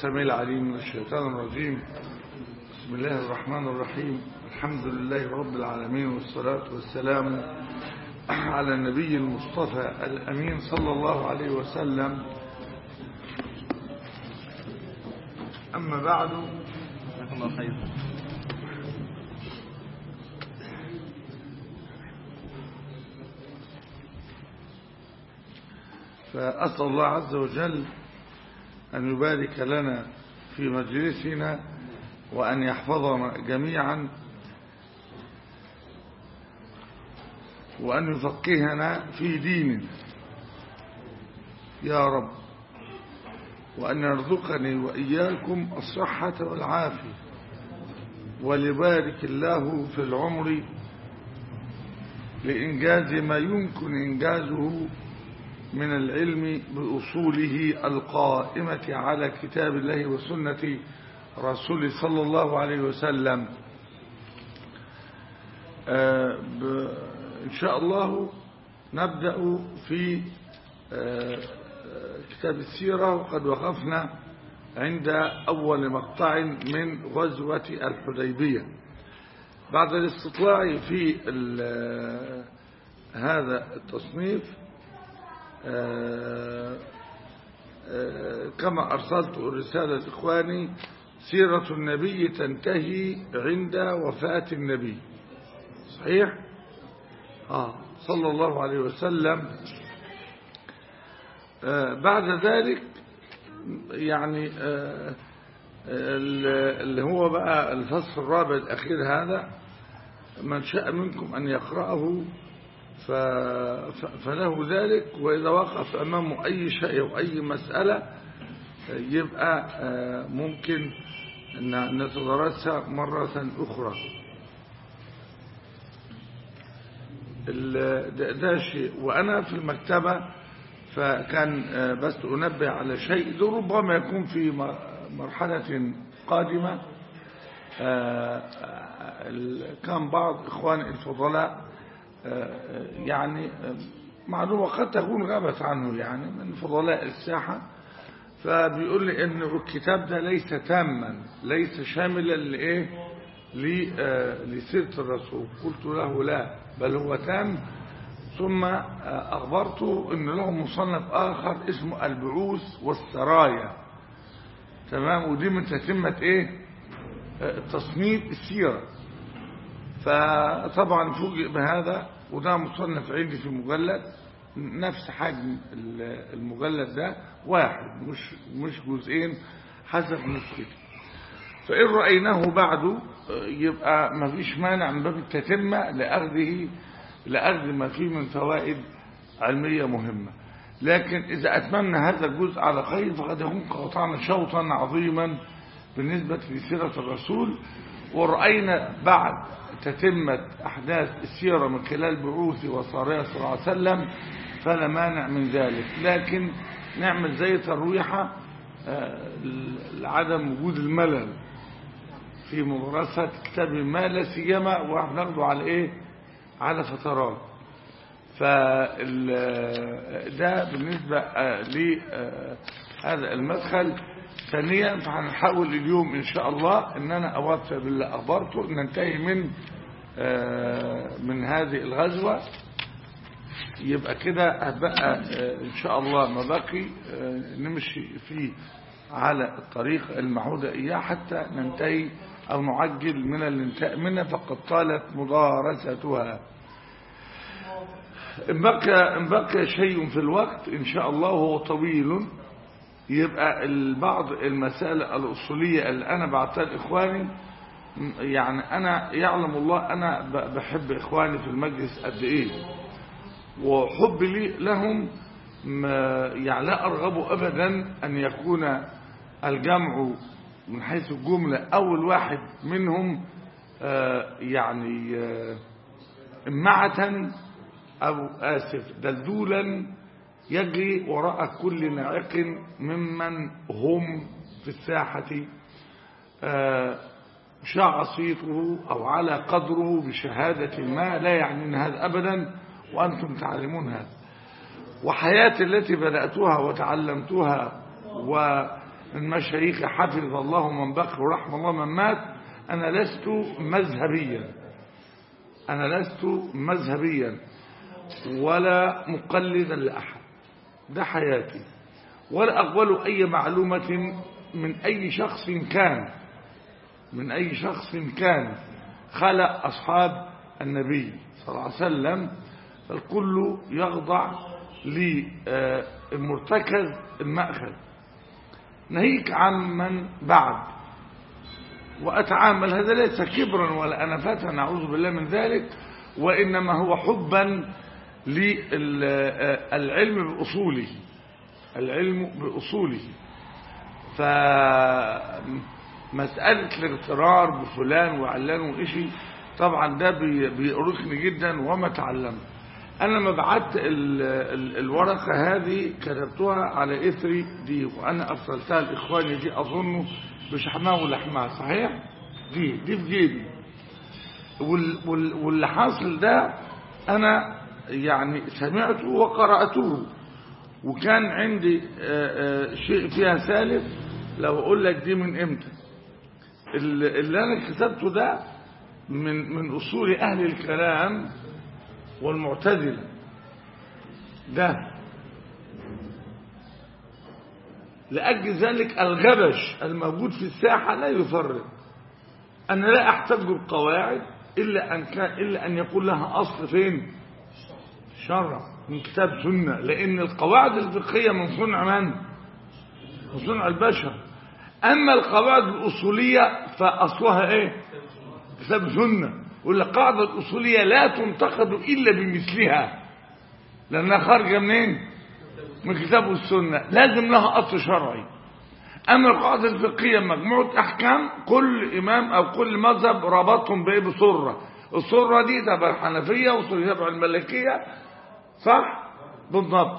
السميع العليم من الشيطان الرجيم بسم الله الرحمن الرحيم الحمد لله رب العالمين والصلاة والسلام على النبي المصطفى الأمين صلى الله عليه وسلم أما بعد جزاك الله خير فأسأل الله عز وجل أن يبارك لنا في مجلسنا وأن يحفظنا جميعا وأن يفقهنا في ديننا يا رب وأن يرزقني وإياكم الصحة والعافية ولبارك الله في العمر لإنجاز ما يمكن إنجازه من العلم بأصوله القائمة على كتاب الله وسنة رسوله صلى الله عليه وسلم آه إن شاء الله نبدأ في آه كتاب السيرة وقد وقفنا عند أول مقطع من غزوة الحديبية بعد الاستطلاع في هذا التصنيف آآ آآ كما أرسلت رسالة إخواني سيرة النبي تنتهي عند وفاة النبي صحيح آه صلى الله عليه وسلم بعد ذلك يعني اللي هو بقى الفصل الرابع الأخير هذا من شاء منكم أن يقرأه فله ذلك وإذا وقف أمامه أي شيء أو أي مسألة يبقى ممكن أن نتدرسها مرة أخرى ده شيء وأنا في المكتبة فكان بس أنبه على شيء ده ربما يكون في مرحلة قادمة كان بعض إخوان الفضلاء يعني معلومة قد تكون غابت عنه يعني من فضلاء الساحة فبيقول لي ان الكتاب ده ليس تاما ليس شاملا لايه لسيرة الرسول قلت له لا بل هو تام ثم اخبرته ان له مصنف اخر اسمه البعوث والسرايا تمام ودي من تتمة ايه تصنيف السيرة فطبعا فوجئ بهذا وده مصنف عندي في مجلد نفس حجم المجلد ده واحد مش مش جزئين حسب نسختي فإن رأيناه بعده يبقى ما فيش مانع من باب التتمة لأخذه لأخذ ما فيه من فوائد علمية مهمة لكن إذا أتممنا هذا الجزء على خير فقد يكون قطعنا شوطا عظيما بالنسبة لسيرة الرسول ورأينا بعد تتمة أحداث السيرة من خلال بعوث وصارية صلى الله عليه وسلم فلا مانع من ذلك لكن نعمل زي ترويحة لعدم وجود الملل في مدرسة كتاب ما لا سيما وهناخده على ايه على فترات فده بالنسبة لهذا المدخل ثانيا فهنحاول اليوم ان شاء الله ان انا اوفى باللي اخبرته ننتهي من من هذه الغزوة يبقى كده هبقى ان شاء الله ما بقي نمشي فيه على الطريق المعهودة اياه حتى ننتهي او نعجل من الانتهاء منها فقد طالت مدارستها ان بقى, إن بقى شيء في الوقت ان شاء الله هو طويل يبقى بعض المسائل الأصولية اللي أنا بعتها لإخواني يعني أنا يعلم الله أنا بحب إخواني في المجلس قد إيه وحب لي لهم يعني لا أرغب أبدا أن يكون الجمع من حيث الجملة أول واحد منهم يعني إمعة أو آسف دلدولا يجري وراء كل ناعق ممن هم في الساحة شاع صيته أو على قدره بشهادة ما لا يعنين هذا أبدا وأنتم تعلمون هذا وحياتي التي بدأتها وتعلمتها و المشايخ حفظ الله من بقي ورحم الله من مات أنا لست مذهبيا أنا لست مذهبيا ولا مقلدا لأحد ده حياتي ولا أقبل أي معلومة من أي شخص كان من أي شخص كان خلق أصحاب النبي صلى الله عليه وسلم الكل يخضع للمرتكز المأخذ ناهيك عن من بعد وأتعامل هذا ليس كبرا ولا أنفة نعوذ بالله من ذلك وإنما هو حبا للعلم بأصوله العلم بأصوله فمسألة الاغترار بفلان وعلان وإشي طبعا ده بيقرقني جدا وما تعلمت أنا لما بعت ال ال الورقة هذه كتبتها على إثري دي وأنا أرسلتها لإخواني دي أظنه بشحمها ولحمها صحيح دي دي في جيبي وال وال واللي حاصل ده أنا يعني سمعته وقرأته وكان عندي شيء فيها سالف لو أقول لك دي من إمتى اللي أنا كتبته ده من من أصول أهل الكلام والمعتزلة ده لأجل ذلك الغبش الموجود في الساحة لا يفرق أنا لا أحتاج القواعد إلا أن, كان إلا أن يكون لها أصل فين شرع من كتاب سنة لأن القواعد الفقهية من صنع من من صنع البشر أما القواعد الأصولية فأصلها إيه كتاب سنة والقاعدة الأصولية لا تنتقد إلا بمثلها لأنها خارجة منين من كتاب السنة لازم لها أصل شرعي أما القاعدة الفقهية مجموعة أحكام كل إمام أو كل مذهب ربطهم بإيه بصرة الصرة دي تبع الحنفية وصرة تبع الملكية صح بالضبط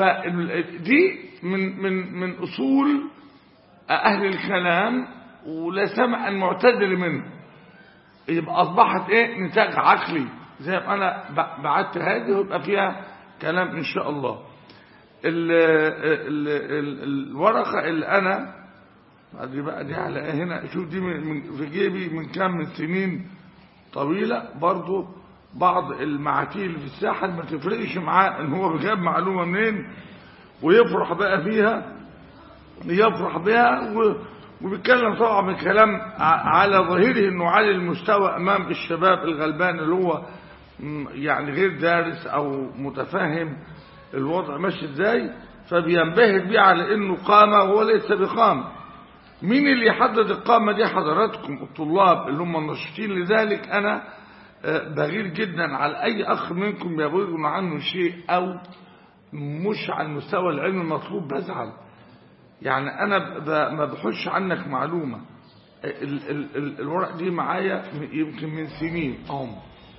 فدي من من من أصول أهل الكلام ولا سمع المعتدل منه يبقى أصبحت إيه نتاج عقلي زي ما أنا بعت هذه ويبقى فيها كلام إن شاء الله ال ال ال الورقة اللي أنا دي بقى دي على هنا شوف دي من في جيبي من كام من سنين طويلة برضو بعض المعاتيل في الساحة ما تفرقش معاه ان هو جاب معلومة منين ويفرح بقى فيها يفرح بها وبيتكلم طبعا بكلام على ظاهره انه عالي المستوى امام الشباب الغلبان اللي هو يعني غير دارس او متفهم الوضع ماشي ازاي فبينبهر بيه على انه قامة وهو ليس بقامة مين اللي يحدد القامة دي حضراتكم الطلاب اللي هم النشطين لذلك انا بغير جدا على اي اخ منكم يبغون عنه شيء او مش على المستوى العلمي المطلوب بزعل يعني انا ما بحش عنك معلومة ال ال ال الورق دي معايا يمكن من سنين اهم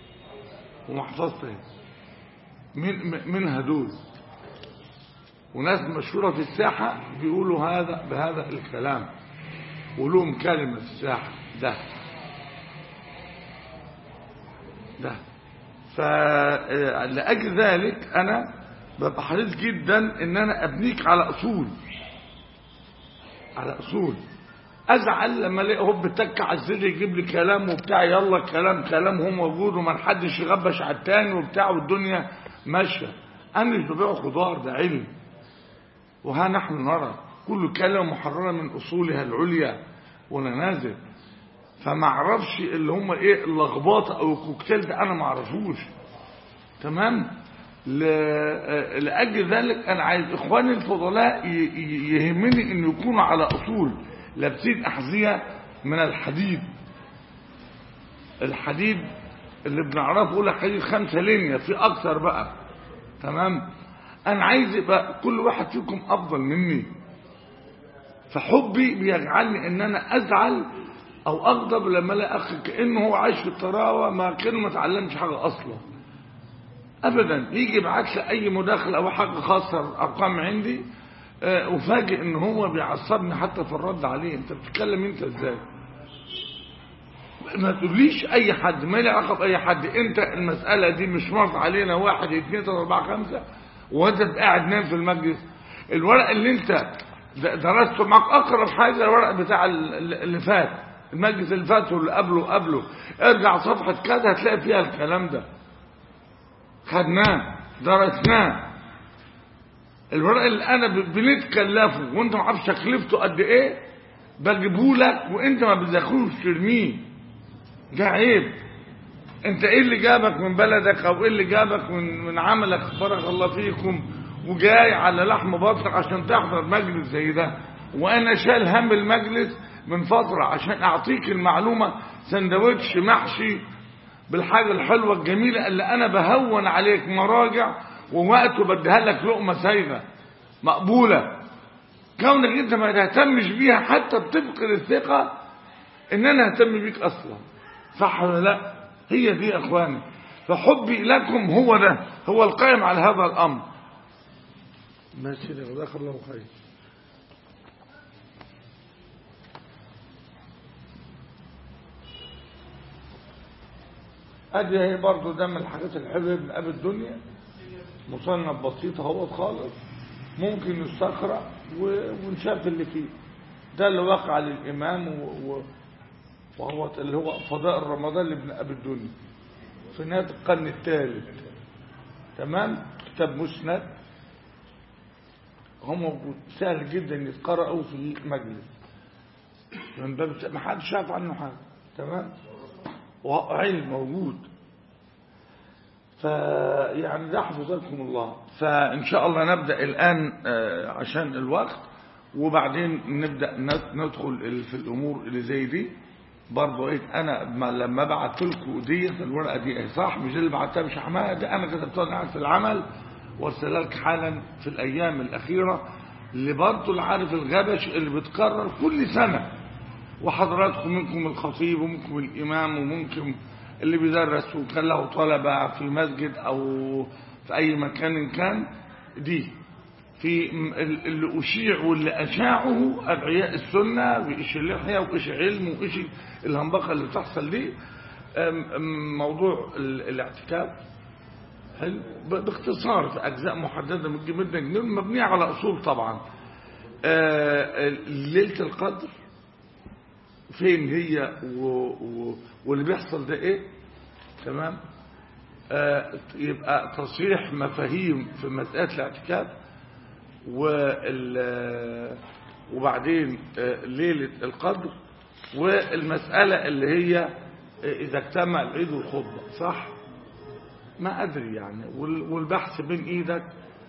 ومحفظتها من منها دول وناس مشهورة في الساحة بيقولوا هذا بهذا الكلام ولهم كلمة في الساحة ده ده فلأجل ذلك أنا ببقى حريص جدا ان انا ابنيك على اصول على اصول ازعل لما الاقي هوب تك على الزر يجيب لي كلام وبتاع يلا كلام كلام هو موجود وما حدش يغبش على التاني وبتاع والدنيا ماشيه انا مش ببيع خضار ده علم وها نحن نرى كل كلمه محرره من اصولها العليا وانا نازل فما اعرفش اللي هم ايه اللخبطه او الكوكتيل ده انا ما اعرفوش تمام لأجل ذلك أنا عايز إخواني الفضلاء يهمني أن يكونوا على أصول لابسين أحذية من الحديد الحديد اللي بنعرفه يقول لك حديد خمسة لينيا في أكثر بقى تمام أنا عايز يبقى كل واحد فيكم أفضل مني فحبي بيجعلني أن أنا أزعل أو أغضب لما ألاقي أخي كأنه هو عايش في الطراوة ما كأنه ما تعلمش حاجة أصلا ابدا يجي يبعت لي اي مداخله او حاجه خاصه ارقام عندي أه وفاجئ ان هو بيعصبني حتى في الرد عليه انت بتتكلم انت ازاي ما تقوليش اي حد ما لي علاقه باي حد انت المساله دي مش مرض علينا واحد اثنين ثلاثه اربعه خمسه وانت قاعد نام في المجلس الورق اللي انت درست معك اقرب حاجه الورق بتاع اللي فات المجلس اللي فات واللي قبله قبله ارجع صفحه كذا هتلاقي فيها الكلام ده خدناه درسناه الورق اللي انا بنتكلفه وانت ما عارفش تكلفته قد ايه بجيبه لك وانت ما بتذاكروش ترميه ده عيب انت ايه اللي جابك من بلدك او ايه اللي جابك من من عملك بارك الله فيكم وجاي على لحم بطنك عشان تحضر مجلس زي ده وانا شال هم المجلس من فتره عشان اعطيك المعلومه سندوتش محشي بالحاجه الحلوه الجميله اللي انا بهون عليك مراجع ووقته بديها لك لقمه سايغه مقبوله كونك انت ما تهتمش بيها حتى بتفقد الثقه ان انا اهتم بيك اصلا صح ولا لا هي دي يا اخواني فحبي لكم هو ده هو القائم على هذا الامر ماشي جزاك الله خير ادي هي برضه ده من الحاجات الحلوه من ابي الدنيا مصنف بسيط اهو خالص ممكن يستقرا ونشاف اللي فيه ده اللي وقع للامام و... و... وهو اللي هو فضاء رمضان لابن ابي الدنيا في نهايه القرن الثالث تمام كتاب مسند هو موجود سهل جدا يتقرأوا في مجلس من باب ما حدش شاف عنه حاجه تمام وعلم موجود فيعني ده حفظكم الله فإن شاء الله نبدأ الآن عشان الوقت وبعدين نبدأ ندخل في الأمور اللي زي دي برضه ايه انا لما بعت لكم ديت الورقه دي ايه صح مش اللي بعتها مش حمايه ده انا كتبتها قاعد في العمل وارسلها لك حالا في الايام الاخيره اللي برضه اللي عارف الغبش اللي بتكرر كل سنه وحضراتكم منكم الخطيب ومنكم الامام وممكن اللي بيدرس وكان له طلبه في مسجد او في اي مكان كان دي في اللي أشيع واللي أشاعه أدعياء السنة وإيش اللحية وإيش علم وإيش الهنبقة اللي بتحصل دي موضوع الاعتكاف حلو باختصار في أجزاء محددة من جدا جدا مبنية على أصول طبعا ليلة القدر فين هي و... و... واللي بيحصل ده ايه تمام آه يبقى تصحيح مفاهيم في مسألة الاعتكاف وبعدين ليلة القدر والمسألة اللي هي إذا اجتمع العيد والخطبة صح ما أدري يعني والبحث بين إيدك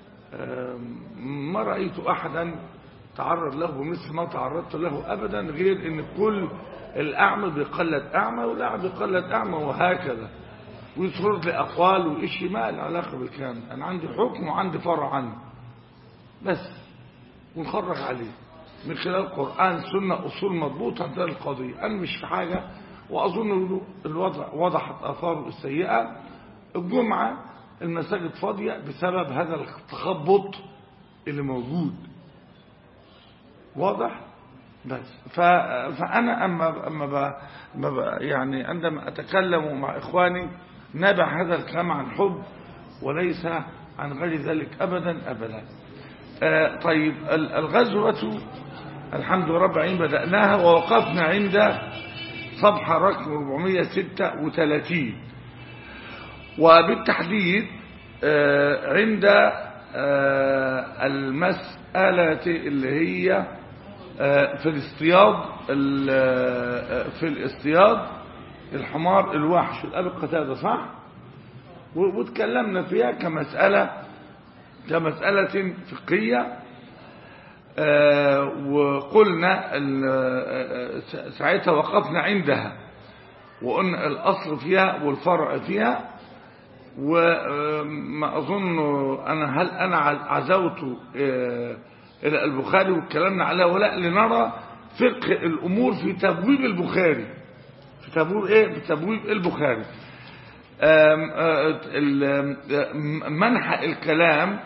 ما رأيت أحدا تعرض له مثل ما تعرضت له أبدا غير إن كل الأعمى بيقلد أعمى والأعمى بيقلد أعمى وهكذا ويصرف لي أقوال وإشي ما له علاقة بالكلام أنا عندي حكم وعندي فرع عنه بس ونخرج عليه من خلال قرآن سنة أصول مضبوطة ده القضية أنا مش في حاجة وأظن الوضع وضحت آثاره السيئة الجمعة المساجد فاضية بسبب هذا التخبط اللي موجود واضح بس فأنا أما, أما ب... ب... يعني عندما أتكلم مع إخواني نبع هذا الكلام عن حب وليس عن غير ذلك أبدا أبدا آه طيب الغزوة الحمد لله رب العالمين بدأناها ووقفنا عند صفحة رقم 436 وبالتحديد آه عند آه المسألة اللي هي في الاصطياد في الاصطياد الحمار الوحش الأب القتادة صح وتكلمنا فيها كمسألة كمسألة فقهية وقلنا ساعتها وقفنا عندها وقلنا الأصل فيها والفرع فيها وما أظن أنا هل أنا عزوت إلى البخاري واتكلمنا عليها ولا لنرى فقه الأمور في تبويب البخاري في تبويب إيه في تبويب البخاري منح الكلام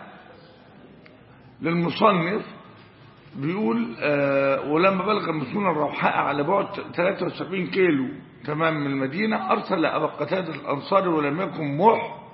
للمصنف بيقول ولما بلغ المسلمون الروحاء على بعد 73 كيلو تمام من المدينة أرسل أبا قتادة الأنصاري ولم يكن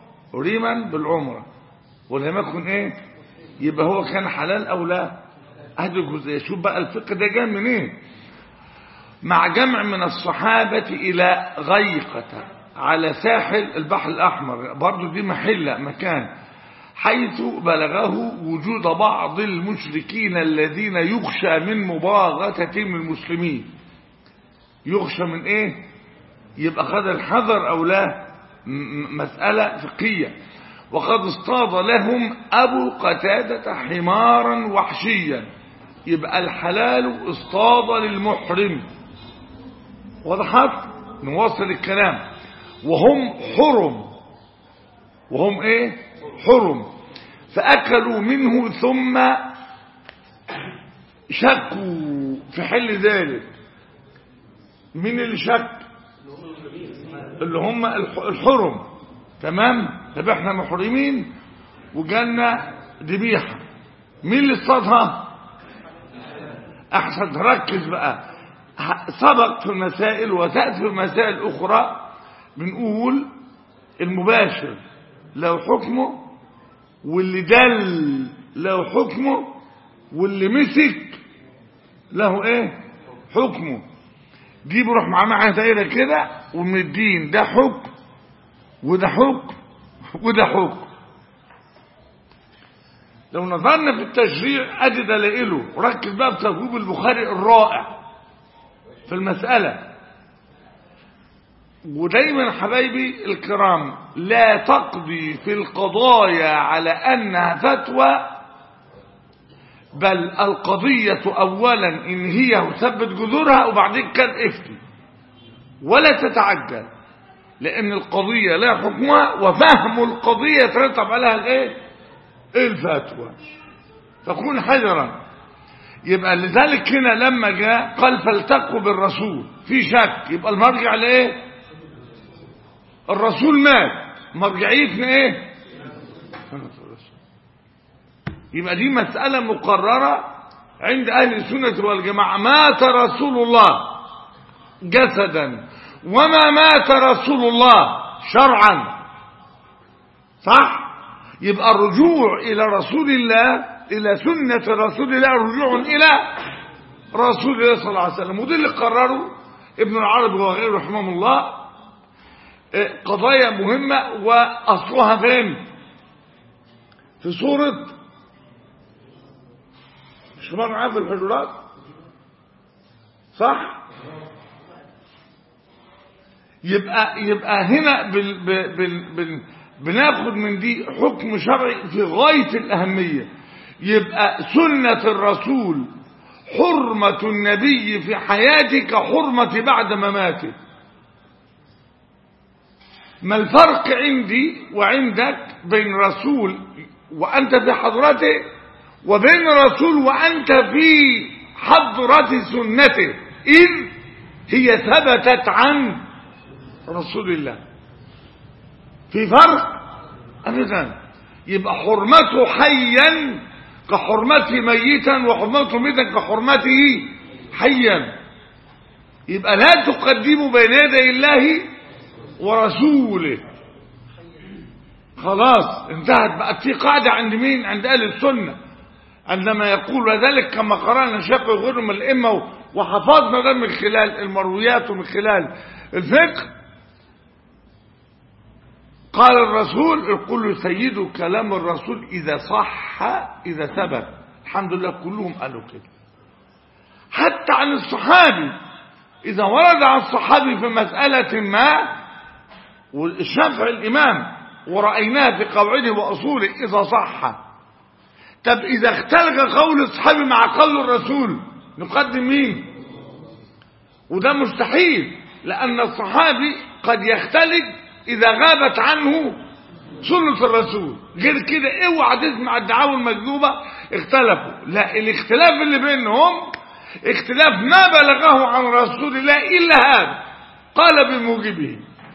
محرما بالعمرة ولم يكن إيه يبقى هو كان حلال أو لا هذه الجزئية شوف بقى الفقه ده جاي منين مع جمع من الصحابة إلى غيقة على ساحل البحر الأحمر برضو دي محلة مكان حيث بلغه وجود بعض المشركين الذين يخشى من مباغتهم المسلمين يخشى من ايه يبقى خد الحذر او لا م- مسألة فقهية وقد اصطاد لهم ابو قتادة حمارا وحشيا يبقى الحلال اصطاد للمحرم وضحت نواصل الكلام وهم حرم وهم ايه حرم فاكلوا منه ثم شكوا في حل ذلك مين اللي شك اللي هم الح- الحرم تمام طب احنا محرمين وجالنا ذبيحه مين اللي اصطادها احسن ركز بقى ه- سبق في المسائل وتأتي في مسائل اخرى بنقول المباشر له حكمه واللي دل له حكمه واللي مسك له ايه حكمه دي بروح مع معاها دايره كده ومدين ده حكم وده حكم وده حكم لو نظرنا في التشريع ادي دلائله وركز بقى في تجويب البخاري الرائع في المسألة ودايما حبايبي الكرام لا تقضي في القضايا على أنها فتوى بل القضية أولا إن هي وثبت جذورها وبعدين كان افتي ولا تتعجل لأن القضية لا حكمها وفهم القضية يترتب عليها الايه الفتوى فكون حذرا يبقى لذلك هنا لما جاء قال فالتقوا بالرسول في شك يبقى المرجع لايه الرسول مات مرجعيتنا ايه يبقى دي مسألة مقررة عند أهل السنة والجماعة مات رسول الله جسدا وما مات رسول الله شرعا صح يبقى الرجوع إلى رسول الله إلى سنة رسول الله رجوع إلى رسول الله صلى الله عليه وسلم وده اللي قرره ابن العربي وغيره رحمه الله إيه، قضايا مهمة وأصلها فين في سورة مش مر معايا في الحجرات صح يبقى يبقى هنا بال بال بال بال بناخد من دي حكم شرعي في غاية الأهمية يبقى سنة الرسول حرمة النبي في حياته كحرمة بعد مماته ما الفرق عندي وعندك بين رسول وأنت في حضرته وبين رسول وأنت في حضرة سنته إذ هي ثبتت عن رسول الله في فرق أبدا يبقى حرمته حيا كحرمته ميتا وحرمته ميتا كحرمته حيا يبقى لا تقدموا بين يدي الله ورسوله خلاص انتهت بقت في قاعدة عند مين عند أهل السنة عندما يقول ذلك كما قرأنا شيخ وغيره من الأئمة وحفظنا ده من خلال المرويات ومن خلال الفقه قال الرسول الكل سيد كلام الرسول إذا صح إذا ثبت الحمد لله كلهم قالوا كده حتى عن الصحابي إذا ورد عن الصحابي في مسألة ما والشافعي الإمام ورأيناه في قواعده وأصوله إذا صح طب إذا اختلف قول الصحابي مع قول الرسول نقدم مين وده مستحيل لأن الصحابي قد يختلف إذا غابت عنه سنة الرسول غير كده اوعى تسمع الدعاوى المكذوبة اختلفوا لا الاختلاف اللي بينهم اختلاف ما بلغه عن رسول الله إلا هذا قال بموجبه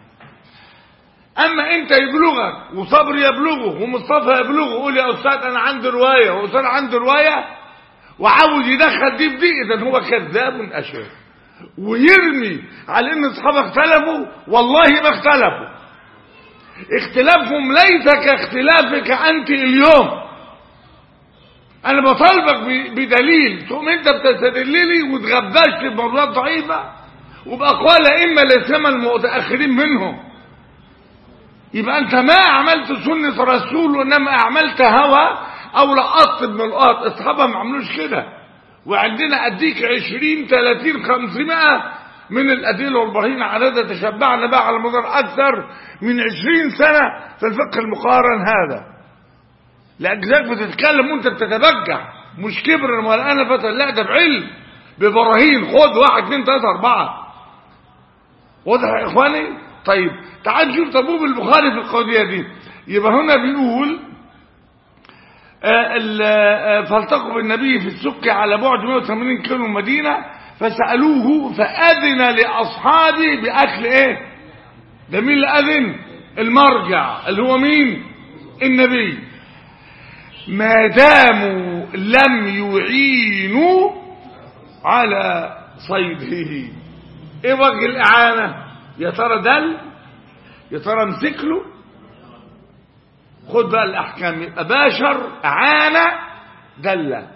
اما انت يبلغك وصبر يبلغه ومصطفى يبلغه يقول يا استاذ انا عندي روايه واستاذ عنده روايه وعاوز يدخل دي في دي اذا هو كذاب اشر ويرمي على ان اصحابه اختلفوا والله ما اختلفوا اختلافهم ليس كاختلافك انت اليوم انا بطالبك ب- بدليل تقوم انت بتستدل لي وتغبش لي بموضوعات ضعيفه وباقوال ائمه الاسلام المتاخرين منهم يبقى انت ما عملت سنه رسول وانما عملت هوى او لقطت من القط اصحابها ما عملوش كده وعندنا اديك 20 30 500 من الادله والبراهين عدد تشبعنا بقى على مدار اكثر من 20 سنه في الفقه المقارن هذا لأجزاك بتتكلم وانت بتتبجح مش كبر ولا انا فتى لا ده بعلم ببراهين خد واحد اتنين تلاته اربعه واضح يا اخواني طيب تعال نشوف تبوب البخاري في القضيه دي يبقى هنا بيقول آه، ال- آه، فالتقوا بالنبي في السك على بعد 180 كيلو من المدينه فسالوه فاذن لاصحابه باكل ايه ده مين اللي اذن المرجع اللي هو مين النبي ما داموا لم يعينوا على صيده ايه وجه الاعانه يا ترى دل يا ترى امسك له خد بقى الاحكام يبقى باشر اعانه دل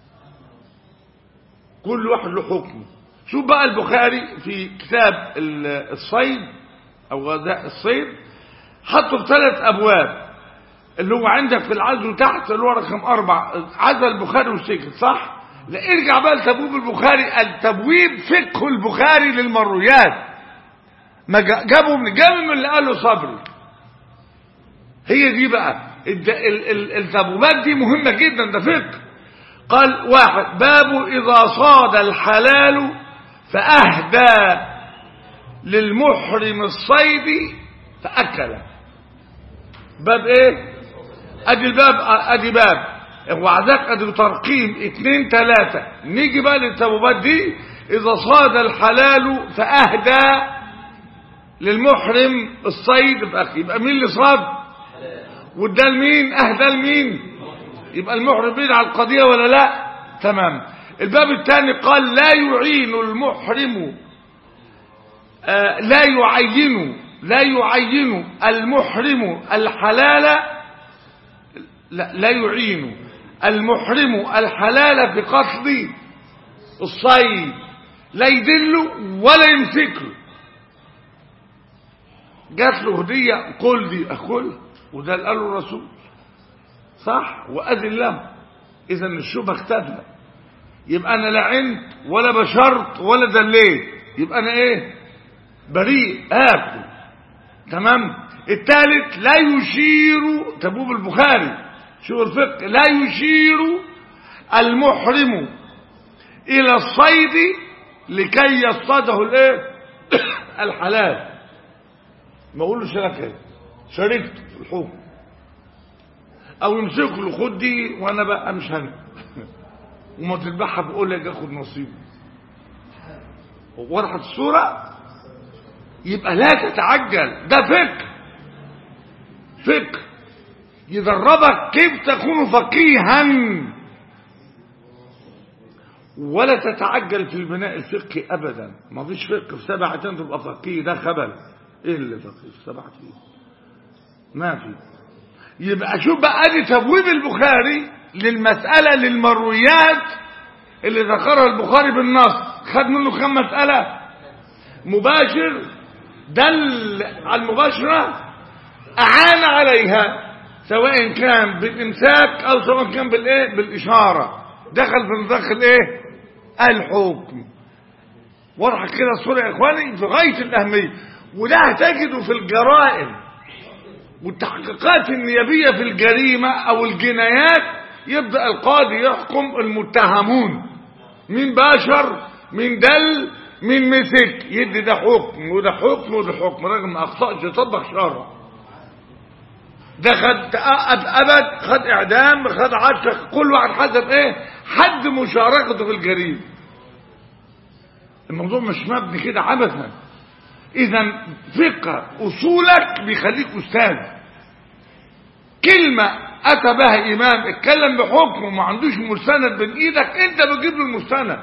كل واحد له حكم شوف بقى البخاري في كتاب ال- الصيد او غذاء الصيد حطه في ثلاث ابواب اللي هو عندك في العزو تحت اللي هو رقم أربع عزل البخاري وسكت صح؟ لا ارجع بقى لتبويب البخاري التبويب فقه البخاري للمرويات ما جا- جابوا من جابوا من اللي قاله صبري هي دي بقى الد- ال- ال- التبويبات دي مهمة جدا ده فقه قال واحد باب إذا صاد الحلال فأهدى للمحرم الصيد فأكله باب ايه ادي الباب ادي باب وعدك ادي ترقيم اتنين تلاتة نيجي بقى للتبوبات دي اذا صاد الحلال فاهدى للمحرم الصيد بأخي يبقى مين اللي صاد وده لمين اهدى لمين يبقى المحرم بيد على القضية ولا لا تمام الباب الثاني قال لا يعين المحرم آه، لا يعين لا يعين المحرم الحلال لا, لا يعين المحرم الحلال في قصد الصيد لا يدله ولا يمسكه جات له هدية قل دي أكل وده اللي قاله الرسول صح وأذن له إذا الشبهة اختفت يبقى أنا لا عند ولا بشرط ولا دليت يبقى أنا إيه بريء آكل تمام الثالث لا يشير تبوب البخاري شو الفقه لا يشير المحرم الى الصيد لكي يصطاده الايه الحلال ما اقولش لك ايه شاركت في الحكم او يمسك له خد دي وانا بقى مش هنا وما تذبحها بقول لك اخد نصيبي وضحت الصوره يبقى لا تتعجل ده فقه فقه يدربك كيف تكون فقيها ولا تتعجل في البناء الفقهي ابدا ما فيش فقه في سبعة تبقى فقيه ده خبل ايه اللي فقيه في سبعة فيه ما في يبقى شوف بقى ادي تبويب البخاري للمسألة للمرويات اللي ذكرها البخاري بالنص خد منه كم مسألة مباشر دل على المباشرة أعان عليها سواء كان بالإمساك أو سواء كان بالإيه بالإشارة دخل في نطاق الإيه الحكم واضحة كده الصورة يا إخواني في غاية الأهمية وده هتجده في الجرائم والتحقيقات النيابية في الجريمة أو الجنايات يبدأ القاضي يحكم المتهمون مين باشر مين دل مين مسك يدي ده حكم وده حكم وده حكم رغم ما اخطاش يطبق شرع ده خد ابد خد اعدام خد عشق كل واحد حسب ايه حد مشاركته في الجريمه الموضوع مش مبني كده عبثا اذا فقه اصولك بيخليك استاذ كلمه اتى بها امام اتكلم بحكم وما عندوش مستند بين ايدك انت بتجيب له المستند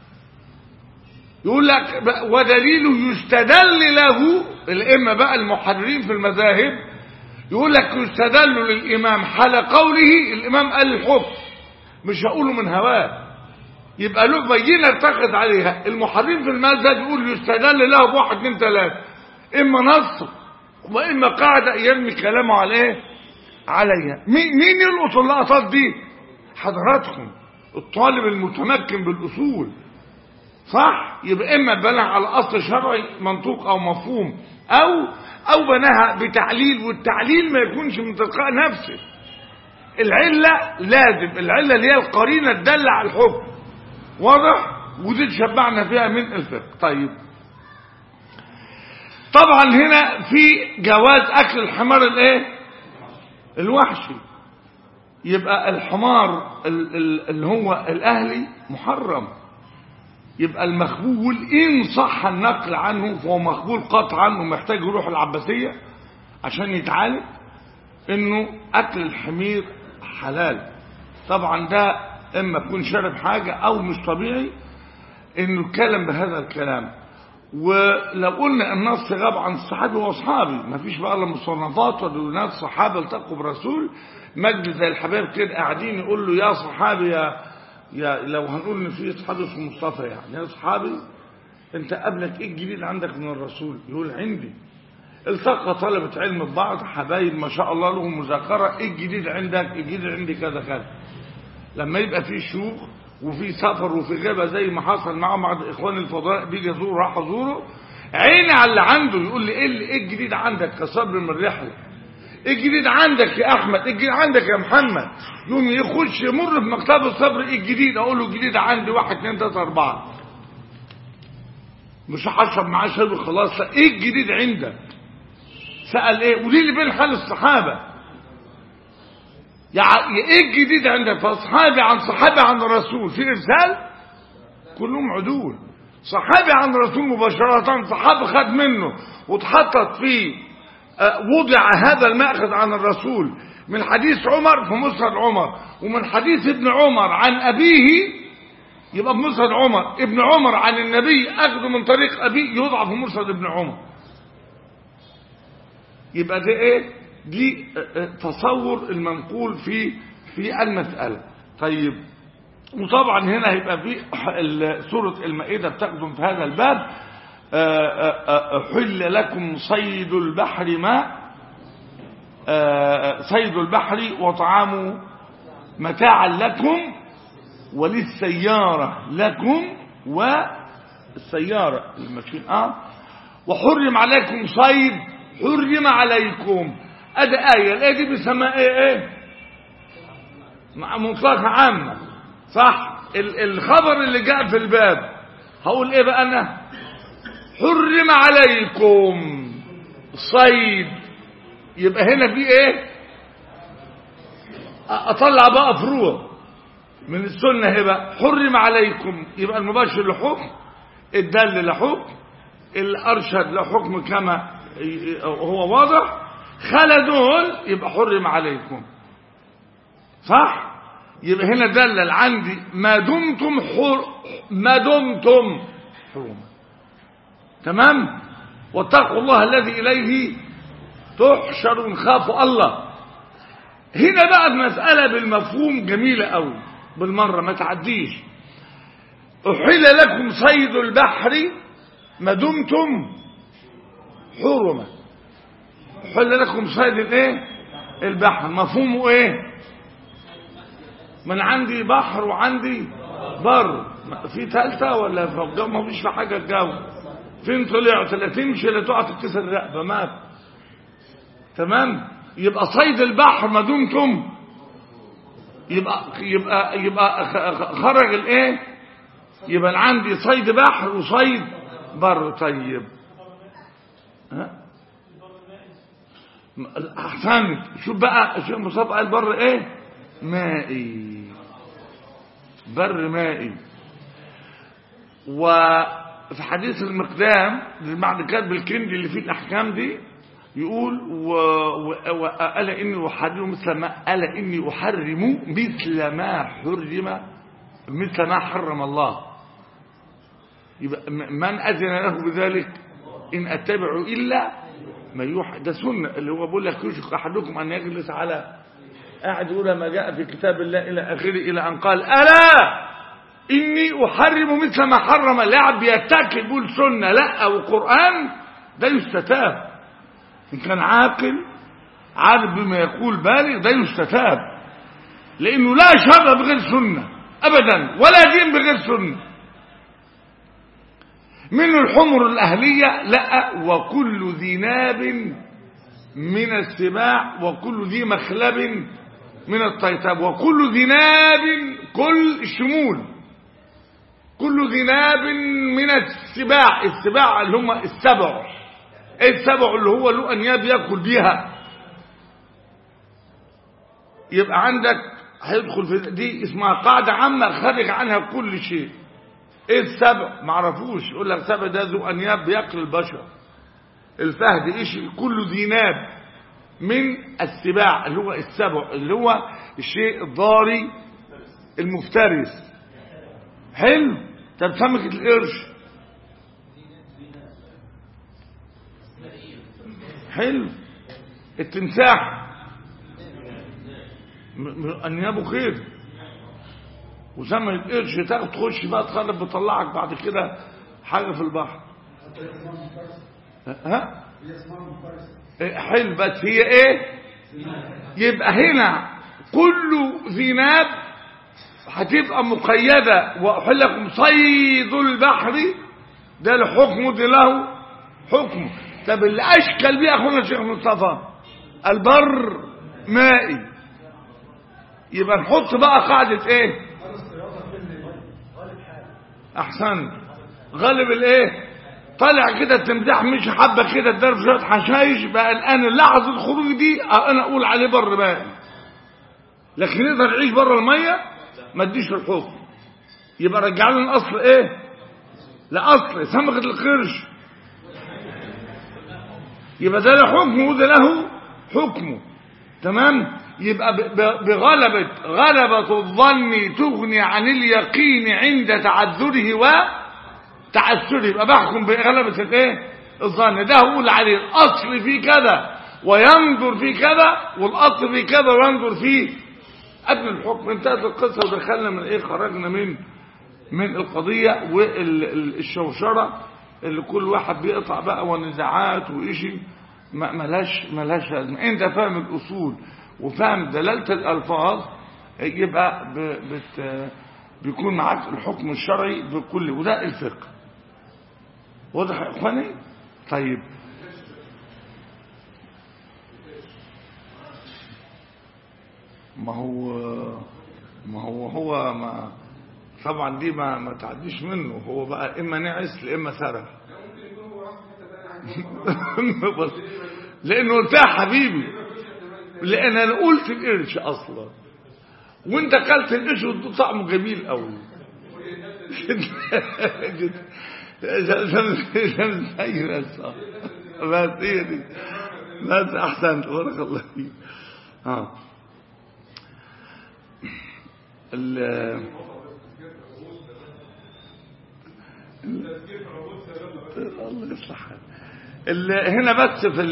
يقول لك ودليله يستدل له الائمه بقى المحررين في المذاهب يقول لك يستدل للامام حال قوله الامام قال الحكم مش هقوله من هواه يبقى له بينة اتخذ عليها المحررين في المذهب يقول يستدل له بواحد اتنين تلاته اما نص واما قاعده يرمي كلامه على ايه عليها مين مين يلقط اللقطات دي حضراتكم الطالب المتمكن بالاصول صح يبقى اما بناها على اصل شرعي منطوق او مفهوم او او بناها بتعليل والتعليل ما يكونش من تلقاء نفسه العله لازم العله اللي هي القرينه تدل على الحكم واضح ودي تشبعنا فيها من الفقه طيب طبعا هنا في جواز اكل الحمار الايه الوحشي يبقى الحمار ال- ال- اللي هو الاهلي محرم يبقى المخبول ان صح النقل عنه فهو مخبول قطعا ومحتاج يروح العباسيه عشان يتعالج انه اكل الحمير حلال طبعا ده اما يكون شارب حاجه او مش طبيعي انه يتكلم بهذا الكلام ولو قلنا النص غاب عن الصحابي واصحابي ما فيش بقى الا مصنفات ولا ناس صحابه التقوا برسول مجد زي الحبايب كده قاعدين يقول له يا صحابي يا يا لو هنقول ان في صحابي اسمه مصطفى يعني يا صحابي انت قبلك ايه الجديد عندك من الرسول يقول عندي التقى طلبة علم ببعض حبايب ما شاء الله لهم مذاكرة ايه الجديد عندك الجديد عندي كذا كذا لما يبقى في شيوخ وفي سفر وفي غيبة زي ما حصل مع بعض اخوان الفضلاء بيجي يزور راح ازوره عيني على اللي عنده يقول لي ايه اللي- ايه الجديد عندك كصبر من الرحله ايه الجديد عندك يا احمد ايه الجديد عندك يا محمد يوم يخش يمر في مكتبه الصبر ايه الجديد اقول له الجديد عندي واحد اتنين تلاته اربعه مش هشرب معاه شاي خلاص ايه الجديد عندك سال ايه ودي اللي بين حال الصحابه يعني ايه الجديد عندك فصحابي عن صحابي عن الرسول في ارسال كلهم عدول صحابي عن الرسول مباشرة صحابي خد منه واتحطت في آه، وضع هذا المأخذ عن الرسول من حديث عمر في مسند عمر ومن حديث ابن عمر عن أبيه يبقى في مسند عمر ابن عمر عن النبي أخذه من طريق أبيه يوضع في مسند ابن عمر يبقى ده ايه دي آه، آه، تصور المنقول في في المسألة طيب وطبعا هنا هيبقى في ال- سورة المائدة بتقدم في هذا الباب آه، آه، آه، حل لكم صيد البحر ما آه، صيد البحر وطعام متاعا لكم وللسيارة لكم والسيارة الماشيين اه وحرم عليكم صيد حرم عليكم ادي آية الآية دي بيسمى ايه ايه مع مطلقة عامة صح ال- الخبر اللي جاء في الباب هقول ايه بقى انا حرم عليكم صيد يبقى هنا في ايه أ- اطلع بقى فروع من السنة هي بقى حرم عليكم يبقى المباشر لحكم الدل لحكم الارشد لحكم كما ي- ي- هو واضح خلى دول يبقى حرم عليكم صح يبقى هنا دلل عندي ما دمتم حر ما دمتم حرما تمام واتقوا الله الذي اليه تحشرون خافوا الله هنا بقى المسألة بالمفهوم جميلة قوي بالمرة ما تعديش أحل لكم صيد البحر ما دمتم حرما أحل لكم صيد الايه البحر مفهومه ايه من عندي بحر وعندي بر في ثالثة ولا في الجو ما فيش في حاجة الجو فين طلعت لا تمشي لا تقع تتكسر الرقبة مات تمام يبقى صيد البحر ما دمتم يبقى يبقى يبقى خ- خ- خرج الايه يبقى أنا عندي صيد بحر وصيد بر طيب ها احسنت شوف بقى شوف مصطفى قال بر ايه مائي بر مائي وفي حديث المقدام اللي بعد كتب الكندي اللي فيه الاحكام دي يقول و... و... و... ألا إني أحرم مثل ما ألا إني أحرم مثل ما حرم مثل ما حرم الله يبقى م- من أذن له بذلك إن أتبع إلا ما يوحى ده سنة اللي هو بيقول لك يوشك أحدكم أن يجلس على قاعد يقول ما جاء في كتاب الله إلى آخره إلى أن قال ألا إني أحرم مثل ما حرم لاعب بيتكي يقول سنة لا أو قرآن ده يستتاب إن كان عاقل عارف بما يقول بالغ ده يستتاب لأنه لا شر بغير سنة أبدا ولا دين بغير سنة من الحمر الأهلية لا وكل ذي ناب من السباع وكل ذي مخلب من الطيتاب وكل ذي ناب كل شمول كل ذي ناب من السباع السباع اللي هم السبع ايه السبع اللي هو له انياب ياكل بيها يبقى عندك هيدخل في دي اسمها قاعدة عامة خارج عنها كل شيء ايه السبع معرفوش يقول لك سبع ده ذو انياب بياكل البشر الفهد ايش كل ذي ناب من السباع اللي هو السبع اللي هو الشيء الضاري المفترس حلو طب سمكة القرش حلو التمساح انيابه خير وسمك القرش تاخد تخش بقى تخرب بتطلعك بعد كده حاجه في البحر ها حلو بس هي ايه يبقى هنا كل ذي ناب هتبقى مقيدة وأحل لكم صيد البحر ده الحكم ده له حكم طب اللي أشكل بيه أخونا الشيخ مصطفى البر مائي يبقى نحط بقى قاعدة ايه احسن غالب الايه طالع كده التمداح مش حبه كده اتضرب شويه حشايش بقى الان لحظه الخروج دي انا اقول عليه بر مائي لكن يقدر يعيش بره الميه ما اديش الحكم يبقى رجع له الاصل ايه لاصل سمكه القرش يبقى ده له حكمه وده له حكمه تمام يبقى بغلبة غلبة الظن تغني عن اليقين عند تعذره وتعسره يبقى بحكم بغلبة الايه الظن ده اقول عليه الاصل في كذا وينظر في كذا والاصل في كذا وينظر فيه قبل الحكم انتهت القصة ودخلنا من ايه خرجنا من من القضية والشوشرة اللي كل واحد بيقطع بقى ونزاعات وإشي ملاش ملاش لازمة انت فاهم الاصول وفاهم دلالة الالفاظ يبقى بت بيكون معاك الحكم الشرعي بكل وده الفقه واضح يا اخواني طيب ما هو ما هو هو ما طبعا دي ما ما تعديش منه هو بقى اما نعس اما سرح لانه قلتها حبيبي لان انا قلت القرش اصلا وانت اكلت القرش وده طعمه جميل قوي بس هي دي بس احسنت بارك الله فيك اه الله يصلح هنا بس في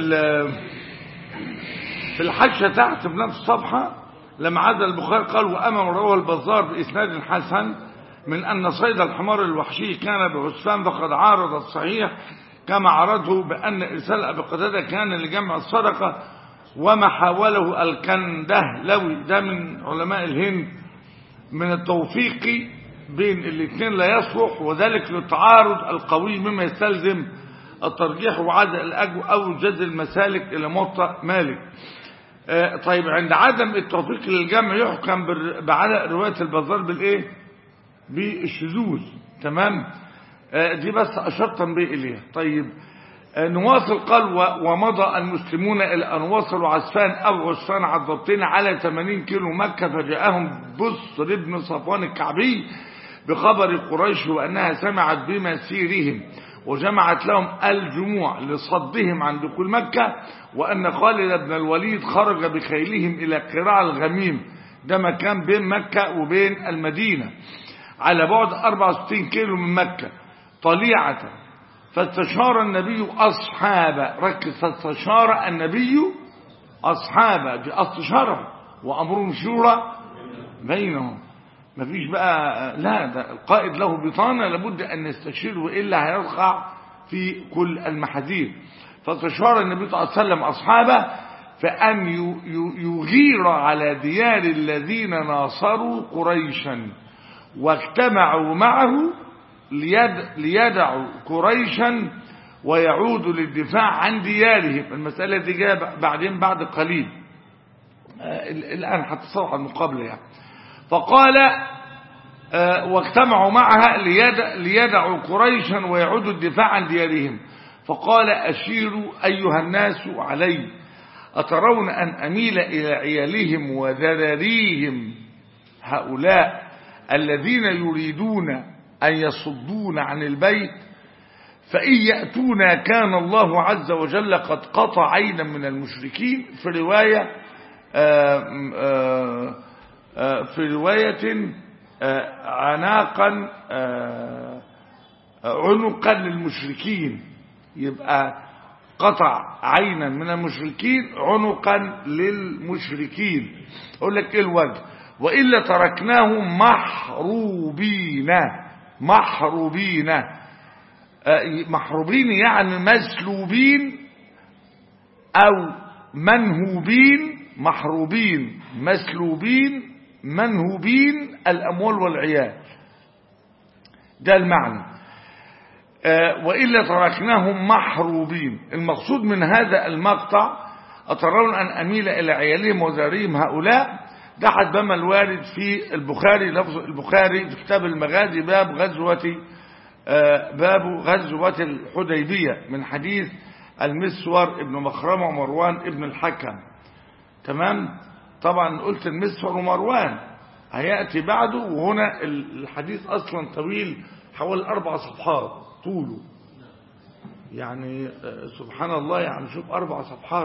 في الحاشة تحت بنفس الصفحة لما عاد البخاري قال وأمام رواه البزار بإسناد حسن من أن صيد الحمار الوحشي كان بعسفان فقد عارض الصحيح كما عرضه بأن إرسال أبي قتادة كان لجمع الصدقة وما حاوله الكندهلوي ده من علماء الهند من التوفيق بين الاثنين لا يصلح وذلك للتعارض القوي مما يستلزم الترجيح وعدم الأجو أو جد المسالك إلى موطأ مالك آه طيب عند عدم التوفيق للجمع يحكم بعلى رواية البزار بالإيه بالشذوذ تمام آه دي بس أشرت تنبيه إليها طيب آه نواصل قال ومضى المسلمون إلى أن وصلوا عسفان أو عسفان عضبتين على 80 كيلو مكة فجاءهم بصر بن صفوان الكعبي بخبر قريش وأنها سمعت بمسيرهم وجمعت لهم الجموع لصدهم عن دخول مكة وأن خالد بن الوليد خرج بخيلهم إلى قراع الغميم ده مكان بين مكة وبين المدينة على بعد 64 كيلو من مكة طليعة فاستشار النبي أصحابه ركز فاستشار النبي أصحابه دي استشاره وأمرهم شورى بينهم مفيش بقى لا ده القائد له بطانة لابد أن يستشير وإلا هيرقع في كل المحاذير فاستشار النبي صلى الله عليه وسلم أصحابه فأن يغير على ديار الذين ناصروا قريشا واجتمعوا معه ليد ليدعوا قريشا ويعودوا للدفاع عن ديارهم المسألة دي جاء بعدين بعد قليل الآن هتصور المقابلة يعني فقال واجتمعوا معها ليدعوا قريشا ويعودوا الدفاع عن ديارهم فقال أشيروا أيها الناس علي أترون أن أميل إلى عيالهم وذراريهم هؤلاء الذين يريدون أن يصدون عن البيت فإن يأتونا كان الله عز وجل قد قطع عينا من المشركين في رواية آآ آآ في رواية عناقا عنقا للمشركين يبقى قطع عينا من المشركين عنقا للمشركين اقول لك ايه الوجه والا تركناهم محروبين محروبين محروبين يعني مسلوبين او منهوبين محروبين مسلوبين منهوبين الاموال والعيال ده المعنى وإلا تركناهم محروبين المقصود من هذا المقطع أترون أن أميل إلى عيالهم وذريهم هؤلاء ده حدما الوارد في البخاري لفظ البخاري في كتاب المغازي باب غزوة باب غزوة الحديبية من حديث المسور ابن مخرمة ومروان ابن الحكم تمام طبعا قلت المسور ومروان هيأتي بعده وهنا الحديث أصلا طويل حوالي أربع صفحات طوله يعني سبحان الله يعني شوف أربع صفحات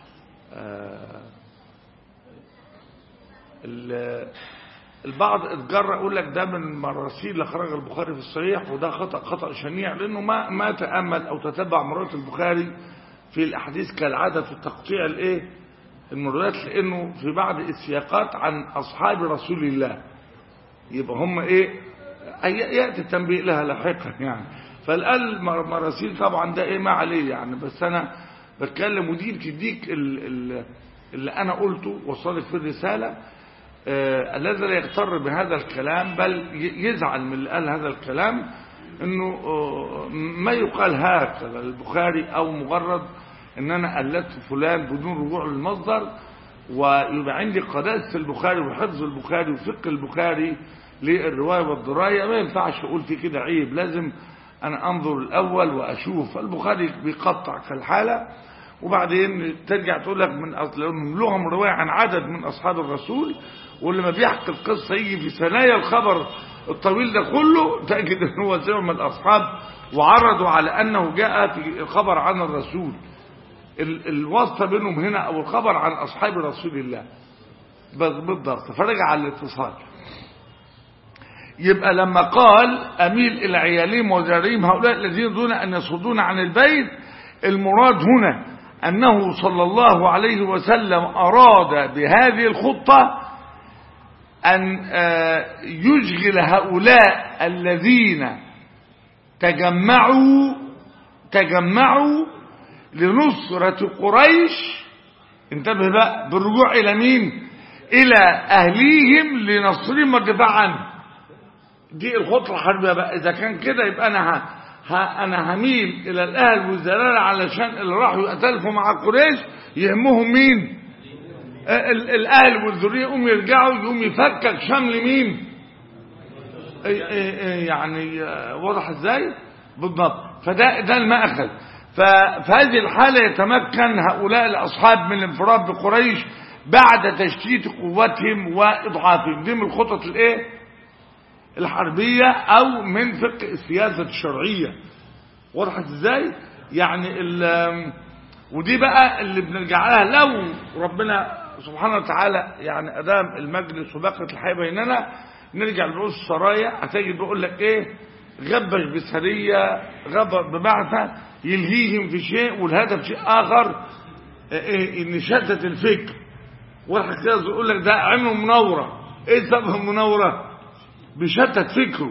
البعض اتجرأ يقول لك ده من مراسيل اللي خرج البخاري في الصحيح وده خطأ خطأ شنيع لأنه ما ما تأمل أو تتبع مرات البخاري في الأحاديث كالعادة في تقطيع الإيه المرات لأنه في بعض السياقات عن أصحاب رسول الله يبقى هم إيه يأتي التنبيه لها لاحقا يعني فالقال مراسيل طبعا ده ايه ما عليه يعني بس انا بتكلم ودي بتديك اللي انا قلته وصلت في الرسالة آه الذي لا يغتر بهذا الكلام بل يزعل من اللي قال هذا الكلام انه آه ما يقال هكذا البخاري او مجرد ان انا قلدت فلان بدون رجوع للمصدر ويبقى عندي قداسة البخاري وحفظ البخاري وفقه البخاري للرواية والدراية ما ينفعش اقول في كده عيب لازم انا انظر الاول واشوف البخاري بيقطع كالحالة وبعدين ترجع تقول لك من اصل لهم رواية عن عدد من اصحاب الرسول واللي ما بيحكي القصة يجي في ثنايا الخبر الطويل ده كله تجد ان هو سمع من الاصحاب وعرضوا على انه جاء في الخبر عن الرسول الواسطة بينهم هنا او الخبر عن اصحاب رسول الله بالضبط فرجع على الاتصال يبقى لما قال أميل إلى عيالهم وزاريهم هؤلاء الذين دون أن يصدون عن البيت المراد هنا أنه صلى الله عليه وسلم أراد بهذه الخطة أن يشغل هؤلاء الذين تجمعوا تجمعوا لنصرة قريش انتبه بقى بالرجوع إلى مين إلى أهليهم لنصرهم والدفاع عنهم دي الخطة الحربية بقى إذا كان كده يبقى أنا ها ها أنا هميل إلى الأهل والزلال علشان اللي راحوا يقتلفوا مع قريش يهمهم مين الأهل والذرية يقوم يرجعوا يقوم يفكك شمل مين يعني واضح ازاي بالضبط فده ده المأخذ ففي هذه الحالة يتمكن هؤلاء الأصحاب من الانفراد بقريش بعد تشتيت قوتهم وإضعافهم دي من الخطط الايه الحربية او من فقه السياسة الشرعية وضحت ازاي يعني ودي بقى اللي بنرجع لها لو ربنا سبحانه وتعالى يعني ادام المجلس وبقت الحياة بيننا نرجع لرؤوس السرايا هتجد بيقول لك ايه غبش بسرية غبر ببعثة يلهيهم في شيء والهدف شيء اخر إيه ان شتت الفكر واحد كده يقول لك ده عينه منورة ايه سبب المنورة بيشتت فكره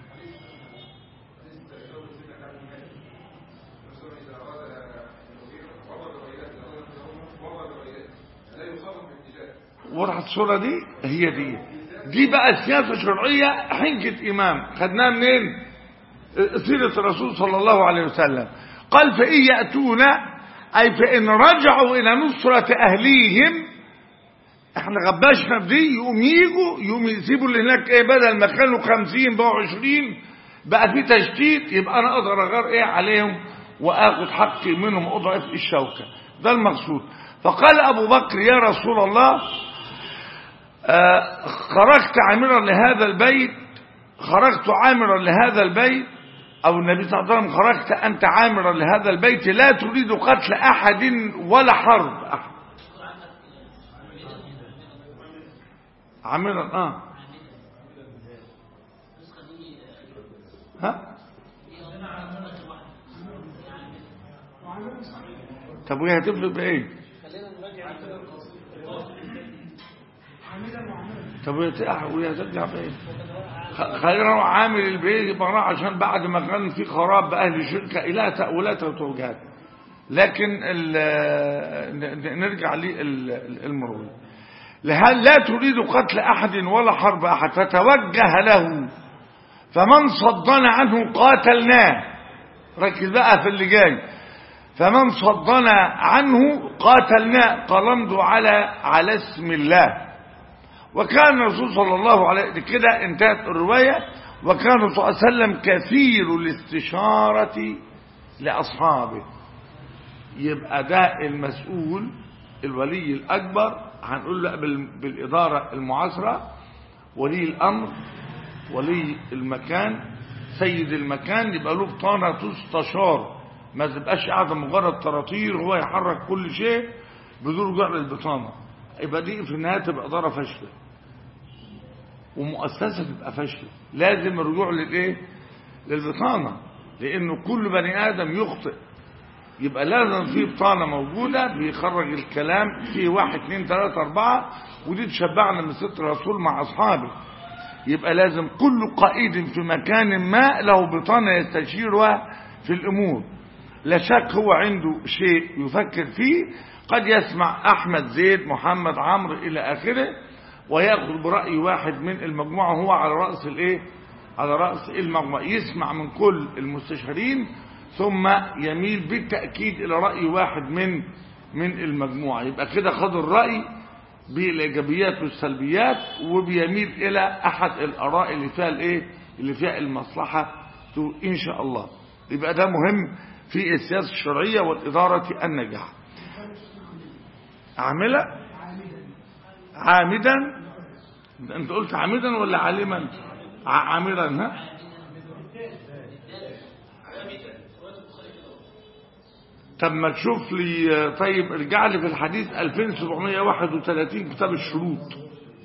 وضحت الصورة دي هي دي دي بقى سياسة شرعية حنكة إمام خدناها منين سيرة الرسول صلى الله عليه وسلم قال فإن يأتونا أي فإن رجعوا إلى نصرة أهليهم احنا غباشنا في دي يقوم يجوا يقوم يسيبوا اللي هناك ايه بدل ما كانوا 50 بقوا 20 بقى في تشتيت يبقى انا اقدر اغير ايه عليهم واخد حقي منهم اضعف الشوكه ده المقصود فقال ابو بكر يا رسول الله آه خرجت عامرا لهذا البيت خرجت عامرا لهذا البيت او النبي صلى الله عليه وسلم خرجت انت عامرا لهذا البيت لا تريد قتل احد ولا حرب احد عامرا اه ها طب وهي هتفرق بايه طب وهي هترجع بايه خلينا عامل البيت يبقى عشان بعد ما كان في خراب باهل الشركه الى تاويلات وتوجيهات لكن نرجع للمروي لهل لا تريد قتل أحد ولا حرب أحد فتوجه له فمن صدنا عنه قاتلناه ركز بقى في اللي جاي فمن صدنا عنه قاتلناه قلمد على على اسم الله وكان الرسول صلى الله عليه وسلم كده انتهت الرواية وكان صلى الله عليه وسلم كثير الاستشارة لأصحابه يبقى ده المسؤول الولي الأكبر هنقول له بالإدارة المعاصرة ولي الأمر ولي المكان سيد المكان يبقى له بطانة تستشار ما تبقاش قاعدة مجرد طراطير هو يحرك كل شيء بدون رجوع للبطانة يبقى دي في النهاية تبقى إدارة فاشلة ومؤسسة تبقى فاشلة لازم الرجوع للإيه؟ للبطانة لأنه كل بني آدم يخطئ يبقى لازم في بطانة موجودة بيخرج الكلام في واحد اثنين ثلاثة أربعة ودي تشبعنا من ست الرسول مع أصحابه يبقى لازم كل قائد في مكان ما له بطانة يستشيرها في الأمور لا شك هو عنده شيء يفكر فيه قد يسمع أحمد زيد محمد عمرو إلى آخره ويأخذ برأي واحد من المجموعة هو على رأس الإيه على رأس المجموعة يسمع من كل المستشارين ثم يميل بالتأكيد إلى رأي واحد من من المجموعة يبقى كده خد الرأي بالإيجابيات والسلبيات وبيميل إلى أحد الآراء اللي فيها الإيه اللي فيها المصلحة إن شاء الله يبقى ده مهم في السياسة الشرعية والإدارة النجاح عاملة عامدا انت قلت عامدا ولا عالما عاملا ها طب ما تشوف لي طيب ارجع لي في الحديث 2731 كتاب الشروط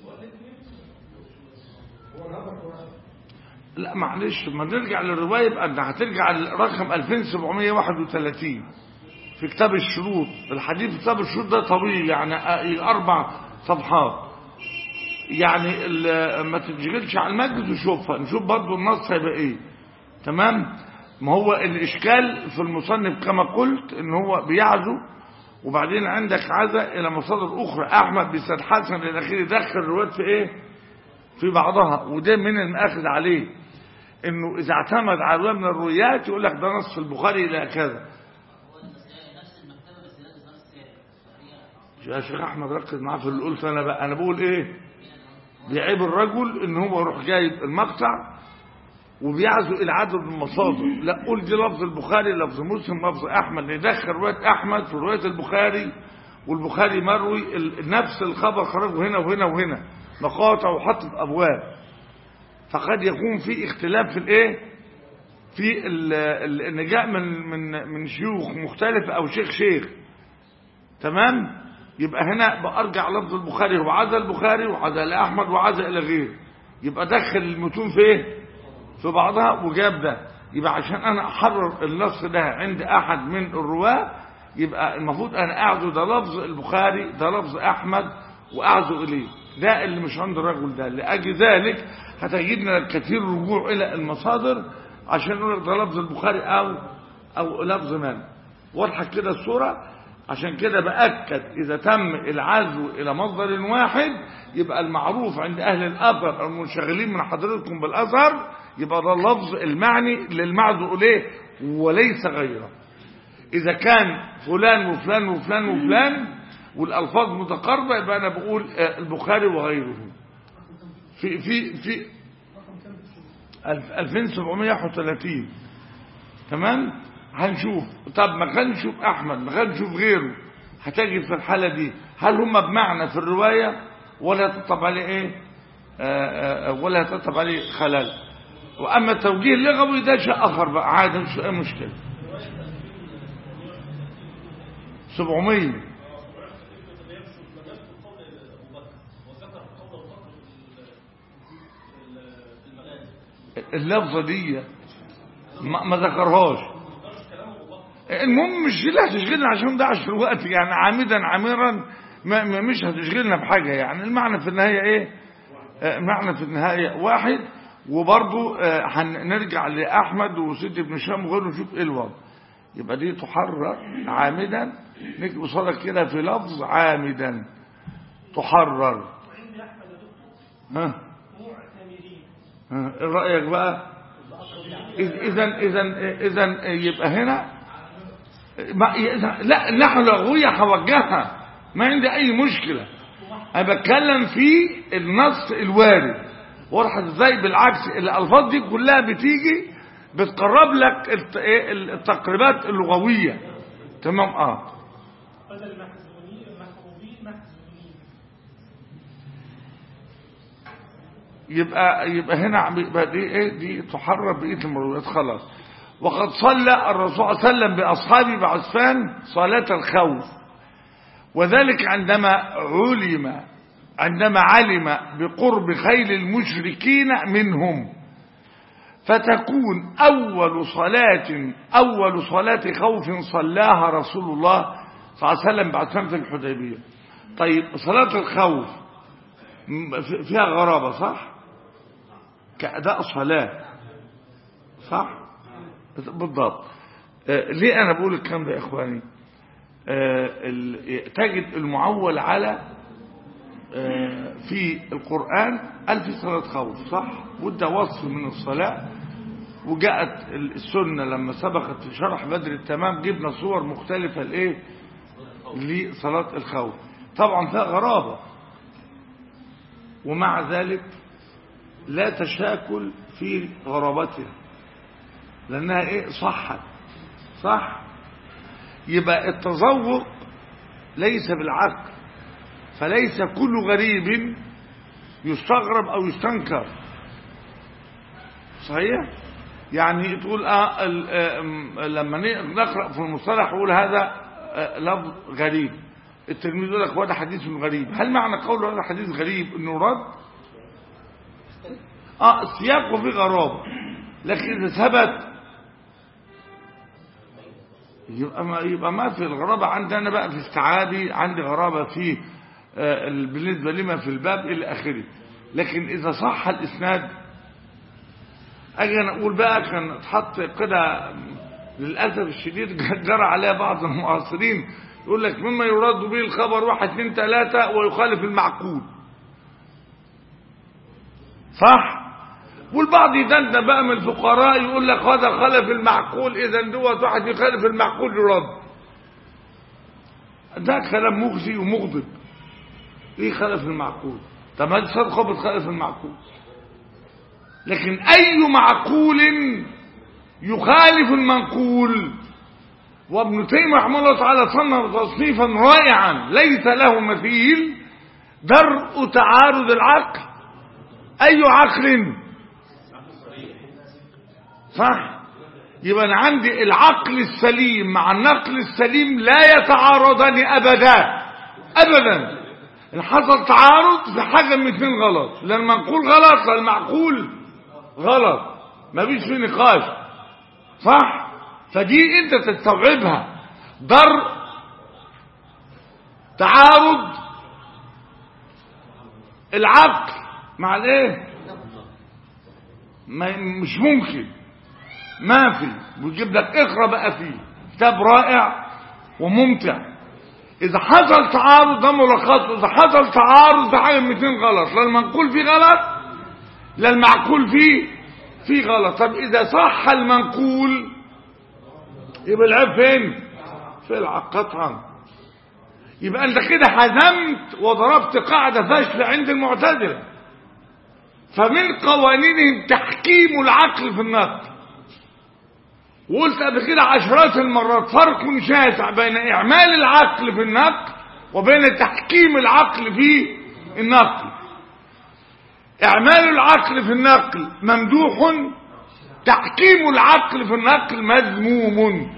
لا معلش ما نرجع للرواية يبقى انت هترجع لرقم 2731 في كتاب الشروط الحديث في كتاب الشروط ده طويل يعني أربع صفحات يعني ما تتشغلش على المجلس وشوفها نشوف برضو النص هيبقى ايه تمام ما هو الإشكال في المصنف كما قلت ان هو بيعزو وبعدين عندك عزا إلى مصادر أخرى أحمد بن حسن إلى آخره دخل الروايات في إيه في بعضها وده من المأخذ عليه إنه إذا اعتمد على رواية من الروايات يقول لك ده نص البخاري إلى كذا يا شيخ أحمد ركز معاه في اللي قلت أنا بقى أنا بقول إيه بيعيب الرجل إن هو يروح جايب المقطع وبيعزو إلى عدد المصادر لا قول دي لفظ البخاري لفظ مسلم لفظ أحمد ندخل رواية أحمد في رواية البخاري والبخاري مروي نفس الخبر خرجه هنا وهنا وهنا مقاطع وحطت أبواب فقد يكون في اختلاف في الايه في ان جاء من من من شيوخ مختلفة او شيخ شيخ تمام يبقى هنا بأرجع لفظ البخاري هو عزا البخاري وعزا لأحمد وعزا إلى غيره يبقى دخل المتون في ايه في بعضها وجاب ده يبقى عشان انا احرر النص ده عند احد من الرواه يبقى المفروض انا اعزو ده لفظ البخاري ده لفظ احمد وأعزو إليه ده اللي مش عند الرجل ده لأجل ذلك هتجدنا الكثير رجوع إلى المصادر عشان نقول لك ده لفظ البخاري أو أو لفظ من واضحة كده الصورة عشان كده بأكد إذا تم العزو إلى مصدر واحد يبقى المعروف عند أهل الأثر المنشغلين من حضرتكم بالأثر يبقى ده اللفظ المعني للمعزو إليه وليس غيره إذا كان فلان وفلان وفلان وفلان والألفاظ متقاربة يبقى أنا بقول آه، البخاري وغيره في في في ألف- 2731 تمام هنشوف طب ما كان نشوف احمد ما كان نشوف غيره هتجد في الحاله دي هل هم بمعنى في الروايه ولا تطب عليه ايه آه، آه، ولا تطب عليه خلل واما التوجيه اللغوي ده شيء اخر بقى عادي مش اي مشكله 700 اللفظه دي ما, ما ذكرهاش المهم مش لا تشغلنا عشان ده عشان الوقت يعني عامدا عامرا ما ما- مش هتشغلنا بحاجة يعني المعنى في النهاية ايه آه، المعنى في النهاية واحد وبرضو آه، هنرجع لأحمد وسيد بن هشام وغيره نشوف ايه الوضع يبقى دي تحرر عامدا نكتب قصادك كده في لفظ عامدا تحرر وعند احمد يا دكتور ها معتمرين ها، ايه رأيك بقى اذا اذا اذا يبقى هنا ما- إذا- لا نحو لغوية هوجهها ما عندي اي مشكلة انا بتكلم في النص الوارد واضحة ازاي بالعكس الالفاظ دي كلها بتيجي بتقرب لك الت- إيه التقريبات اللغوية تمام اه بدل محزونين محروبين محزونين يبقى يبقى هنا عم- يبقى دي ايه دي تحرر بقيه المرويات خلاص وقد صلى الرسول صلى الله عليه وسلم باصحابه بعسفان صلاه الخوف وذلك عندما علم عندما علم بقرب خيل المشركين منهم فتكون أول صلاة أول صلاة خوف صلاها رسول الله صلى الله عليه وسلم بعد سنة الحديبية طيب صلاة الخوف م- في- فيها غرابة صح كأداء صلاة صح بالضبط آه، ليه أنا بقول الكلام ده يا إخواني آه، ال- تجد المعول على آه، في القرآن ألف صلاة خوف صح وده وصف من الصلاة وجاءت السنة لما سبقت في شرح بدر التمام جبنا صور مختلفة لإيه لصلاة الخوف طبعا فيها غرابة ومع ذلك لا تشاكل في غرابتها لأنها إيه صحت صح يبقى التذوق ليس بالعقل فليس كل غريب يستغرب أو يستنكر صحيح يعني تقول آه ال- آه، م- لما ن- نقرأ في المصطلح يقول هذا آه، لفظ غريب التلميذ يقول لك وهذا حديث غريب هل معنى قول هذا حديث غريب انه رد اه سياقه في غرابة لكن اذا ثبت يبقى ما, يبقى ما في الغرابة عندنا بقى في استعادي عندي غرابة في آه، ال- بالنسبة لما في الباب إلى آخره لكن إذا صح الإسناد أجي أنا أقول بقى كان اتحط كده للأسف الشديد جرى عليها بعض المعاصرين يقول لك مما يراد به الخبر واحد اثنين ثلاثة ويخالف المعقول صح والبعض يدندن بقى من الفقراء يقول لك هذا خالف المعقول اذا دوت واحد يخالف المعقول يرد ده كلام مخزي ومغضب ايه خالف المعقول طب هذه صدقه بتخالف المعقول لكن اي معقول يخالف المنقول وابن تيميه رحمه الله تعالى صنف تصنيفا رائعا ليس له مثيل درء تعارض العقل اي عقل صح يبقى انا عندي العقل السليم مع النقل السليم لا يتعارضان ابدا ابدا ان حصل تعارض في حاجه من اتنين غلط لا المنقول غلط لا المعقول غلط مفيش فيه نقاش صح فدي انت تستوعبها ضر تعارض العقل مع الايه ما مش ممكن ما في ويجيب لك اقرا بقى فيه كتاب رائع وممتع اذا حصل تعارض ده ملخصه اذا حصل تعارض ده حاجه من اتنين غلط لا المنقول فيه غلط لا المعقول فيه فيه غلط طب اذا صح المنقول يبقى العيب فين في العقل قطعا يبقى انت كده حزمت وضربت قاعده فاشله عند المعتزله فمن قوانينهم تحكيم العقل في النقل وقلت قبل كده عشرات المرات فرق شاسع بين إعمال العقل في النقل وبين تحكيم العقل في النقل إعمال العقل في النقل ممدوح تحكيم العقل في النقل مذموم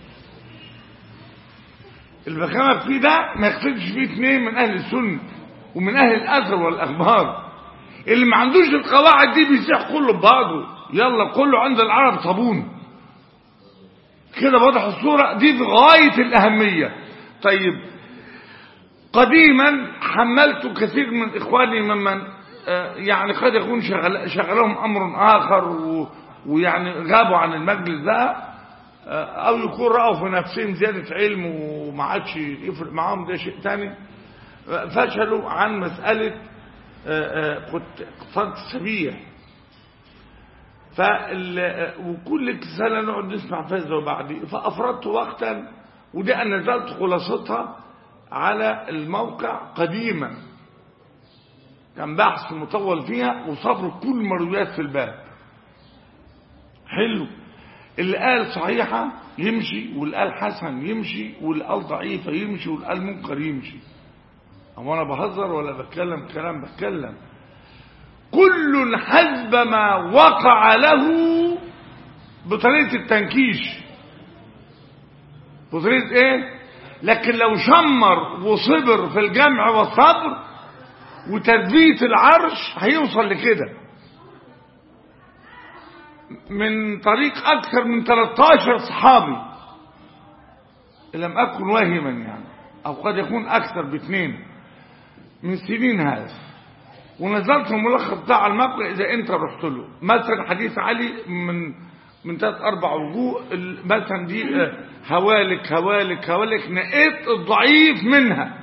البخامة فيه ده ما يختلفش فيه اثنين من أهل السنة ومن أهل الأثر والأخبار اللي ما عندوش القواعد دي بيسيح كله ببعضه يلا كله عند العرب صابون كده واضح الصورة دي في غاية الأهمية طيب قديما حملت كثير من إخواني ممن آه، يعني قد يكون شغل شغلهم أمر آخر و ويعني غابوا عن المجلس ده آه، أو يكون رأوا في نفسهم زيادة علم وما عادش يفرق معاهم ده شيء تاني آه، فشلوا عن مسألة كنت اقتصاد السبيع فال... وكل سنة نقعد نسمع فاز وبعدي فأفردت وقتا ودي أنا نزلت خلاصتها على الموقع قديما كان بحث مطول فيها وصبر كل مرويات في الباب حلو اللي قال صحيحة يمشي واللي قال حسن يمشي واللي قال ضعيفة يمشي واللي قال منكر يمشي أما أنا بهزر ولا بتكلم كلام بتكلم كل حسب ما وقع له بطريقة التنكيش بطريقة ايه لكن لو شمر وصبر في الجمع والصبر وتثبيت العرش هيوصل لكده من طريق اكثر من 13 صحابي إن لم اكن واهما يعني او قد يكون اكثر باثنين من سنين هذا ونزلت الملخص بتاع الموقع اذا انت رحت له مثلا حديث علي من من ثلاث اربع وجوه مثلا دي هوالك هوالك هوالك نقيت الضعيف منها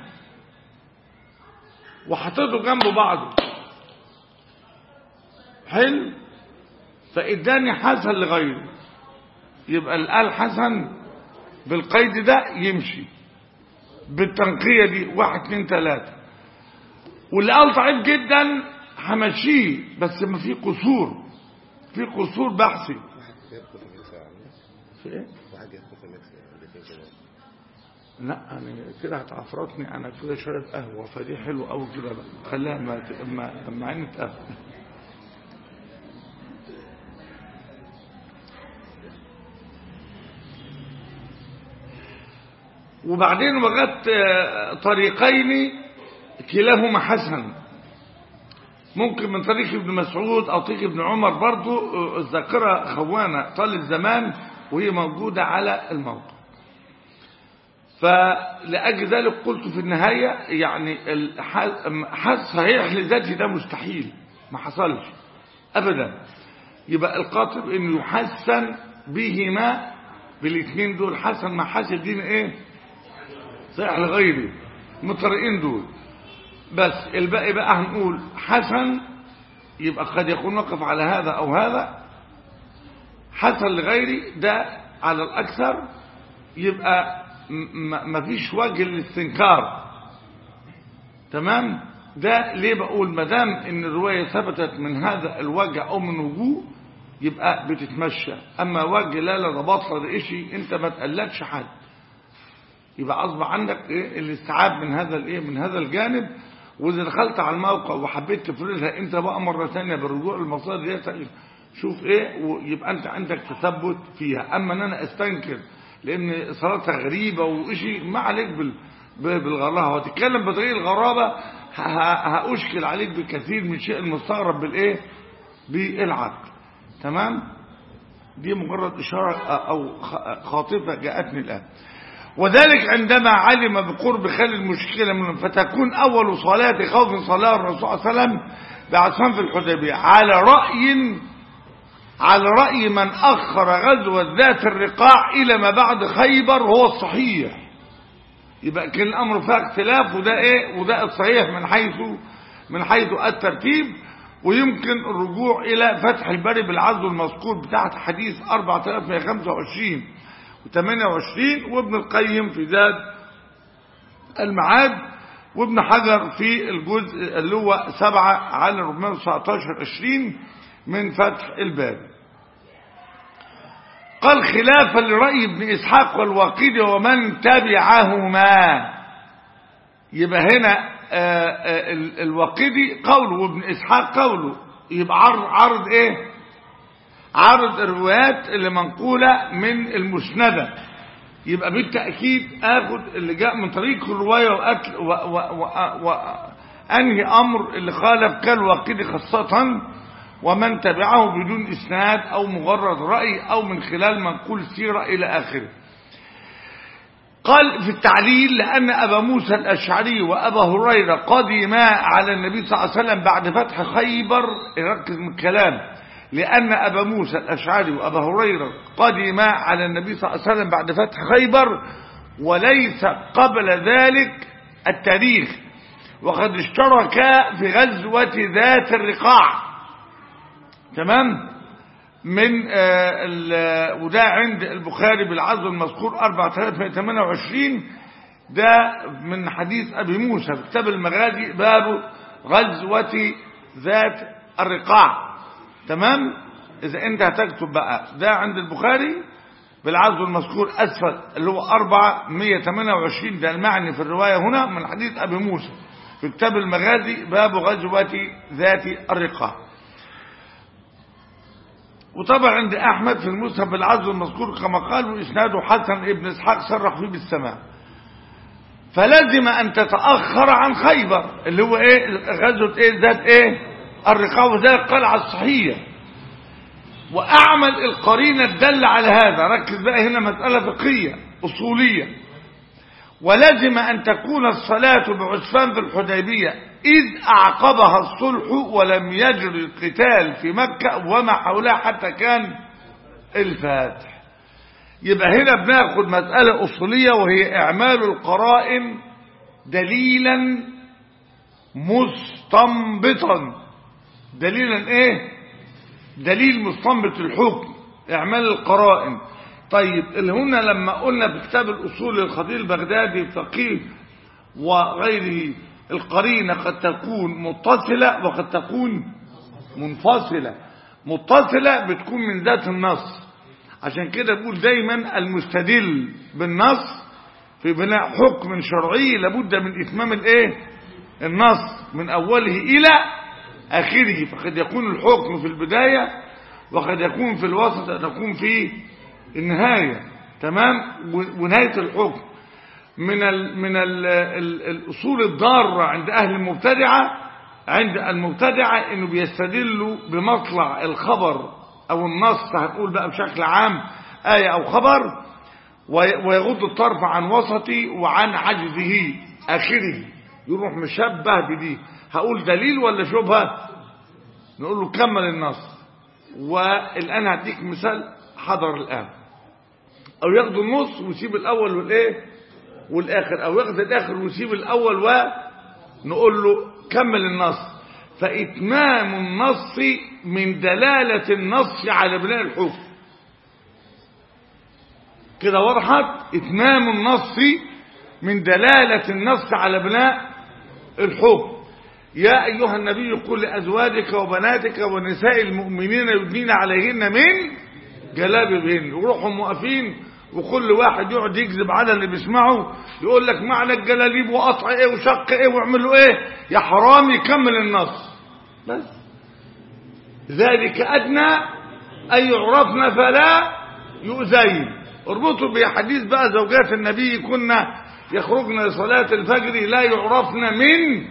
وحطيته جنب بعضه حلو فاداني حسن لغيره يبقى الآل حسن بالقيد ده يمشي بالتنقية دي واحد اتنين تلاتة واللي قال ضعيف جدا همشيه بس ما في قصور في قصور بحثي واحد يبقى في المجلس العام في ايه؟ واحد يبقى في المجلس الاثنين كمان لا انا كده هتعفرطني انا كده شرب قهوه فدي حلوه قوي كده بقى خليها ما ما ما عيني تقهوى وبعدين وجدت آه، طريقين كلاهما حسن ممكن من طريق ابن مسعود او طريق ابن عمر برضو آه، الذاكره خوانه طال الزمان وهي موجوده على الموقع فلأجل ذلك قلت في النهاية يعني الحس صحيح لذاته ده مستحيل ما حصلش أبدا يبقى القاطب انه يحسن بهما بالاثنين دول حسن مع حسن دين ايه صحيح لغيره من الطريقين دول بس الباقي بقى هنقول حسن يبقى قد يكون وقف على هذا او هذا حسن لغيري ده على الاكثر يبقى ما فيش وجه للاستنكار تمام ده ليه بقول ما دام ان الروايه ثبتت من هذا الوجه او من وجوه يبقى بتتمشى اما وجه لا لا ده بطل ده شيء انت ما تقلدش حد يبقى اصبح عندك ايه الاستيعاب من هذا الايه من هذا الجانب واذا دخلت على الموقع وحبيت تفردها انت بقى مره ثانيه بالرجوع للمصادر دي شوف ايه ويبقى انت عندك تثبت فيها اما ان انا استنكر لان صلاتها غريبه وشيء ما عليك بال بالغراءه وتتكلم بطريقه الغرابه هاشكل عليك بكثير من شيء المستغرب بالايه بالعقل تمام دي مجرد اشاره او خاطفه جاءتني الان وذلك عندما علم بقرب خل المشكلة منهم فتكون أول صلاة خوف صلاة الرسول صلى الله عليه وسلم بعصفان في الحديبية على رأي على رأي من أخر غزوة ذات الرقاع إلى ما بعد خيبر هو الصحيح يبقى كان الأمر فيها اختلاف وده إيه وده الصحيح من حيث من حيث الترتيب ويمكن الرجوع إلى فتح الباري بالعزو المذكور بتاعت حديث 4125 و28 وابن القيم في زاد المعاد وابن حجر في الجزء اللي هو 7 على 419 20 من فتح الباري قال خلافا لرأي ابن إسحاق والواقدي ومن تبعهما يبقى هنا آه، آه، ال- الواقدي قوله وابن إسحاق قوله يبقى عرض, عرض إيه عرض الروايات اللي منقولة من المسندة يبقى بالتأكيد آخد اللي جاء من طريق الرواية وأكل و و و و أنهي أمر اللي خالف كالواقدي خاصة ومن تبعه بدون إسناد أو مجرد رأي أو من خلال منقول سيرة إلى آخره قال في التعليل لأن أبا موسى الأشعري وأبا هريرة قدما على النبي صلى الله عليه وسلم بعد فتح خيبر ركز من الكلام لأن أبا موسى الأشعري وأبا هريرة قدما على النبي صلى الله عليه وسلم بعد فتح خيبر وليس قبل ذلك التاريخ وقد اشتركا في غزوة ذات الرقاع تمام من آه، ال- وده عند البخاري بالعزو المذكور 4328 ده من حديث أبي موسى في كتاب المغازي باب غزوة ذات الرقاع تمام إذا أنت هتكتب بقى ده عند البخاري بالعزو المذكور أسفل اللي هو 428 ده المعني في الرواية هنا من حديث أبي موسى في كتاب المغازي باب غزوة ذات الرقاع وطبعا عند احمد في المسند بالعزو المذكور كما قال واسناده حسن ابن اسحاق صرح فيه بالسماع فلازم ان تتاخر عن خيبر اللي هو ايه غزوه ايه ذات ايه الرقاع وذلك قال على الصحيح واعمل القرينه الدل على هذا ركز بقى هنا مساله فقهيه اصوليه ولزم أن تكون الصلاة بعسفان في الحديبية إذ أعقبها الصلح ولم يجري القتال في مكة وما حولها حتى كان الفاتح يبقى هنا بناخد مسألة أصولية وهي إعمال القرائن دليلا مستنبطا دليلا إيه دليل مستنبط الحكم إعمال القرائن طيب اللي هنا لما قلنا في كتاب الأصول للخطيب البغدادي الفقيه وغيره القرينة قد تكون متصلة وقد تكون منفصلة متصلة بتكون من ذات النص عشان كده بقول دايما المستدل بالنص في بناء حكم شرعي لابد من إتمام الايه النص من أوله إلى آخره فقد يكون الحكم في البداية وقد يكون في الوسط وقد يكون في النهاية تمام ونهاية الحكم من ال من ال ال الأصول الضارة عند أهل المبتدعة عند المبتدعة إنه بيستدلوا بمطلع الخبر أو النص هنقول بقى بشكل عام آية أو خبر ويغض الطرف عن وسطي وعن عجزه آخره يروح مشبه بدي هقول دليل ولا شبهة نقول له كمل النص والآن هديك مثال حضر الآن أو ياخد النص ويسيب الأول والإيه والآخر أو ياخد الآخر ويسيب الأول ونقول له كمل النص فإتمام النص من دلالة النص على بناء الحكم كده وضحت إتمام النص من دلالة النص على بناء الحكم يا أيها النبي قل لأزواجك وبناتك ونساء المؤمنين يدنين عليهن من جلابيبهن وروحوا موقفين وكل واحد يقعد يكذب على اللي بيسمعه يقول لك معنى الجلاليب وقطع ايه وشق ايه ويعملوا ايه يا حرام يكمل النص بس ذلك ادنى ان يعرفن فلا يؤذين اربطوا بحديث بقى زوجات النبي كنا يخرجن لصلاة الفجر لا يعرفن من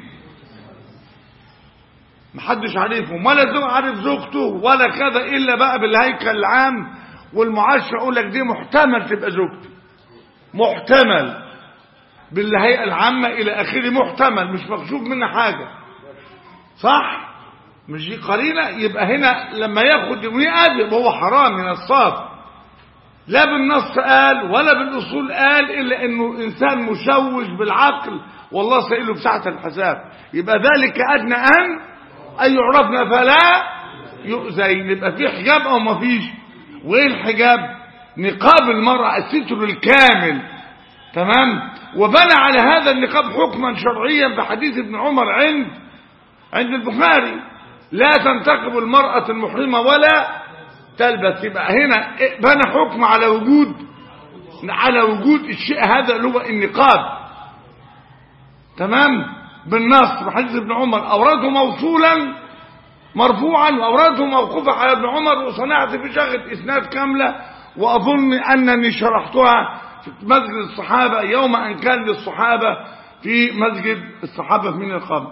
محدش عارفهم ولا زوج عارف زوجته ولا كذا الا بقى بالهيكل العام والمعاشره يقول لك دي محتمل تبقى زوجته محتمل بالهيئة العامة إلى آخره محتمل مش مكشوف منه حاجة صح مش دي قرينة يبقى هنا لما ياخد يوميات يبقى هو حرام من الصاف لا بالنص قال ولا بالأصول قال إلا أنه إنسان مشوش بالعقل والله سائله بساعة الحساب يبقى ذلك أدنى أن أن يعرفنا فلا يؤذين يبقى في حجاب أو ما فيش وإيه الحجاب نقاب المرأة الستر الكامل تمام وبنى على هذا النقاب حكما شرعيا في حديث ابن عمر عند عند البخاري لا تنتقب المرأة المحرمة ولا تلبس يبقى هنا بنى حكم على وجود على وجود الشيء هذا اللي هو النقاب تمام بالنص بحديث ابن عمر أورده موصولا مرفوعا وأورده موقوفا على ابن عمر وصنعت في شغل إسناد كاملة وأظن أنني شرحتها في مسجد الصحابة يوم أن كان للصحابة في مسجد الصحابة في من القبر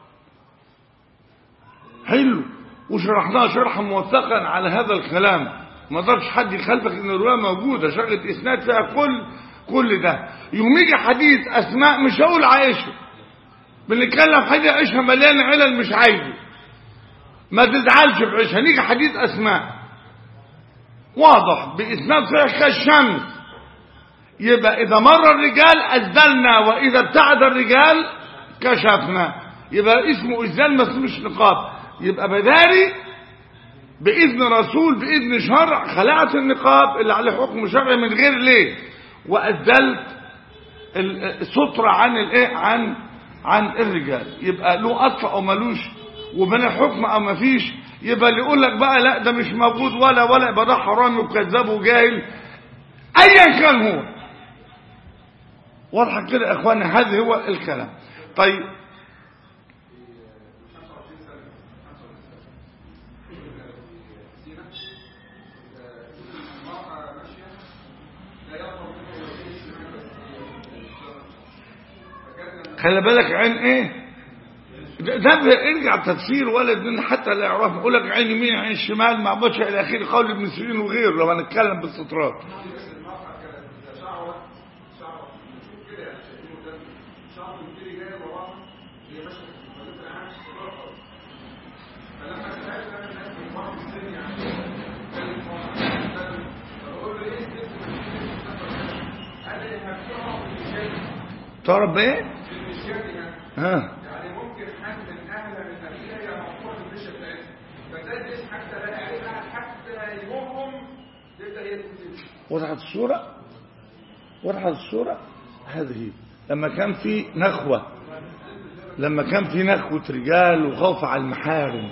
حلو وشرحناها شرحا موثقا على هذا الكلام ما قدرش حد يخالفك ان الروايه موجوده شغله اسناد فيها كل كل ده يوم يجي حديث اسماء مش هقول عائشه بنتكلم حديث عائشه مليان علل مش عايزه ما تزعلش في عائشه نيجي حديث اسماء واضح باسناد صحيح كالشمس يبقى اذا مر الرجال ازدلنا واذا ابتعد الرجال كشفنا يبقى اسمه ازدال ما اسموش نقاب يبقى بداري بإذن رسول بإذن شرع خلعت النقاب اللي عليه حكم شرعي من غير ليه وأزلت السترة عن الايه عن عن الرجال يبقى له أصل أو ملوش وبين الحكم أو مفيش يبقى اللي يقول لك بقى لا ده مش موجود ولا ولا يبقى ده حرامي وكذاب وجاهل أيا كان هو واضحة كده يا إخواني هذا هو الكلام طيب خلي بالك عين ايه ده, ده ارجع تفسير ولد من حتى لا يعرف يقول لك عين يمين عين شمال مع بشر الى اخره قول ابن سيرين وغيره لو هنتكلم باستطراد تعرف بايه ها يعني ممكن حد من اهل من اهلها هي مقطوعه الفيشه بتاعتها فتدرس حتى لا يعرفها حتى يومهم تبدا هي تكتب وضحت الصورة وضحت الصورة هذه لما كان في نخوة لما كان في نخوة رجال وخوف على المحارم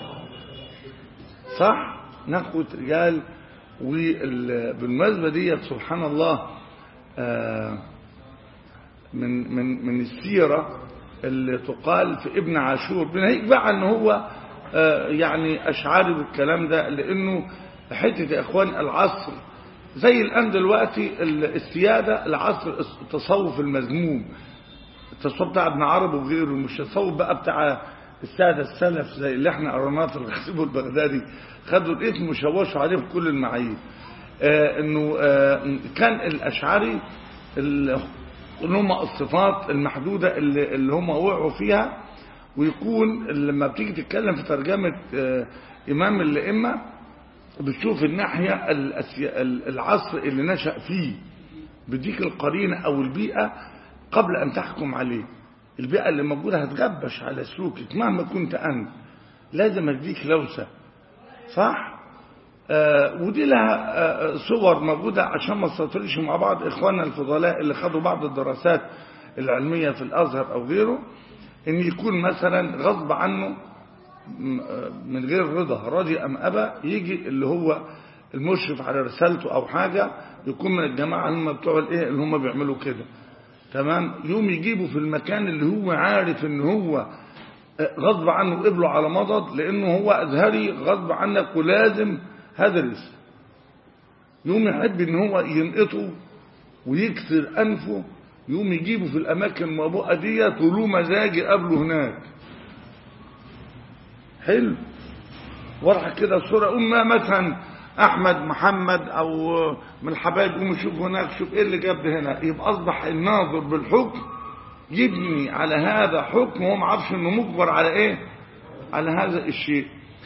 صح نخوة رجال وبالمناسبة ديت سبحان الله آه من من من السيرة اللي تقال في ابن عاشور بناهيك بقى ان هو آه يعني اشعاري بالكلام ده لانه حته يا اخوان العصر زي الان دلوقتي السياده العصر التصوف المذموم التصوف بتاع ابن عرب وغيره مش التصوف بقى بتاع الساده السلف زي اللي احنا قريناه في الخطيب البغدادي خدوا الاسم وشوشوا عليه بكل المعايير آه انه آه كان الاشعري اللي هم الصفات المحدودة اللي, اللي هم وقعوا فيها ويكون لما بتيجي تتكلم في ترجمة إمام الأئمة بتشوف الناحية العصر اللي نشأ فيه بديك القرينة أو البيئة قبل أن تحكم عليه البيئة اللي موجودة هتغبش على سلوكك مهما كنت أنت لازم أديك لوسة صح؟ آه ودي لها آه صور موجودة عشان ما نستطرش مع بعض إخواننا الفضلاء اللي خدوا بعض الدراسات العلمية في الأزهر أو غيره إن يكون مثلا غصب عنه من غير رضا راضي أم أبى يجي اللي هو المشرف على رسالته أو حاجة يكون من الجماعة هم بتوع الإيه اللي هم بيعملوا كده تمام يوم يجيبه في المكان اللي هو عارف إن هو غصب عنه قبله على مضض لأنه هو أزهري غصب عنك ولازم هدرس يوم يحب ان هو ينقطه ويكسر انفه يوم يجيبه في الاماكن الموبوءه ديت وله مزاج قبله هناك حلو واضحه كده الصوره اما مثلا احمد محمد او من الحبايب قوم شوف هناك شوف ايه اللي جاب ده هنا يبقى اصبح الناظر بالحكم يبني على هذا حكم وهو ما عارفش انه مجبر على ايه على هذا الشيء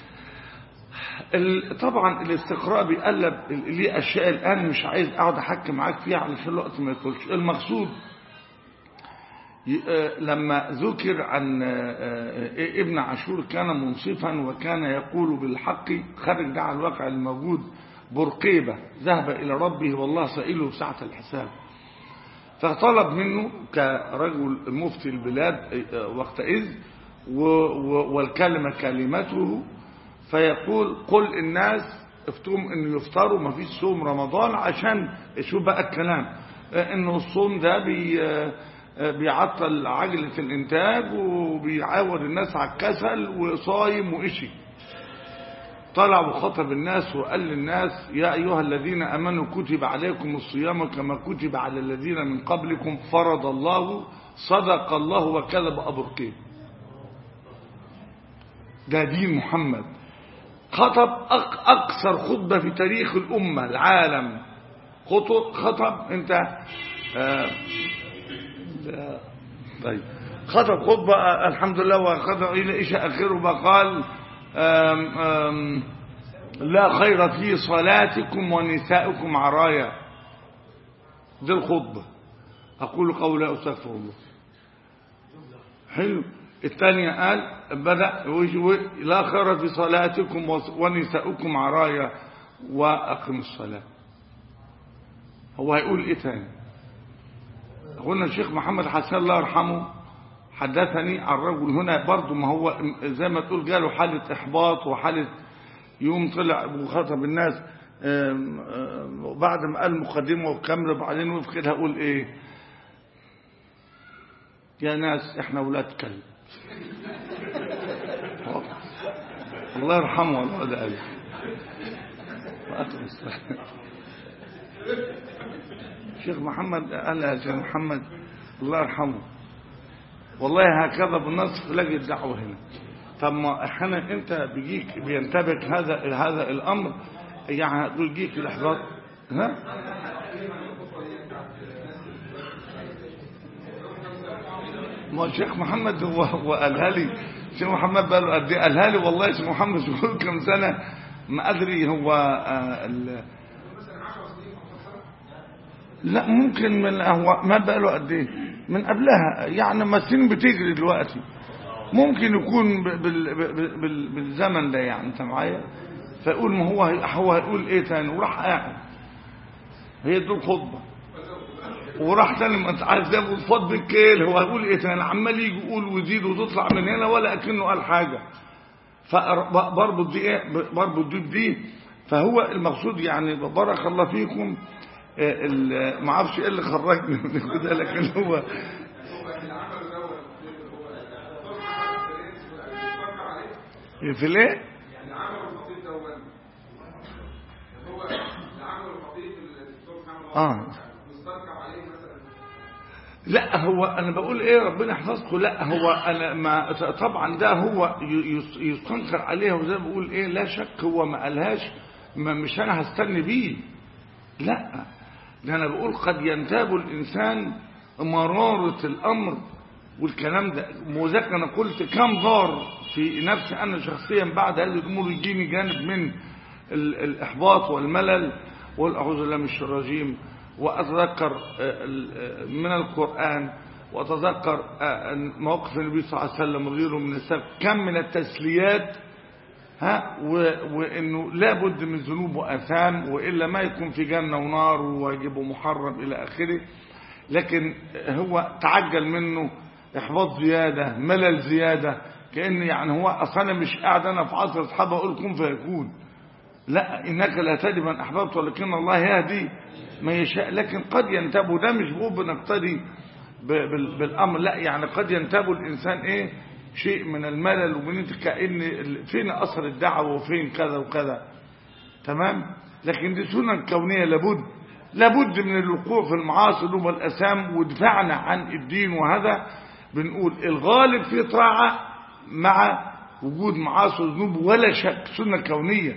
ال- طبعا الاستقراء بيقلب ال- ليه اشياء الان مش عايز اقعد احكي معاك فيها علشان الوقت ما يطولش المقصود ي- آه، لما ذكر عن آه، آه، ابن عاشور كان منصفا وكان يقول بالحق خرج ده على الواقع الموجود برقيبة ذهب إلى ربه والله سائله ساعة الحساب فطلب منه كرجل مفتي البلاد آه، وقتئذ و- و- والكلمة كلمته فيقول قل الناس افتهم انه يفطروا ما فيش صوم رمضان عشان شو بقى الكلام آه، انه الصوم ده بي آه، آه، بيعطل عجلة الانتاج وبيعاود الناس على الكسل وصايم وإشي طلع وخطب الناس وقال للناس يا أيها الذين أمنوا كتب عليكم الصيام كما كتب على الذين من قبلكم فرض الله صدق الله وكذب أبو رقيب ده دين محمد خطب أق- أقصر خطبة في تاريخ الأمة العالم خطب خطب أنت آه ده- طيب خطب خطبة آه، الحمد لله وخطب إلى إيش آخره فقال آم آم لا خير في صلاتكم ونسائكم عرايا دي الخطبة أقول قولا أستغفر الله حلو الثانية قال بدأ وجه- لا خير في صلاتكم وص- ونساؤكم عرايا وأقم الصلاة هو هيقول إيه تاني قلنا الشيخ محمد حسن الله يرحمه حدثني عن رجل هنا برضه ما هو زي ما تقول جاله حالة إحباط وحالة يوم طلع وخاطب الناس آم، آم، وبعد ما قال مقدمة وكمل وبعدين وقف كده هقول إيه يا ناس احنا ولاد كلب الله يرحمه والله ده قال شيخ محمد قال يا شيخ محمد الله يرحمه والله هكذا بالنص تلاقي الدعوة هنا طب ما احيانا انت بيجيك بينتبك هذا هذا الامر يعني هتقول جيك الاحباط ها ما هو الشيخ محمد هو هو قالها لي الشيخ محمد بقى له قد ايه قالها لي والله الشيخ محمد بيقول كم سنه ما ادري هو آه ال... لا ممكن من هو ما بقى له قد ايه من قبلها يعني ما السنين بتجري دلوقتي ممكن يكون ب- بال... بال... بال... بالزمن ده يعني انت معايا فيقول ما هو هو هيقول ايه تاني وراح قاعد هي دي الخطبه وراح تاني ما انت عارف ده بالفض بالكيل هو هيقول ايه تاني عمال يجي يقول ويزيد وتطلع من هنا ولا اكنه قال حاجه فبربط دي ايه بربط دي بدي فهو المقصود يعني بارك الله فيكم آه، ال- ما اعرفش ايه اللي خرجني من كده لكن هو هو اللي عمله دوت هو الدكتور محمد عليه في ليه اللي عمله الخطيب دوت هو اللي عمله الخطيب الدكتور محمد اه مستركب عليه مثلا لا هو انا بقول ايه ربنا يحفظكم لا هو انا ما طبعا ده هو ي- يس- يستنكر عليها وزي ما بقول ايه لا شك هو ما قالهاش ما مش انا هستني بيه لا ده انا بقول قد ينتاب الانسان مرارة الامر والكلام ده وذاك انا قلت كم ضار في نفسي انا شخصيا بعد هذه الامور يجيني جانب من ال- الاحباط والملل والاعوذ بالله من الشيطان الرجيم واتذكر آه، ال- آه، من القران واتذكر آه، مواقف النبي صلى الله عليه وسلم وغيره من السلف كم من التسليات ها و- وانه لابد من ذنوب واثام والا ما يكون في جنه ونار وواجب ومحرم الى اخره لكن هو تعجل منه احباط زياده ملل زياده كان يعني هو اصلا مش قاعد انا في عصر اصحابه اقول كن فيكون لا انك لا تهدي من احببت ولكن الله يهدي ما يشاء لكن قد ينتاب وده مش بقول بنقتدي ب- بال- بالامر لا يعني قد ينتاب الانسان ايه شيء من الملل ومن انت كأن ال- فين اثر الدعوه وفين كذا وكذا تمام لكن دي سنن كونيه لابد لابد من الوقوع في المعاصي والاسام ودفاعنا عن الدين وهذا بنقول الغالب في طاعه مع وجود معاصي وذنوب ولا شك سنه كونيه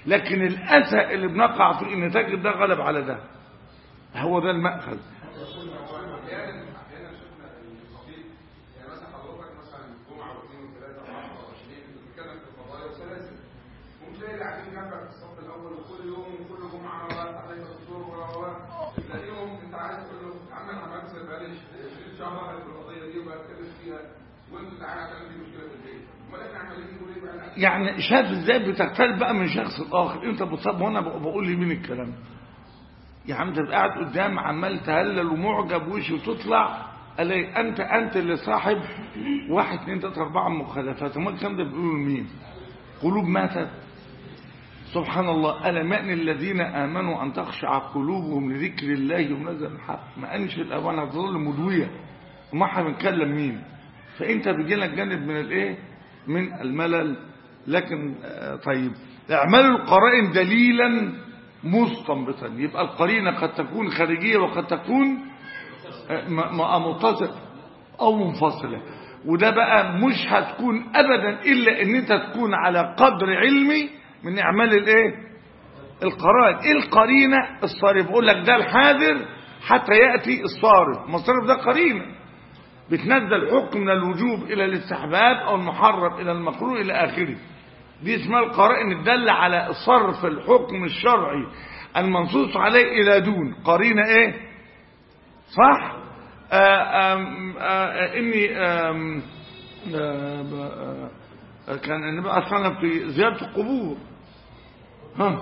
لكن الأسى اللي بنقع فيه إن تجد ده غلب على ده هو ده المأخذ احيانا احيانا شفنا الخطيب يعني مثلا حضرتك مثلا جمعه واثنين وثلاثه وعشره وعشرين بتتكلم في قضايا وسلاسل ممكن تلاقي اللي قاعدين جنبك في الصف الاول وكل يوم وكل جمعه عليك الدكتور و تلاقيهم انت عايز تقول له يا عم انا بكسب بقالي 20 شهر في القضيه دي وبتكلم فيها وانت تعالى عشان دي مشكله في البيت امال احنا عمالين نقول ايه بقى يعني شايف ازاي بتختلف بقى من شخص لآخر انت بتصاب وانا بقول لي مين الكلام ده يا عم انت قاعد قدام عمال تهلل ومعجب وشي وتطلع الاقي انت انت اللي صاحب واحد اثنين ثلاثه اربعه مخالفات امال الكلام ده بيقولوا لمين؟ قلوب ماتت سبحان الله ألم يأن الذين آمنوا أن تخشع قلوبهم لذكر الله ومنزل الحق ما أنش الأوان هتظل مدوية وما احنا بنتكلم مين فأنت بيجي لك جانب من الإيه من الملل لكن آه، طيب اعمال القرائن دليلا مستنبطا يبقى القرينة قد تكون خارجية وقد تكون آه، م- م- متصل أو منفصلة وده بقى مش هتكون أبدا إلا إن أنت تكون على قدر علمي من إعمال الإيه القرائن إيه القرينة الصارف يقول لك ده الحاذر حتى يأتي الصارف ما الصارف ده قرينة بتنزل حكم من الوجوب إلى الاستحباب أو المحرم إلى المكروه إلى آخره دي اسمها القرائن الدالة على صرف الحكم الشرعي المنصوص عليه إلى دون قرينة إيه صح آه آم آه إني آم آه ب- آه كان النبي أصلا في زيارة القبور ها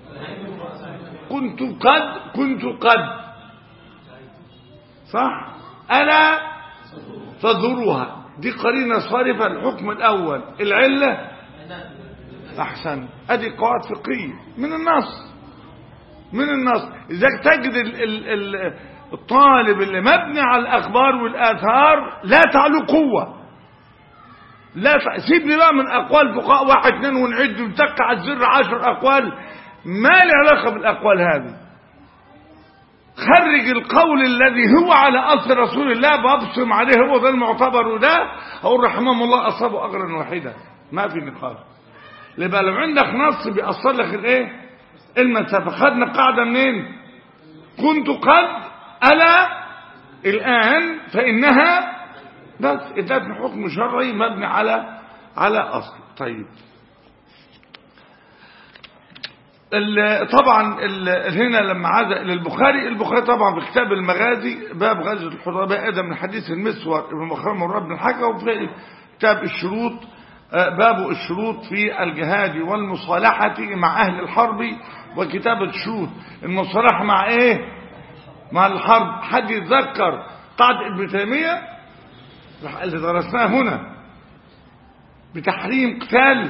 كنت قد كنت قد صح ألا فزوروها دي قرينة صارفة الحكم الأول العلة أحسن أدي قواعد فقهية من النص من النص إذا تجد ال ال ال الطالب اللي مبني على الأخبار والآثار لا تعلو قوة لا ت- سيبني بقى من أقوال فقهاء واحد اثنين ونعد ونتك على الزر عشر أقوال ما لي علاقة بالأقوال هذه خرج القول الذي هو على أصل رسول الله بأبصم عليه هو ده المعتبر وده أقول رحمه الله أصابه أجرا واحدا ما في نقاش يبقى لو عندك نص بيأثر لك الايه المسافة خدنا قاعدة منين كنت قد ألا الآن فإنها بس ادتنا حكم شرعي مبني على على أصل طيب ال- طبعا ال- هنا لما عاد الى البخاري البخاري طبعا في كتاب المغازي باب غزوه الحديبيه ادم من حديث المسور ابن مخرم والرب بن الحكم وفي كتاب الشروط آه، باب الشروط في الجهاد والمصالحه مع اهل الحرب وكتابه الشروط المصالحه مع ايه مع الحرب حد يتذكر قاعده ابن تيميه اللي درسناها هنا بتحريم قتال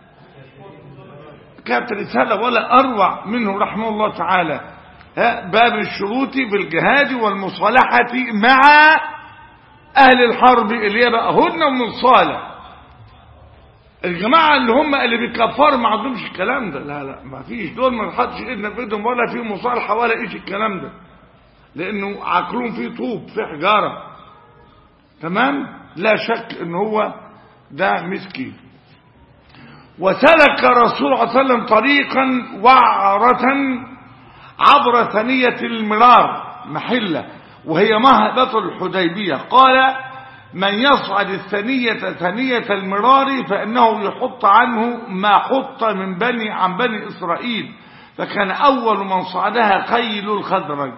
كانت رسالة ولا أروع منه رحمه الله تعالى ها، باب الشروط بالجهاد والمصالحة مع أهل الحرب اللي هي بقى هن من الصالح الجماعة اللي هم اللي بيكفروا ما عندهمش الكلام ده لا لا ما فيش دول ما نحطش ايدنا في ايدهم ولا في مصالحة ولا ايش الكلام ده لانه عقلهم فيه طوب فيه حجارة تمام لا شك ان هو ده مسكين وسلك رسول الله صلى الله عليه وسلم طريقا وعرة عبر ثنية المرار محلة وهي مهبة الحديبية قال من يصعد الثنية ثنية المرار فإنه يحط عنه ما حط من بني عن بني إسرائيل فكان أول من صعدها خيل الخزرج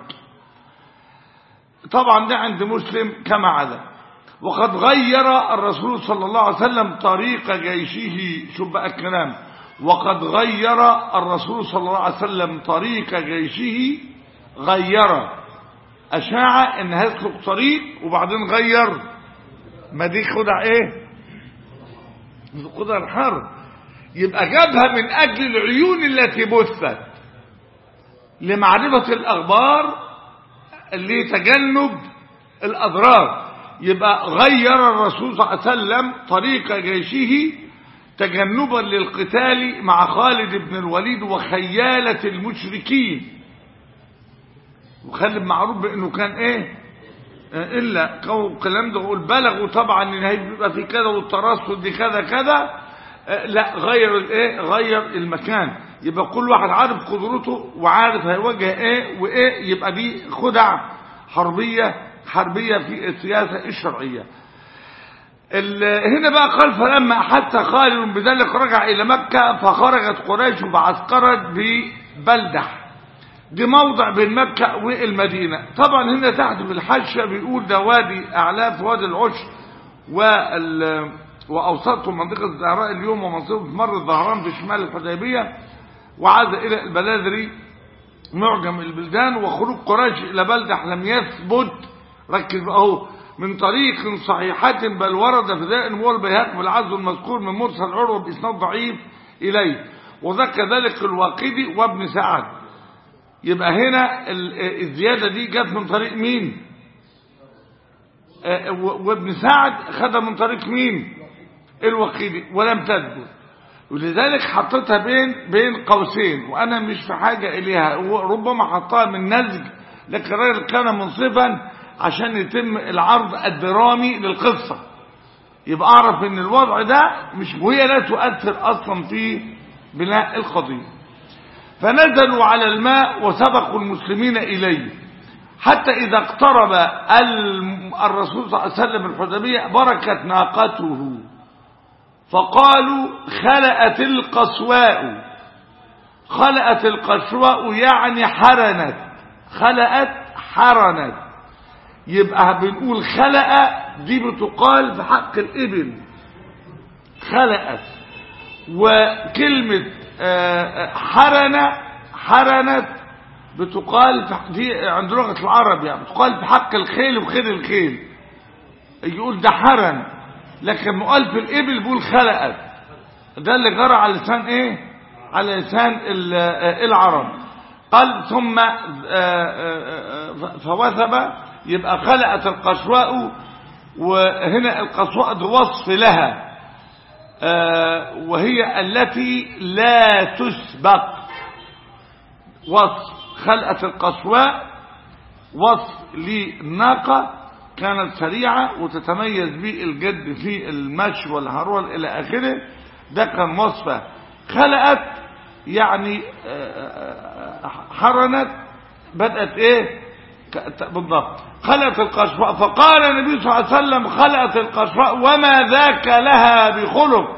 طبعا ده عند مسلم كما عدا وقد غير الرسول صلى الله عليه وسلم طريق جيشه شوف بقى الكلام وقد غير الرسول صلى الله عليه وسلم طريق جيشه غير أشاع إن هيسلك طريق وبعدين غير ما دي خدع إيه خدع الحرب يبقى جابها من أجل العيون التي بثت لمعرفة الأخبار لتجنب الأضرار يبقى غير الرسول صلى الله عليه وسلم طريق جيشه تجنبا للقتال مع خالد بن الوليد وخيالة المشركين وخالد معروف بانه كان ايه آه، الا قول الكلام ده يقول بلغوا طبعا ان هيبقى في كذا والترصد دي كذا كذا آه، لا غير الايه غير المكان يبقى كل واحد عارف قدرته وعارف هيواجه ايه وايه يبقى دي خدع حربيه حربيه في السياسه الشرعيه ال- هنا بقى قال فلما حتى خالد بذلك رجع إلى مكة فخرجت قريش فعسكرت ببلدح دي موضع بين مكة والمدينة طبعا هنا تحت في الحاشية بيقول ده وادي أعلاف وادي العشر وال وأوسطه منطقة الزهراء اليوم ومنصوب مر الظهران في شمال الحديبية وعاد إلى البلادري معجم البلدان وخروج قريش إلى بلدح لم يثبت ركز بقى اهو من طريق صحيحة بل ورد في ذلك هو البيهق بالعز المذكور من مرسل عروة بإسناد ضعيف إليه وذكر ذلك الواقدي وابن سعد يبقى هنا ال- الزيادة دي جت من طريق مين آه، و- وابن سعد خدها من طريق مين الوقيدي ولم تثبت ولذلك حطيتها بين بين قوسين وانا مش في حاجه اليها ربما حطها من نزج لكن الراجل كان منصفا عشان يتم العرض الدرامي للقصه يبقى اعرف ان الوضع ده مش وهي لا تؤثر اصلا في بناء القضيه فنزلوا على الماء وسبقوا المسلمين اليه حتى اذا اقترب الم- الرسول صلى الله عليه وسلم الحديبيه بركت ناقته فقالوا خلأت القصواء خلأت القصواء يعني حرنت خلأت حرنت يبقى بنقول خلأ دي بتقال في حق الإبل خلأت وكلمة آه، حرن حرنت بتقال في دي عند لغة العرب يعني بتقال في حق الخيل وخير الخيل يقول ده حرن لكن مقال في الإبل بيقول خلقت ده اللي جرى على لسان ايه على لسان ال- آه، العرب قال ثم آه، آه، آه، فوثب يبقى خلقت القصواء وهنا القصواء ده وصف لها آه، وهي التي لا تسبق وصف خلقة القصواء وصف للناقة كانت سريعة وتتميز بالجد في المشي والهرول إلى آخره ده كان وصفه خلقت يعني آه، آه، حرنت بدأت ايه ك- بالضبط خلقت القشفاء فقال النبي صلى الله عليه وسلم خلقت القشفاء وما ذاك لها بخلق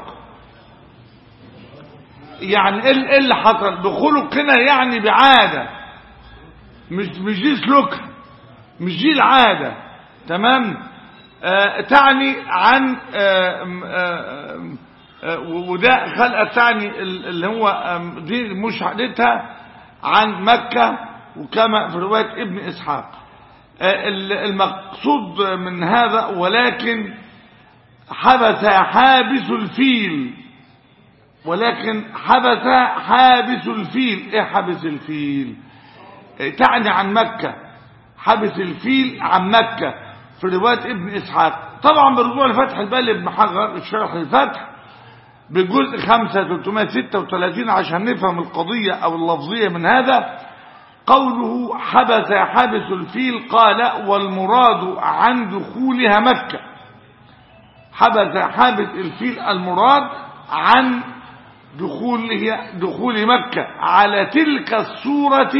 يعني ايه إيه اللي حصل بخلق هنا يعني بعادة مش مش دي سلوكها مش دي العادة تمام آه تعني عن آه م- آه آم، آه وده خلقة تعني ال- اللي هو آم، دي مش عادتها عن مكة وكما في رواية ابن إسحاق آه ال- المقصود من هذا ولكن حبس حابس الفيل ولكن حبس حابس الفيل ايه حبس الفيل إيه تعني عن مكة حبس الفيل عن مكة في رواية ابن إسحاق طبعا برجوع لفتح البال ابن حجر الشرح الفتح بجزء 5 336 عشان نفهم القضية أو اللفظية من هذا قوله حبس حبس الفيل قال والمراد عن دخولها مكة حبس حابس الفيل المراد عن دخول دخول مكة على تلك الصورة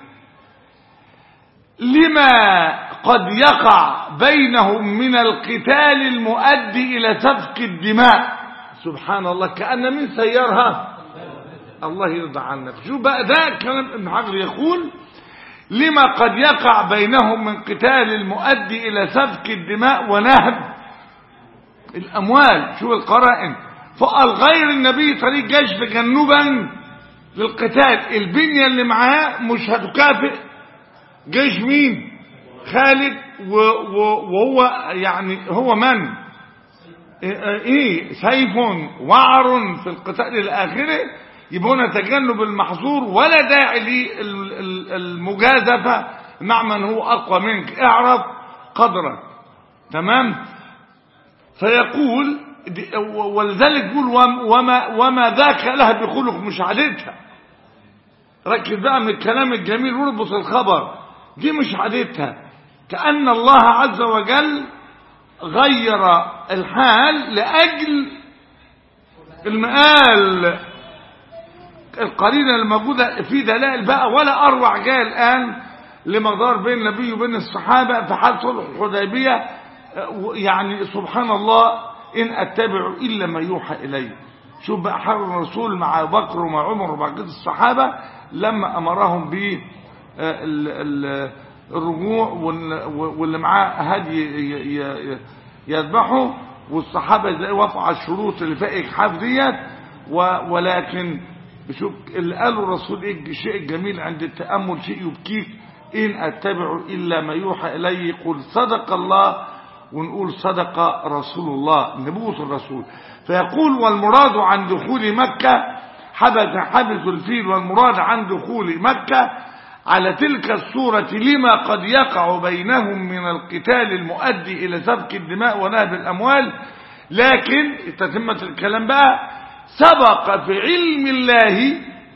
لما قد يقع بينهم من القتال المؤدي إلى سفك الدماء سبحان الله كأن من سيرها الله يرضى عنك شو بقى ده كلام ابن حجر يقول لما قد يقع بينهم من قتال المؤدي إلى سفك الدماء ونهب الأموال شو القرائن فقال غير النبي طريق جيش تجنبا للقتال البنية اللي معاه مش هتكافئ جيش مين خالد و و وهو يعني هو من ايه إيه؟ سيف وعر في القتال الى اخره يبقى هنا تجنب المحظور ولا داعي للمجازفه مع من هو اقوى منك اعرف قدرك تمام فيقول دي- ولذلك يقول وم- وما وما ذاك لها بخلق مش عادتها ركز بقى من الكلام الجميل واربط الخبر دي مش عادتها كأن الله عز وجل غير الحال لأجل المقال القرينة الموجودة في دلائل بقى ولا أروع جاء الآن لمدار بين النبي وبين الصحابة في حال صلح الحديبية آه، يعني سبحان الله إن أتبع إلا ما يوحى إلي شوف بقى حال الرسول مع أبو بكر ومع عمر ومع كده الصحابة لما أمرهم ب آه، ال- ال- الرجوع وال- واللي معاه هدي ي- ي- ي- يذبحه والصحابة زي وافقوا على الشروط اللي فيها إجحاف ديت و- ولكن شوف اللي قاله الرسول ايه الشيء الجميل عند التأمل شيء يبكيك إن أتبع إلا ما يوحى إلي يقول صدق الله ونقول صدق رسول الله نبوة الرسول فيقول والمراد عن دخول مكة حبس حبس الفيل والمراد عن دخول مكة على تلك الصورة لما قد يقع بينهم من القتال المؤدي إلى سفك الدماء ونهب الأموال لكن تتمة الكلام بقى سبق في علم الله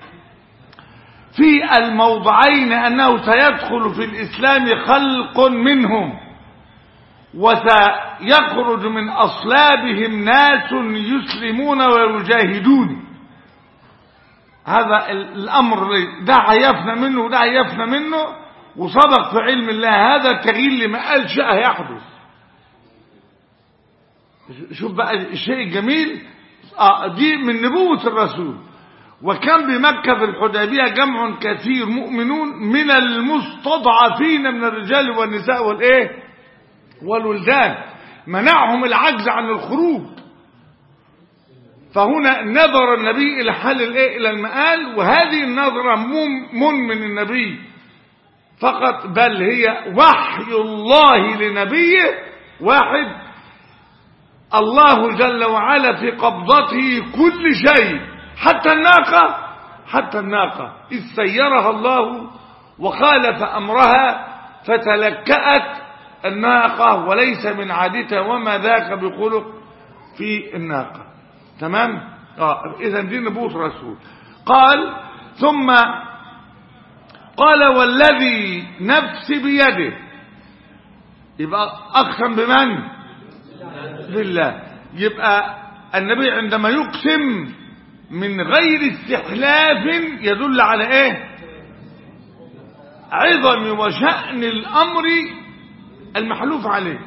في الموضعين أنه سيدخل في الإسلام خلق منهم وسيخرج من أصلابهم ناس يسلمون ويجاهدون هذا الأمر ده عيفنا منه وده عيفنا منه وسبق في علم الله هذا التغيير اللي ما قال شيء هيحدث شوف بقى الشيء الجميل آه دي من نبوة الرسول وكان بمكة في الحديبية جمع كثير مؤمنون من المستضعفين من الرجال والنساء والايه والولدان منعهم العجز عن الخروج فهنا نظر النبي الى حل الايه الى المآل وهذه النظرة من من النبي فقط بل هي وحي الله لنبيه واحد الله جل وعلا في قبضته كل شيء حتى الناقة حتى الناقة إذ سيرها الله وخالف أمرها فتلكأت الناقة وليس من عادتها وما ذاك بخلق في الناقة تمام آه إذا دي نبوة رسول قال ثم قال والذي نفسي بيده يبقى أقسم بمن بالله يبقى النبي عندما يقسم من غير استحلاف يدل على ايه عظم وشأن الامر المحلوف عليه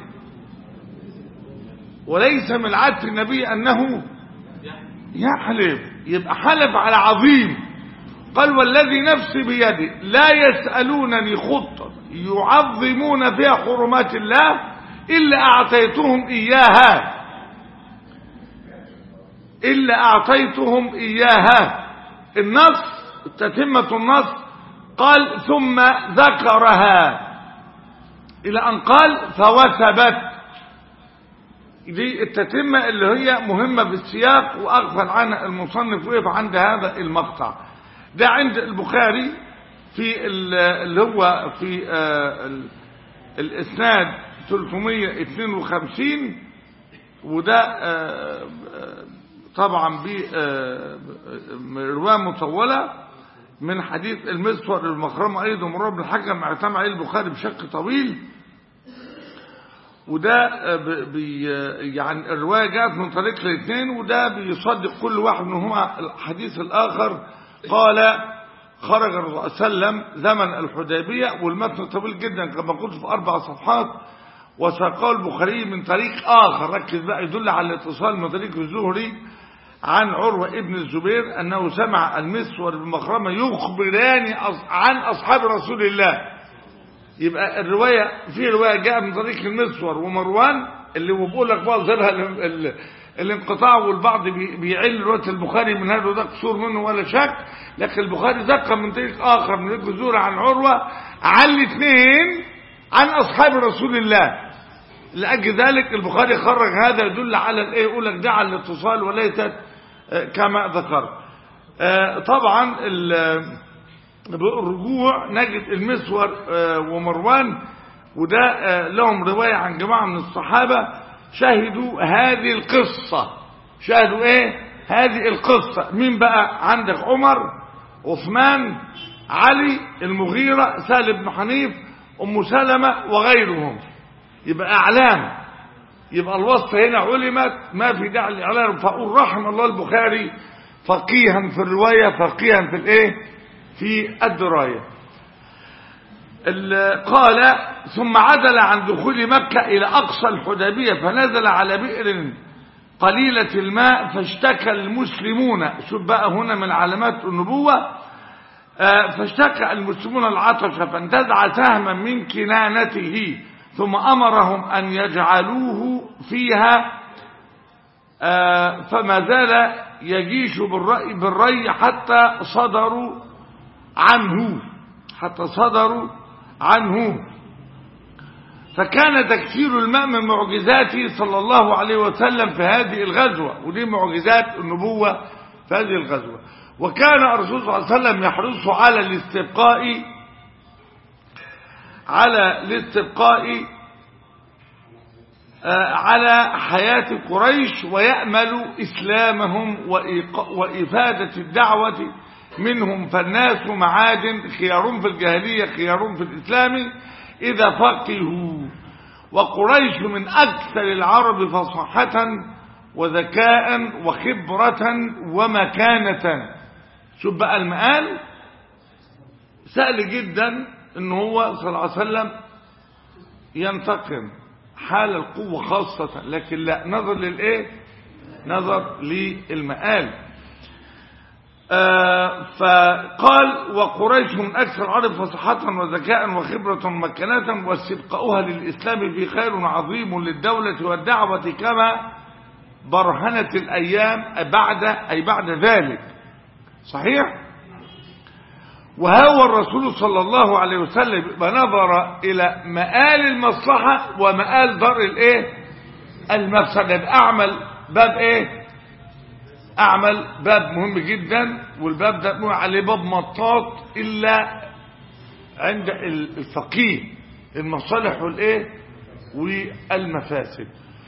وليس من عادة النبي انه يحلف يبقى حلف على عظيم قال والذي نفسي بيده لا يسألونني خطة يعظمون فيها حرمات الله إلا أعطيتهم إياها إلا أعطيتهم إياها النص تتمة النص قال ثم ذكرها إلى أن قال فوثبت دي التتمة اللي هي مهمة في السياق وأغفل عنها المصنف وقف عند هذا المقطع ده عند البخاري في اللي هو في الإسناد 352 وده طبعا برواية مطولة من حديث المسور المخرمة أيضا مرور بن الحكم اعتمد عليه البخاري بشكل طويل وده بي يعني الرواية جاءت من طريق الاثنين وده بيصدق كل واحد منهما الحديث الآخر قال خرج الرسول صلى الله عليه وسلم زمن الحديبية والمتن طويل جدا كما قلت في أربع صفحات وساقه البخاري من طريق آخر ركز بقى يدل على الاتصال من طريق الزهري عن عروة ابن الزبير أنه سمع المسور بمخرمة يخبران عن أصحاب رسول الله يبقى الرواية في رواية جاء من طريق المسور ومروان اللي هو بقول لك بقى ظهرها الانقطاع والبعض بيعل رواية البخاري من هذا وده قصور منه ولا شك لكن البخاري ذكر من طريق آخر من طريق الزهري عن عروة عن الاثنين عن أصحاب رسول الله لأجل ذلك البخاري خرج هذا يدل على الايه يقول لك ده على الاتصال وليست كما ذكر طبعا الرجوع نجد المسور ومروان وده لهم رواية عن جماعة من الصحابة شهدوا هذه القصة شهدوا ايه هذه القصة مين بقى عندك عمر عثمان علي المغيرة سهل بن حنيف ام سلمة وغيرهم يبقى اعلام يبقى الوصف هنا علمت ما في داعي للإعلان فأقول رحم الله البخاري فقيها في الرواية فقيها في الايه في الدراية ال- قال ثم عدل عن دخول مكة إلى أقصى الحديبية فنزل على بئر قليلة الماء فاشتكى المسلمون شوف بقى هنا من علامات النبوة آه، فاشتكى المسلمون العطش فانتزع سهما من كنانته ثم أمرهم أن يجعلوه فيها آه، فما زال يجيش بالرأي, بالري حتى صدروا عنه حتى صدروا عنه فكان تكثير الماء من معجزاته صلى الله عليه وسلم في هذه الغزوة ودي معجزات النبوة في هذه الغزوة وكان الرسول صلى الله عليه وسلم يحرص على الاستبقاء على الاستبقاء آه، على حياة قريش ويأمل إسلامهم وإيق- وإفادة الدعوة منهم فالناس معادن خيارون في الجاهلية خيارون في الإسلام إذا فقهوا وقريش من أكثر العرب فصاحة وذكاء وخبرة ومكانة شوف بقى المقال سهل جدا ان هو صلى الله عليه وسلم ينتقم حال القوة خاصة لكن لا نظر للايه نظر للمآل آه فقال وقريش من أكثر العرب فصحة وذكاء وخبرة ومكانة واستبقاؤها للإسلام في خير عظيم للدولة والدعوة كما برهنت الأيام بعد أي بعد ذلك صحيح وهو الرسول صلى الله عليه وسلم نظر إلى مآل المصلحة ومآل ضر الإيه المفسدة أعمل باب إيه أعمل باب مهم جدا والباب ده بنقول عليه باب مطاط إلا عند الفقيه المصالح والإيه والمفاسد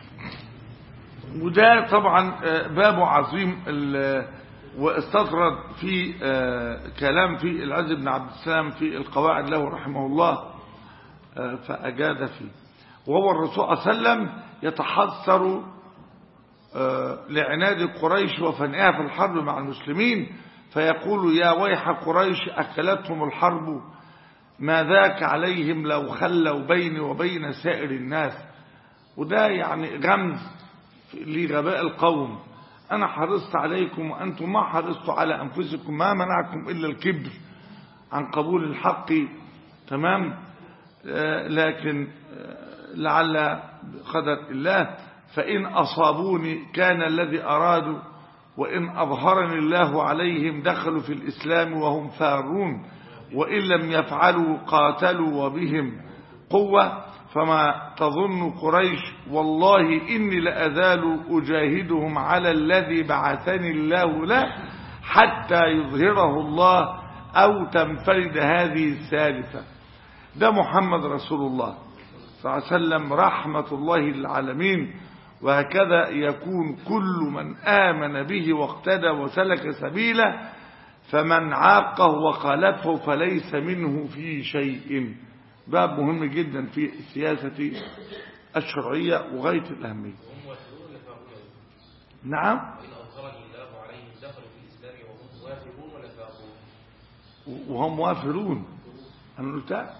وده طبعا آه، باب عظيم ال- واستطرد في آه، كلام في العز بن عبد السلام في القواعد له رحمه الله آه، فأجاد فيه وهو الرسول صلى الله عليه وسلم يتحسر آه، لعناد قريش وفنئها في الحرب مع المسلمين فيقول يا ويح قريش أكلتهم الحرب ما ذاك عليهم لو خلوا بيني وبين سائر الناس وده يعني غمز لغباء القوم أنا حرصت عليكم وأنتم ما حرصتوا على أنفسكم ما منعكم إلا الكبر عن قبول الحق تمام آه، لكن آه، لعل قدر الله فإن أصابوني كان الذي أرادوا وإن أظهرني الله عليهم دخلوا في الإسلام وهم فارون وإن لم يفعلوا قاتلوا وبهم قوة فما تظن قريش والله إني لأزال أجاهدهم على الذي بعثني الله له حتى يظهره الله أو تنفرد هذه الثالثة ده محمد رسول الله صلى الله عليه وسلم رحمة الله للعالمين وهكذا يكون كل من آمن به واقتدى وسلك سبيله فمن عاقه وخالفه فليس منه في شيء باب مهم جدا في السياسة الشرعية وغاية الأهمية هم وافرون ولا فاقون نعم وإن أظهرني الله عليهم دخلوا في الإسلام وهم وافرون ولا فاقون وهم وافرون أنا قلتها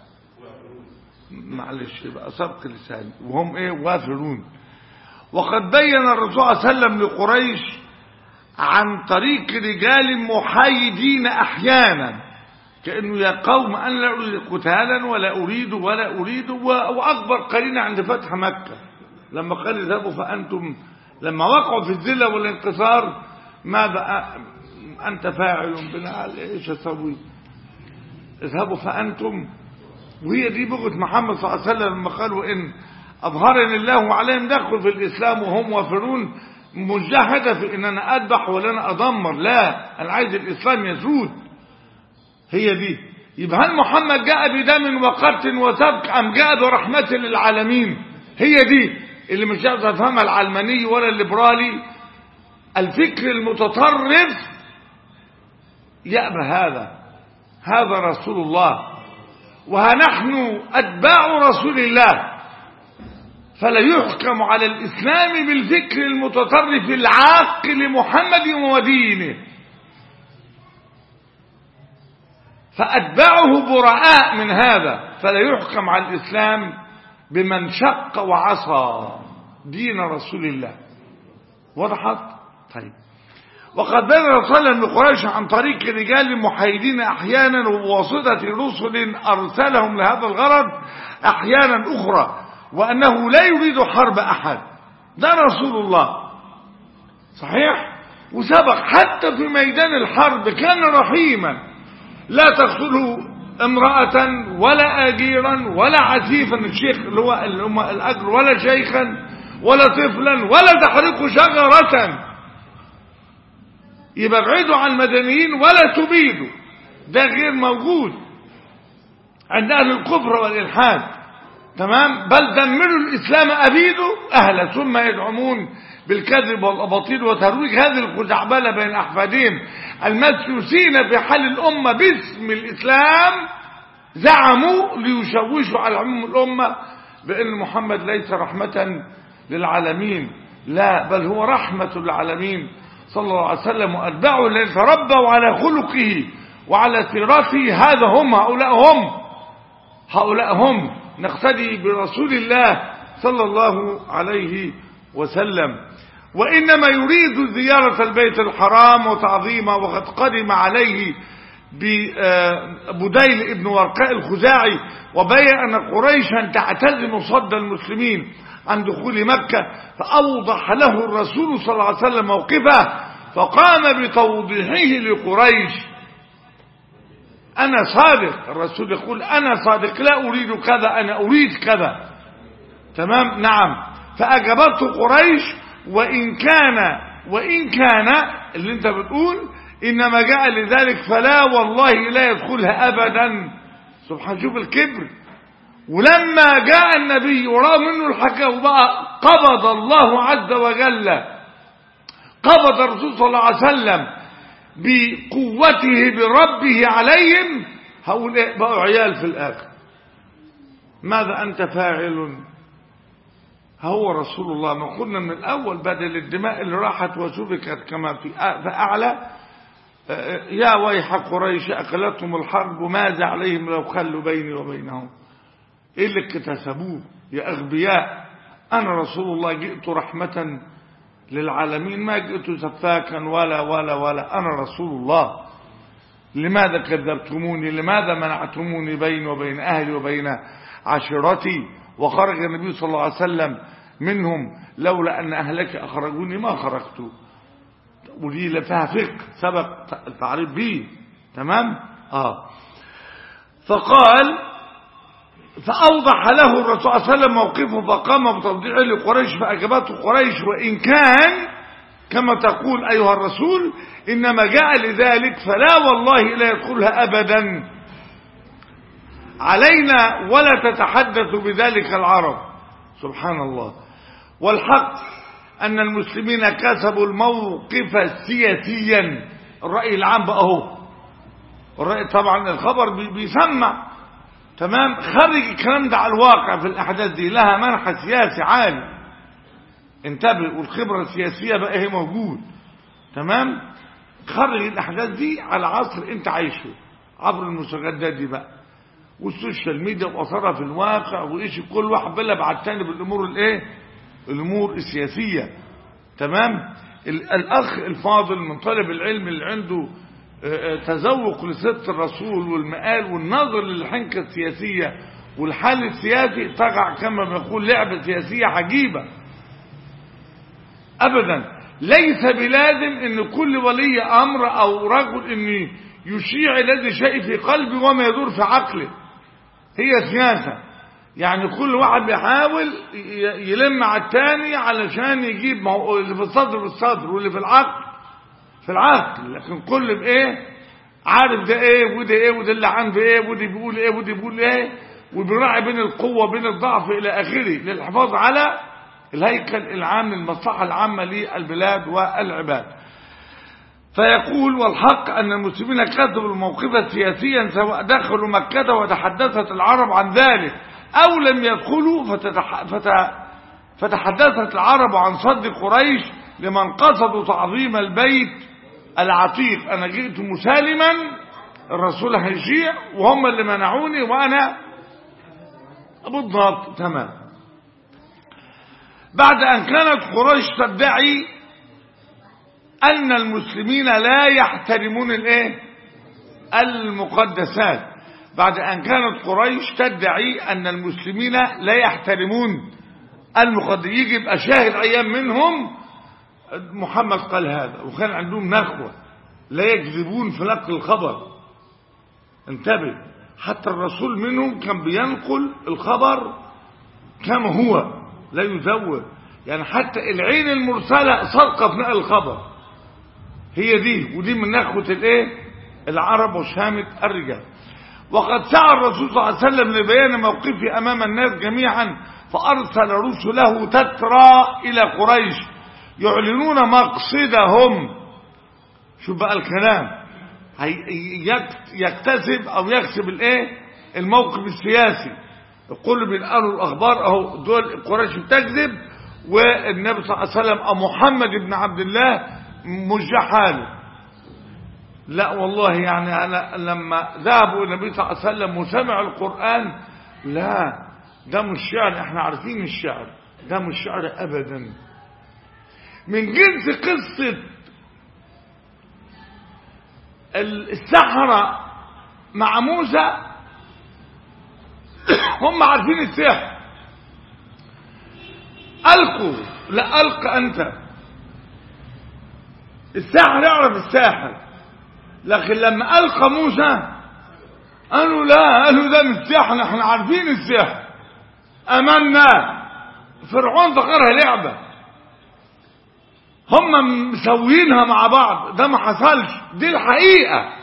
معلش يبقى سبق لساني وهم ايه وافرون وقد بين الرسول صلى الله عليه وسلم لقريش عن طريق رجال محايدين احيانا كانه يا قوم انا لا اريد قتالا ولا اريد ولا اريد و- واكبر قرينه عند فتح مكه لما قال اذهبوا فانتم لما وقعوا في الذله والانكسار ماذا أ- انت فاعل بنا قال ايش اسوي اذهبوا فانتم وهي دي بغة محمد صلى الله عليه وسلم لما قال وإن أظهرني الله عليهم دخلوا في الإسلام وهم وافرون مجاهدة في إن أنا أذبح ولا أنا أدمر لا أنا عايز الإسلام يسود هي دي يبقى هل محمد جاء بدم وقتل وسبك أم جاء برحمة للعالمين هي دي اللي مش عايز تفهمها العلماني ولا الليبرالي الفكر المتطرف يأبى هذا هذا رسول الله وها نحن أتباع رسول الله فلا يحكم على الإسلام بالفكر المتطرف العاق لمحمد ودينه فأتباعه براء من هذا فلا يحكم على الإسلام بمن شق وعصى دين رسول الله وضحت طيب وقد بين رسولا من قريش عن طريق رجال محايدين احيانا وبواسطه رسل ارسلهم لهذا الغرض احيانا اخرى وانه لا يريد حرب احد ده رسول الله صحيح وسبق حتى في ميدان الحرب كان رحيما لا تقتله امرأة ولا أجيرا ولا عسيفا الشيخ اللي هو اللي هم الأجر ولا شيخا ولا طفلا ولا تحرقوا شجرة يبقى ابعدوا عن المدنيين ولا تبيدوا ده غير موجود عند أهل الكفر والإلحاد تمام بل دمروا الإسلام أبيدوا أهله ثم يدعمون بالكذب والأباطيل وترويج هذه الخزعبلة بين أحفادهم المسوسين في حال الأمة باسم الإسلام زعموا ليشوشوا على عموم الأمة بأن محمد ليس رحمة للعالمين لا بل هو رحمة للعالمين صلى الله عليه وسلم وأتباعه الذين تربوا على خلقه وعلى سيرته هذا هم هؤلاء هم هؤلاء هم نقتدي برسول الله صلى الله عليه وسلم وإنما يريد زيارة البيت الحرام وتعظيمه وقد قدم عليه بديل ابن ورقاء الخزاعي وبين أن قريشا تعتزم صد المسلمين عن دخول مكة فأوضح له الرسول صلى الله عليه وسلم موقفه فقام بتوضيحه لقريش أنا صادق الرسول يقول أنا صادق لا أريد كذا أنا أريد كذا تمام نعم فأجابته قريش وإن كان وإن كان اللي انت بتقول إنما جاء لذلك فلا والله لا يدخلها أبدا سبحان شوف الكبر ولما جاء النبي وراه منه الحكاية وبقى قبض الله عز وجل قبض الرسول صلى الله عليه وسلم بقوته بربه عليهم هقول ايه بقوا عيال في الآخر ماذا أنت فاعل هو رسول الله ما قلنا من الأول بدل الدماء اللي راحت وسفكت كما في فأعلى يا ويح قريش أكلتهم الحرب ماذا عليهم لو خلوا بيني وبينهم إيه اللي اكتسبوه يا أغبياء أنا رسول الله جئت رحمة للعالمين ما جئت سفاكا ولا ولا ولا أنا رسول الله لماذا كذبتموني لماذا منعتموني بيني وبين أهلي وبين عشيرتي وخرج النبي صلى الله عليه وسلم منهم لولا أن أهلك أخرجوني ما خرجت ودي فيها فقه سبق التعريف به تمام آه فقال فأوضح له الرسول صلى الله عليه وسلم موقفه فقام بتوضيحه لقريش فأجابته قريش وإن كان كما تقول أيها الرسول إنما جاء لذلك فلا والله لا يدخلها أبدا علينا ولا تتحدث بذلك العرب سبحان الله والحق أن المسلمين كسبوا الموقف سياسيا الرأي العام بقى هو الرأي طبعا الخبر بيسمع تمام خرج الكلام ده على الواقع في الأحداث دي لها منحى سياسي عالي انتبه والخبرة السياسية بقى هي موجود تمام خرج الأحداث دي على عصر انت عايشه عبر المسجدات دي بقى والسوشيال ميديا واثرها في الواقع وايش كل واحد بلب على الثاني بالامور الايه الامور السياسيه تمام الاخ الفاضل من طالب العلم اللي عنده تذوق لست الرسول والمقال والنظر للحنكه السياسيه والحال السياسي تقع كما بنقول لعبه سياسيه عجيبه ابدا ليس بلازم ان كل ولي امر او رجل ان يشيع الذي شيء في قلبه وما يدور في عقله هي سياسة يعني كل واحد بيحاول يلم على التاني علشان يجيب اللي في الصدر في الصدر واللي في العقل في العقل لكن كل بايه عارف ده ايه وده ايه وده اللي عنده ايه وده بيقول ايه وده بيقول ايه وبيراعي بين القوة وبين الضعف الى اخره للحفاظ على الهيكل العام للمصلحة العامة للبلاد والعباد فيقول والحق أن المسلمين كذبوا الموقف سياسيا سواء دخلوا مكة وتحدثت العرب عن ذلك أو لم يدخلوا فتتح... فتحدثت العرب عن صد قريش لمن قصدوا تعظيم البيت العتيق أنا جئت مسالما الرسول هيشيع وهم اللي منعوني وأنا بالضبط تمام بعد أن كانت قريش تدعي أن المسلمين لا يحترمون الايه المقدسات بعد أن كانت قريش تدعي أن المسلمين لا يحترمون المقدس يجي يبقى شاهد أيام منهم محمد قال هذا وكان عندهم نخوة لا يكذبون في نقل الخبر انتبه حتى الرسول منهم كان بينقل الخبر كما هو لا يزور يعني حتى العين المرسلة صدقة في نقل الخبر هي دي ودي من نخوة الايه العرب وشامة الرجال وقد سعى الرسول صلى الله عليه وسلم لبيان موقفه امام الناس جميعا فارسل رسله تترى الى قريش يعلنون مقصدهم شوف بقى الكلام يكتسب او يكسب الايه الموقف السياسي الكل بينقلوا الاخبار اهو دول قريش بتكذب والنبي صلى الله عليه وسلم او محمد بن عبد الله مش حاله لا والله يعني انا لما ذهبوا النبي صلى الله عليه وسلم وسمع القران لا ده مش شعر احنا عارفين الشعر ده مش شعر ابدا من جنس قصه السحرة مع موسى هم عارفين السحر ألقوا لا ألق أنت الساحر يعرف الساحر لكن لما ألقى موسى قالوا لا قالوا ده مش سحر احنا عارفين السحر أمنا فرعون فكرها لعبة هم مسوينها مع بعض ده ما حصلش دي الحقيقة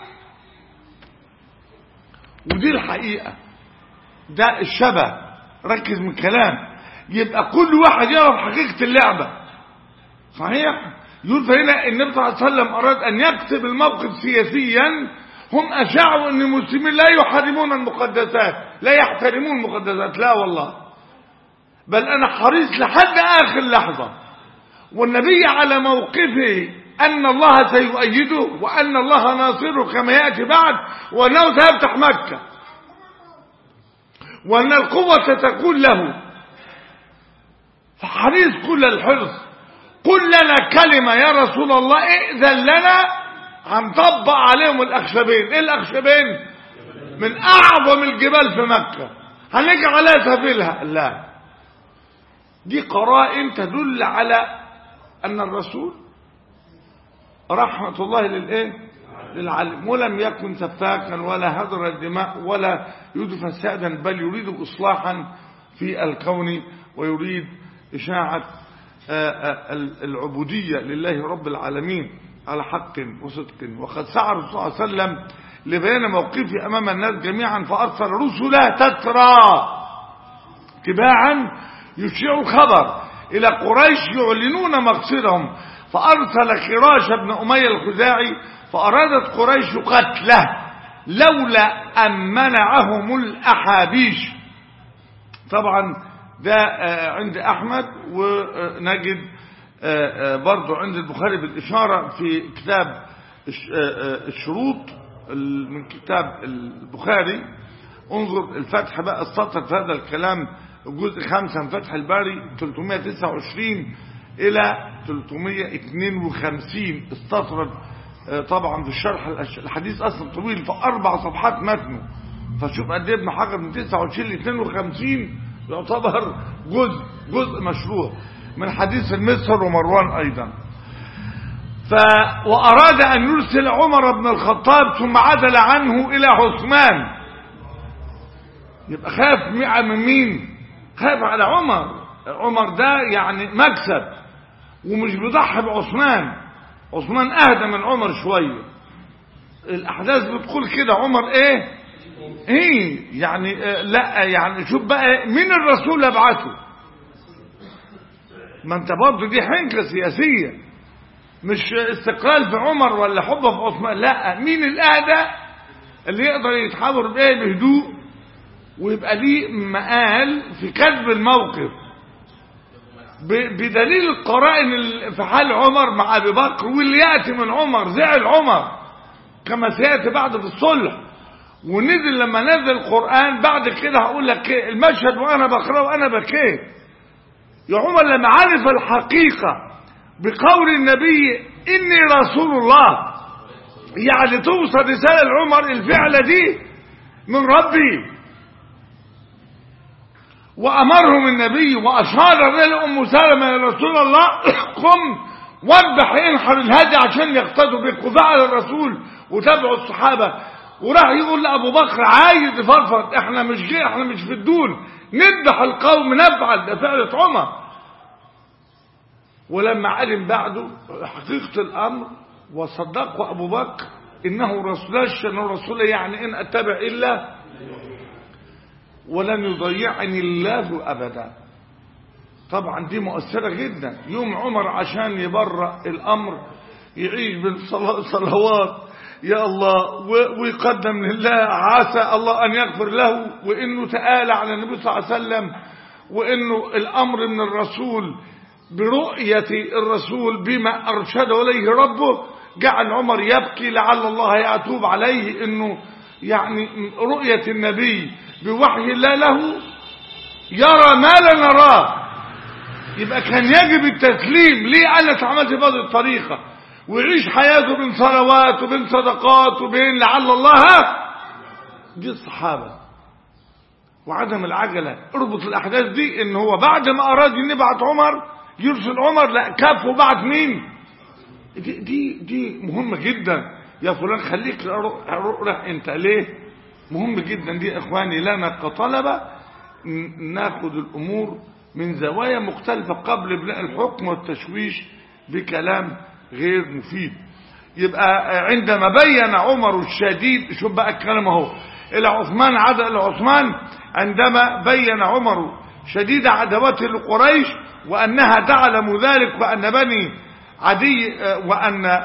ودي الحقيقة ده الشبه ركز من الكلام يبقى كل واحد يعرف حقيقة اللعبة صحيح يقول فهنا النبي صلى الله عليه وسلم أراد أن يكتب الموقف سياسيا هم أشاعوا أن المسلمين لا يحرمون المقدسات لا يحترمون المقدسات لا والله بل أنا حريص لحد آخر لحظة والنبي على موقفه أن الله سيؤيده وأن الله ناصره كما يأتي بعد وأنه سيفتح مكة وأن القوة ستكون له فحريص كل الحرص قل لنا كلمة يا رسول الله ائذن لنا هنطبق عليهم الأخشبين ايه الأخشبين من أعظم الجبال في مكة هنجعل عليها سبيلها لا دي قرائن تدل على أن الرسول رحمة الله للإيه للعالم ولم يكن سفاكا ولا هدر الدماء ولا يريد فسادا بل يريد إصلاحا في الكون ويريد إشاعة العبودية لله رب العالمين على حق وصدق وقد سعى الرسول صلى الله عليه وسلم لبيان موقفه أمام الناس جميعا فأرسل رسله تترى تباعا يشيع الخبر إلى قريش يعلنون مقصدهم فأرسل خراش بن أمية الخزاعي فأرادت قريش قتله لولا أن منعهم الأحابيش طبعا ده عند أحمد ونجد برضو عند البخاري بالإشارة في كتاب الشروط من كتاب البخاري انظر الفتح بقى السطر في هذا الكلام الجزء خمسة من فتح الباري 329 إلى 352 استطرد طبعا في الشرح الحديث أصلا طويل في أربع صفحات متنه فشوف قد ايه ابن حجر من 29 ل 52 يعتبر جزء جزء مشروع من حديث المسهر ومروان أيضا ف وأراد أن يرسل عمر بن الخطاب ثم عدل عنه إلى عثمان يبقى خاف من مين خاف على عمر عمر ده يعني مكسب ومش بيضحي بعثمان عثمان اهدى من عمر شويه الاحداث بتقول كده عمر ايه ايه يعني آه لا يعني شوف بقى مين الرسول اللي ابعته ما انت برضه دي حنكه سياسيه مش استقلال في عمر ولا حب في عثمان لا مين الاهدى اللي يقدر يتحاور بايه بهدوء ويبقى ليه مقال في كسب الموقف ب- بدليل القرائن ال- في حال عمر مع ابي بكر واللي ياتي من عمر زعل عمر كما سياتي بعد في الصلح ونزل لما نزل القران بعد كده هقول لك ايه المشهد وانا بقراه وانا بكيت يا عمر لما عرف الحقيقه بقول النبي اني رسول الله يعني توصل رساله لعمر الفعله دي من ربي وأمرهم النبي وأشار إلى أم سلمة يا رسول الله قم واذبح انحر الهدي عشان يقتدوا بك وفعل الرسول وتابعوا الصحابة وراح يقول لأبو بكر عايز يفرفر احنا مش جي احنا مش في الدون نذبح القوم نفعل ده فعلة عمر ولما علم بعده حقيقة الأمر وصدقه أبو بكر إنه رسول الله رسول يعني إن أتبع إلا ولن يضيعني الله أبدا طبعا دي مؤثرة جدا يوم عمر عشان يبرأ الأمر يعيش بالصلوات يا الله و- ويقدم لله عسى الله أن يغفر له وإنه تآلى على النبي صلى الله عليه وسلم وإنه الأمر من الرسول برؤية الرسول بما أرشده إليه ربه جعل عمر يبكي لعل الله يتوب عليه إنه يعني رؤية النبي بوحي الله له يرى ما لا نراه يبقى كان يجب التسليم ليه انا اتعاملت بهذه الطريقه ويعيش حياته بين صلوات وبين صدقات وبين لعل الله دي الصحابه وعدم العجله اربط الاحداث دي ان هو بعد ما اراد ان يبعت عمر يرسل عمر لا كف وبعت مين دي دي دي مهمه جدا يا فلان خليك روح روح انت ليه مهم جدا دي يا اخواني لنا كطلبه ن- ناخد الامور من زوايا مختلفه قبل ابلاء الحكم والتشويش بكلام غير مفيد يبقى عندما بين عمر الشديد شوف بقى الكلام اهو الى عثمان عاد الى عثمان عندما بين عمر شديد عداوته لقريش وانها تعلم ذلك وان بني عدي وان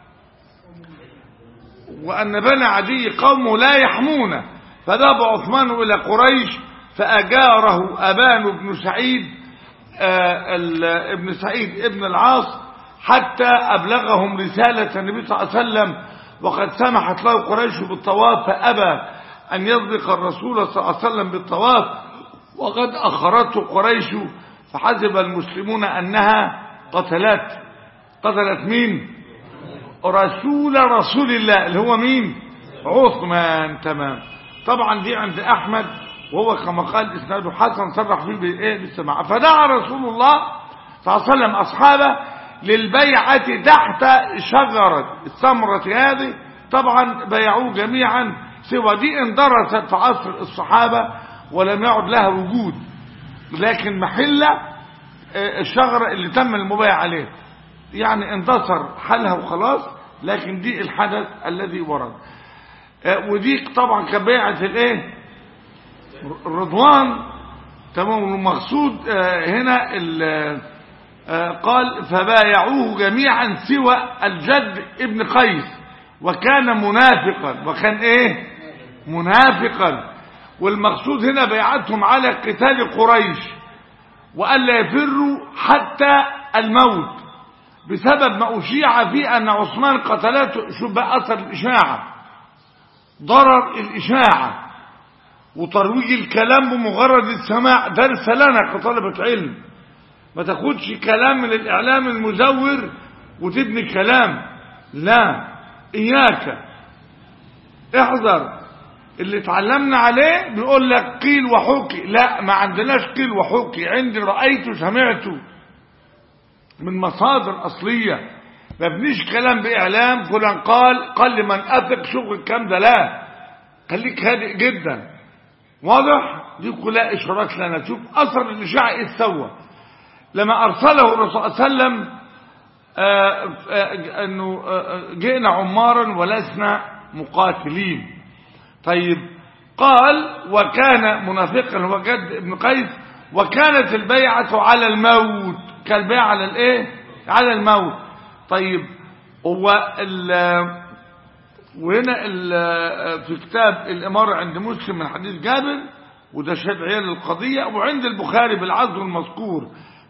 وأن بني عدي قوم لا يحمون فذهب عثمان إلى قريش فأجاره أبان بن سعيد آه، ال- ابن سعيد ابن العاص حتى أبلغهم رسالة النبي صلى الله عليه وسلم وقد سمحت له قريش بالطواف فأبى أن يصدق الرسول صلى الله عليه وسلم بالطواف وقد أخرته قريش فحسب المسلمون أنها قتلت قتلت مين؟ رسول رسول الله اللي هو مين عثمان تمام طبعا دي عند احمد وهو كما قال اسناده حسن صرح فيه بالايه بالسماع فدعا رسول الله صلى الله عليه وسلم اصحابه للبيعه تحت شجره الثمره هذه طبعا بيعوه جميعا سوى دي اندرست في عصر الصحابه ولم يعد لها وجود لكن محله آه، الشجره اللي تم المبايع عليه يعني انتصر حالها وخلاص لكن دي الحدث الذي ورد آه، ودي طبعا كبيعة الايه الرضوان تمام المقصود آه، هنا ال- آه، قال فبايعوه جميعا سوى الجد ابن قيس وكان منافقا وكان ايه منافقا والمقصود هنا بيعتهم على قتال قريش وألا يفروا حتى الموت بسبب ما أشيع فيه أن عثمان قتلته شوف بقى أثر الإشاعة ضرر الإشاعة وترويج الكلام بمجرد السماع درس لنا كطلبة علم ما تاخدش كلام من الإعلام المزور وتبني كلام لا إياك احذر اللي اتعلمنا عليه بيقول لك قيل وحكي لا ما عندناش قيل وحكي عندي رأيته سمعته من مصادر أصلية ما بنيش كلام بإعلام فلان قال قال لمن أثق شغل الكلام ده لا خليك هادئ جدا واضح دي كلها إشارات لنا شوف أثر الإشاعة إيه سوى لما أرسله الرسول صلى الله عليه وسلم آه، آه، أنه آه، جئنا عمارا ولسنا مقاتلين طيب قال وكان منافقا هو جد ابن قيس وكانت البيعة على الموت كالبيعة على الايه على الموت طيب هو ال وهنا ال في كتاب الإمارة عند مسلم من حديث جابر وده شهد عيال القضية وعند البخاري بالعزو المذكور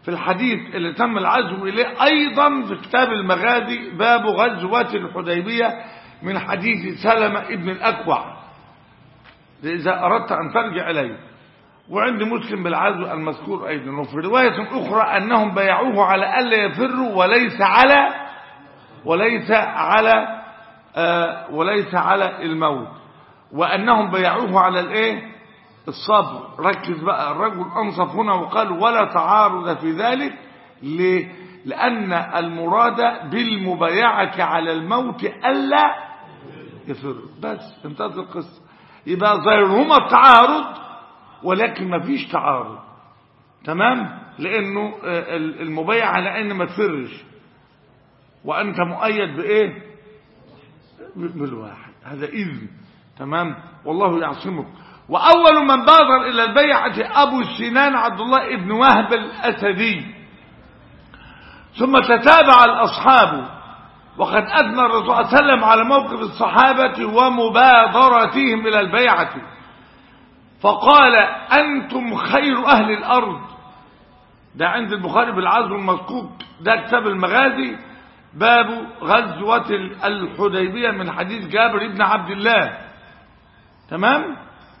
في الحديث اللي تم العزو إليه أيضا في كتاب المغازي باب غزوة الحديبية من حديث سلمة ابن الأكوع إذا أردت أن ترجع إليه وعند مسلم بالعزو المذكور أيضا وفي رواية أخرى أنهم بايعوه على ألا يفروا وليس على وليس على آه وليس على الموت وأنهم بايعوه على الإيه الصبر ركز بقى الرجل أنصف هنا وقال ولا تعارض في ذلك ليه؟ لأن المراد بالمبايعة على الموت ألا يفر بس انتهت القصة يبقى ظاهرهما التعارض ولكن ما فيش تعارض تمام لأنه آه، المبايعة على أن ما تفرش وأنت مؤيد بإيه بالواحد هذا إذن تمام والله يعصمك وأول من بادر إلى البيعة أبو السنان عبد الله بن وهب الأسدي ثم تتابع الأصحاب وقد أثنى الرسول صلى الله عليه وسلم على موقف الصحابة ومبادرتهم إلى البيعة فقال أنتم خير أهل الأرض ده عند البخاري بالعزو المذكور ده كتاب المغازي باب غزوة الحديبية من حديث جابر بن عبد الله تمام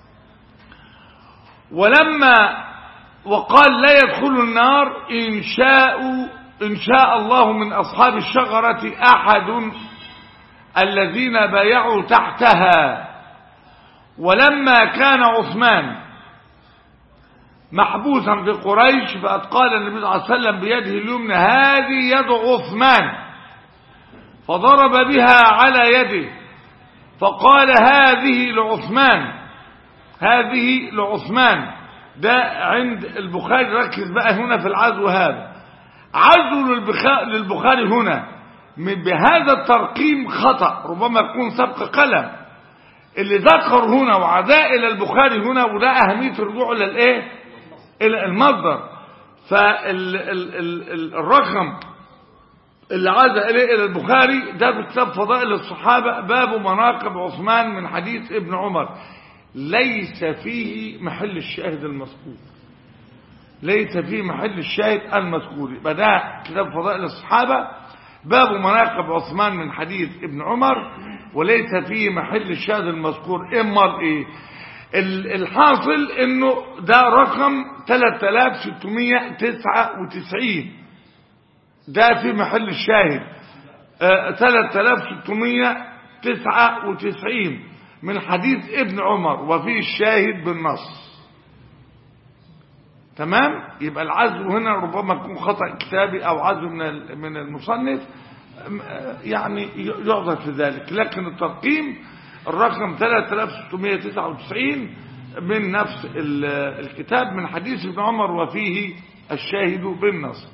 ولما وقال لا يدخل النار إن شاء إن شاء الله من أصحاب الشجرة أحد الذين بايعوا تحتها ولما كان عثمان محبوسا في قريش فقد قال النبي صلى الله عليه وسلم بيده اليمنى هذه يد عثمان فضرب بها على يده فقال هذه لعثمان هذه لعثمان ده عند البخاري ركز بقى هنا في العزو هذا عزو للبخا- للبخاري هنا من بهذا الترقيم خطأ ربما يكون سبق قلم اللي ذكر هنا وعداء الى البخاري هنا وده اهميه الرجوع الى الايه الى المصدر فالرقم اللي عاد اليه الى البخاري ده في كتاب فضائل الصحابه باب مناقب عثمان من حديث ابن عمر ليس فيه محل الشاهد المذكور ليس فيه محل الشاهد المذكور يبقى ده كتاب فضائل الصحابه باب مناقب عثمان من حديث ابن عمر وليس فيه محل الشاهد المذكور امال ايه ال- الحاصل انه ده رقم 3699 ده في محل الشاهد آه، 3699 من حديث ابن عمر وفيه الشاهد بالنص تمام يبقى العزو هنا ربما يكون خطأ كتابي او عزو من ال- من المصنف أم- آه، يعني ي- يعذر في ذلك لكن الترقيم الرقم 3699 من نفس ال- الكتاب من حديث ابن عمر وفيه الشاهد بالنص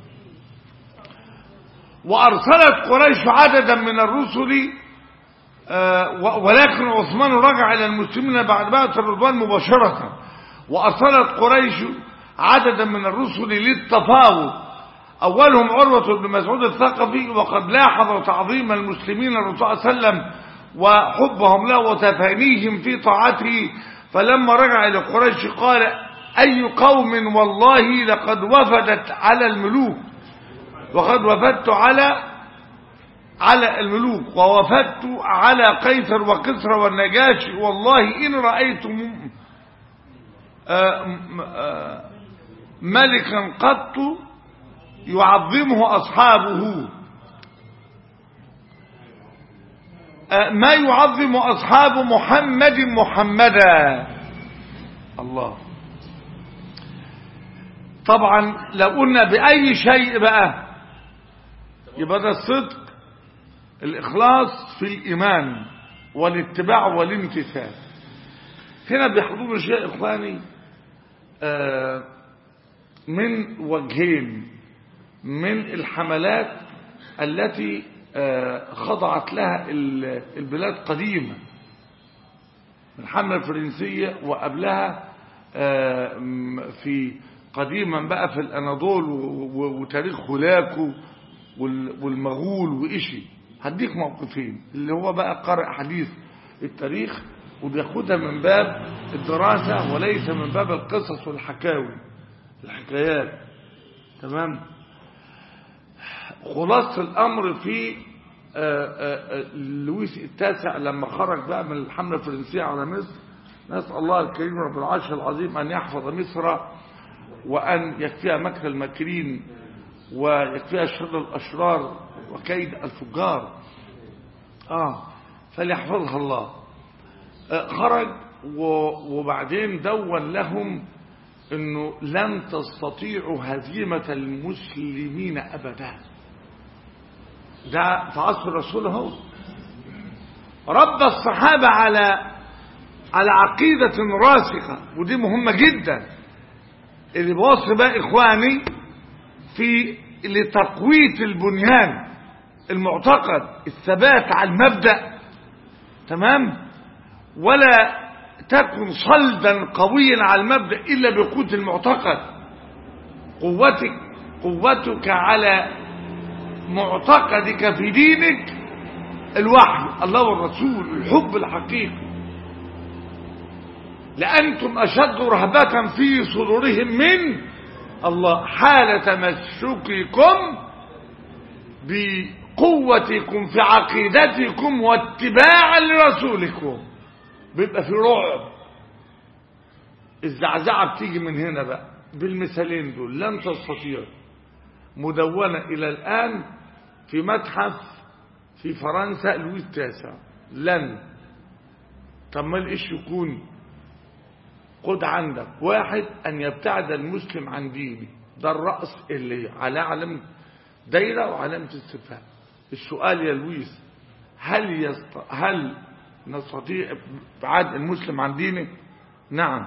وأرسلت قريش عددا من الرسل آه، و- ولكن عثمان رجع إلى المسلمين بعد بعث الرضوان مباشرة وأرسلت قريش عددا من الرسل للتفاوض أولهم عروة بن مسعود الثقفي وقد لاحظ تعظيم المسلمين الرسول صلى الله عليه وسلم وحبهم له وتفانيهم في طاعته فلما رجع إلى قريش قال أي قوم والله لقد وفدت على الملوك وقد وفدت على على الملوك ووفدت على قيصر وكسرى والنجاشي والله إن رأيتم آه، م- آه، ملكا قط يعظمه أصحابه آه، ما يعظم أصحاب محمد محمدا الله طبعا لو قلنا بأي شيء بقى يبقى ده الصدق الإخلاص في الإيمان والاتباع والامتثال هنا بيحضروا شيء إخواني آه، من وجهين من الحملات التي آه، خضعت لها ال- البلاد قديما الحملة الفرنسية وقبلها آه، م- في قديما بقى في الأناضول و- و- وتاريخ هولاكو وال- والمغول وإشي هديك موقفين اللي هو بقى قارئ حديث التاريخ وبياخدها من باب الدراسة وليس من باب القصص والحكاوي الحكايات تمام خلاصة الأمر في آه، آه، آه، لويس التاسع لما خرج بقى من الحملة الفرنسية على مصر نسأل الله الكريم رب العرش العظيم أن يحفظ مصر وأن يكفيها مكر الماكرين ويكفيها شر الأشرار وكيد الفجار آه فليحفظها الله آه، خرج و- وبعدين دون لهم انه لن تستطيعوا هزيمة المسلمين ابدا ده في عصر الرسول اهو رب الصحابة على على عقيدة راسخة ودي مهمة جدا اللي بوصي بقى اخواني في لتقوية البنيان المعتقد الثبات على المبدأ تمام ولا تكن صلدا قويا على المبدأ إلا بقوة المعتقد قوتك قوتك على معتقدك في دينك الوحي الله والرسول الحب الحقيقي لأنتم أشد رهبة في صدورهم من الله حال تمسككم بقوتكم في عقيدتكم واتباعا لرسولكم بيبقى في رعب الزعزعة بتيجي من هنا بقى بالمثالين دول لن تستطيع مدونة إلى الآن في متحف في فرنسا لويس التاسع لن طب ما ايش يكون خد عندك واحد أن يبتعد المسلم عن دينه ده الرأس اللي على علم دايرة وعلامة استفهام السؤال يا لويس هل يست... هل نستطيع ابعاد المسلم عن دينه نعم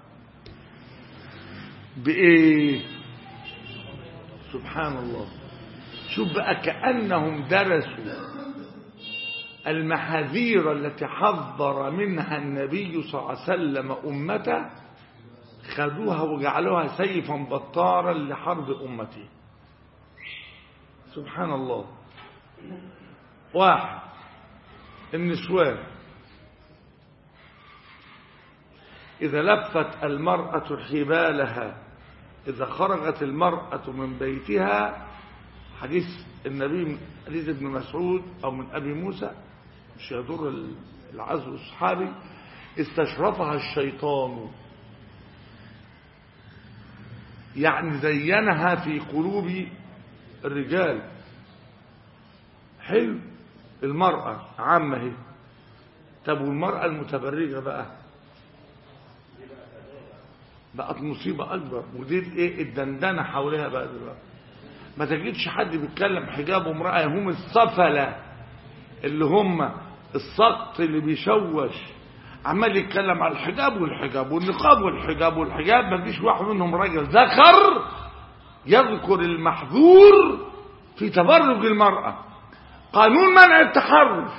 بايه سبحان الله شوف بقى كانهم درسوا المحاذير التي حذر منها النبي صلى الله عليه وسلم امته خدوها وجعلوها سيفا بطارا لحرب امته سبحان الله واحد النسوان إذا لفت المرأة حبالها إذا خرجت المرأة من بيتها حديث النبي من حديث ابن مسعود أو من أبي موسى مش يضر العزو الصحابي استشرفها الشيطان يعني زينها في قلوب الرجال حلو المرأة عامة هي طب والمرأة المتبرجة بقى بقت مصيبة أكبر ودي ايه الدندنة حواليها بقى دلوقتي ما تجدش حد بيتكلم حجاب امرأة هم السفلة اللي هم السقط اللي بيشوش عمال يتكلم على الحجاب والحجاب والنقاب والحجاب والحجاب ما فيش واحد منهم راجل ذكر يذكر المحظور في تبرج المرأة قانون منع التحرش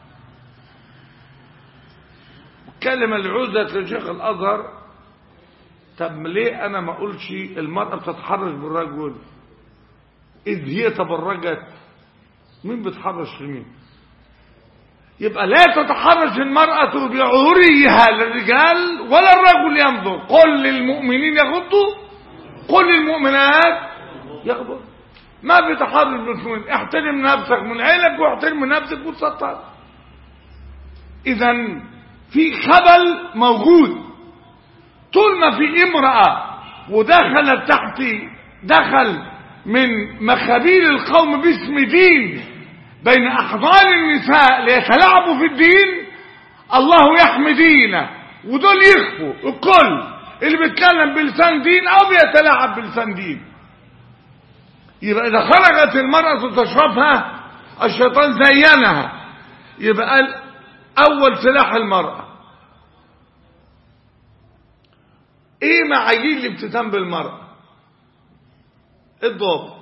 الكلمة اللي عوزت لشيخ الأزهر طب ليه أنا ما أقولش المرأة بتتحرش بالرجل إذ هي تبرجت مين بتحرش مين يبقى لا تتحرش المرأة بعوريها للرجال ولا الرجل ينظر قل للمؤمنين يغضوا قل للمؤمنات يغضوا ما بيتحرش بالمسلمين احترم نفسك من عيلك واحترم نفسك وتسطر اذا في خبل موجود طول ما في امرأة ودخلت تحت دخل من مخابيل القوم باسم دين بين احضان النساء ليتلاعبوا في الدين الله يحمي دينه ودول يخفوا الكل اللي بيتكلم بلسان دين او بيتلاعب بلسان دين يبقى اذا خرجت المرأة تشرفها الشيطان زينها يبقى اول سلاح المرأة ايه معايير الابتسام بالمرأة الضابط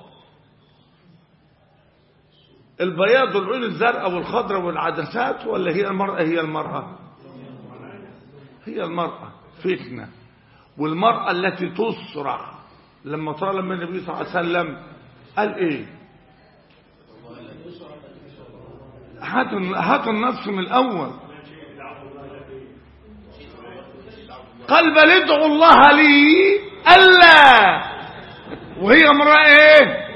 البياض والعيون الزرقاء والخضراء والعدسات ولا هي المرأة هي المرأة هي المرأة فتنة والمرأة التي تصرع لما طالب من النبي صلى الله عليه وسلم قال ايه هات هات النص من الاول قال بل ادعوا الله لي الا وهي امرأة ايه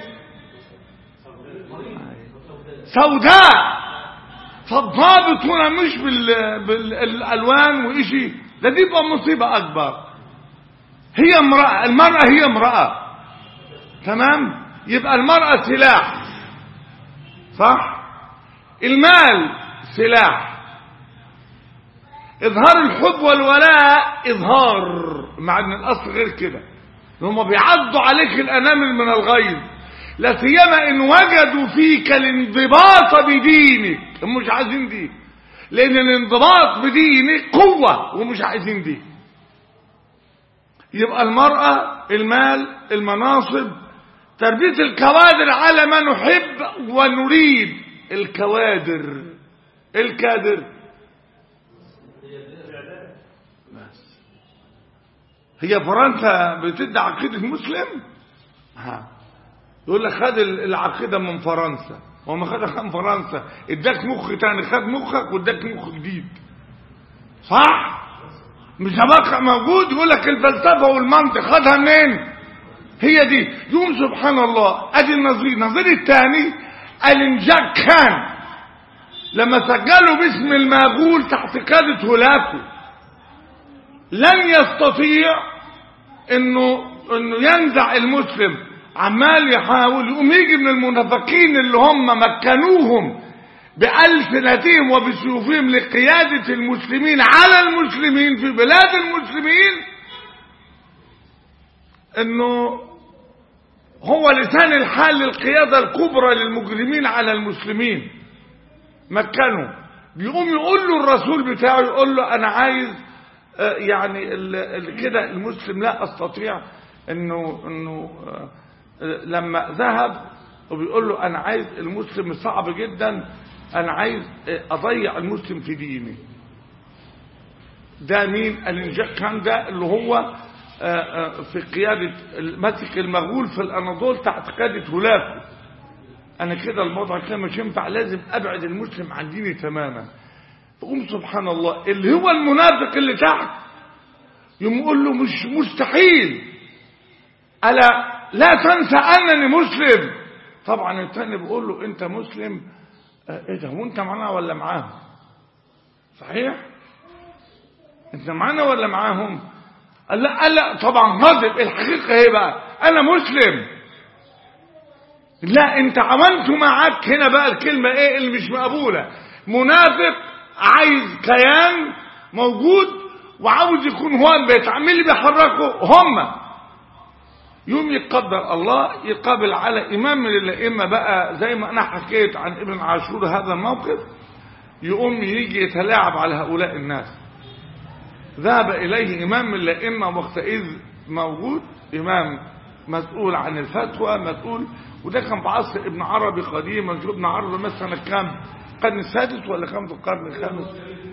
سوداء فالضابط هنا مش بال... بالالوان وإشي ده دي بقى مصيبة اكبر هي امرأة المرأة هي امرأة تمام يبقى المرأة سلاح صح المال سلاح اظهار الحب والولاء اظهار مع ان الاصل غير كده هم بيعضوا عليك الانامل من الغيظ لا سيما ان وجدوا فيك الانضباط بدينك هم مش عايزين دي لان الانضباط بدينك قوة ومش عايزين دي يبقى المرأة المال المناصب تربية الكوادر على ما نحب ونريد الكوادر الكادر بس هي فرنسا بتدي عقيدة مسلم ها يقول لك خد العقيدة من فرنسا هو ما خدها من فرنسا اداك مخ تاني خد مخك واداك مخ جديد صح مش هبقى موجود يقول لك الفلسفة والمنطق خدها منين هي دي يوم سبحان الله ادي النظير النظير الثاني الانجاك كان لما سجلوا باسم الماغول تحت قادة هولاكو لن يستطيع انه انه ينزع المسلم عمال يحاول يقوم يجي من المنافقين اللي هم مكنوهم بألسنتهم وبسيوفهم لقيادة المسلمين على المسلمين في بلاد المسلمين انه هو لسان الحال للقيادة الكبرى للمجرمين على المسلمين مكنوا بيقوم يقول له الرسول بتاعه يقول له انا عايز آه يعني ال ال كده المسلم لا استطيع انه انه آه لما ذهب وبيقول له انا عايز المسلم صعب جدا انا عايز اضيع المسلم في ديني ده مين الانجاك كان ده اللي هو في قيادة مسك المغول في الاناضول تحت قيادة هولاكو انا كده الوضع كده مش ينفع لازم ابعد المسلم عن ديني تماما فقوم سبحان الله اللي هو المنافق اللي تحت يقوم يقول له مش مستحيل الا لا تنسى انني مسلم طبعا الثاني بيقول له انت مسلم ايه ده هو انت معانا ولا معاهم صحيح انت معانا ولا معاهم قال لا قال لا طبعا غضب الحقيقه ايه بقى انا مسلم لا انت عملت معاك هنا بقى الكلمه ايه اللي مش مقبوله منافق عايز كيان موجود وعاوز يكون هو بيتعمل اللي بيحركه هم يوم يقدر الله يقابل على إمام من الأئمة بقى زي ما أنا حكيت عن ابن عاشور هذا الموقف يقوم يجي يتلاعب على هؤلاء الناس ذهب إليه إمام من الأئمة وقتئذ موجود إمام مسؤول عن الفتوى مسؤول وده كان في عصر ابن عربي قديما ابن عربي مثلا كان القرن السادس ولا كان في القرن الخامس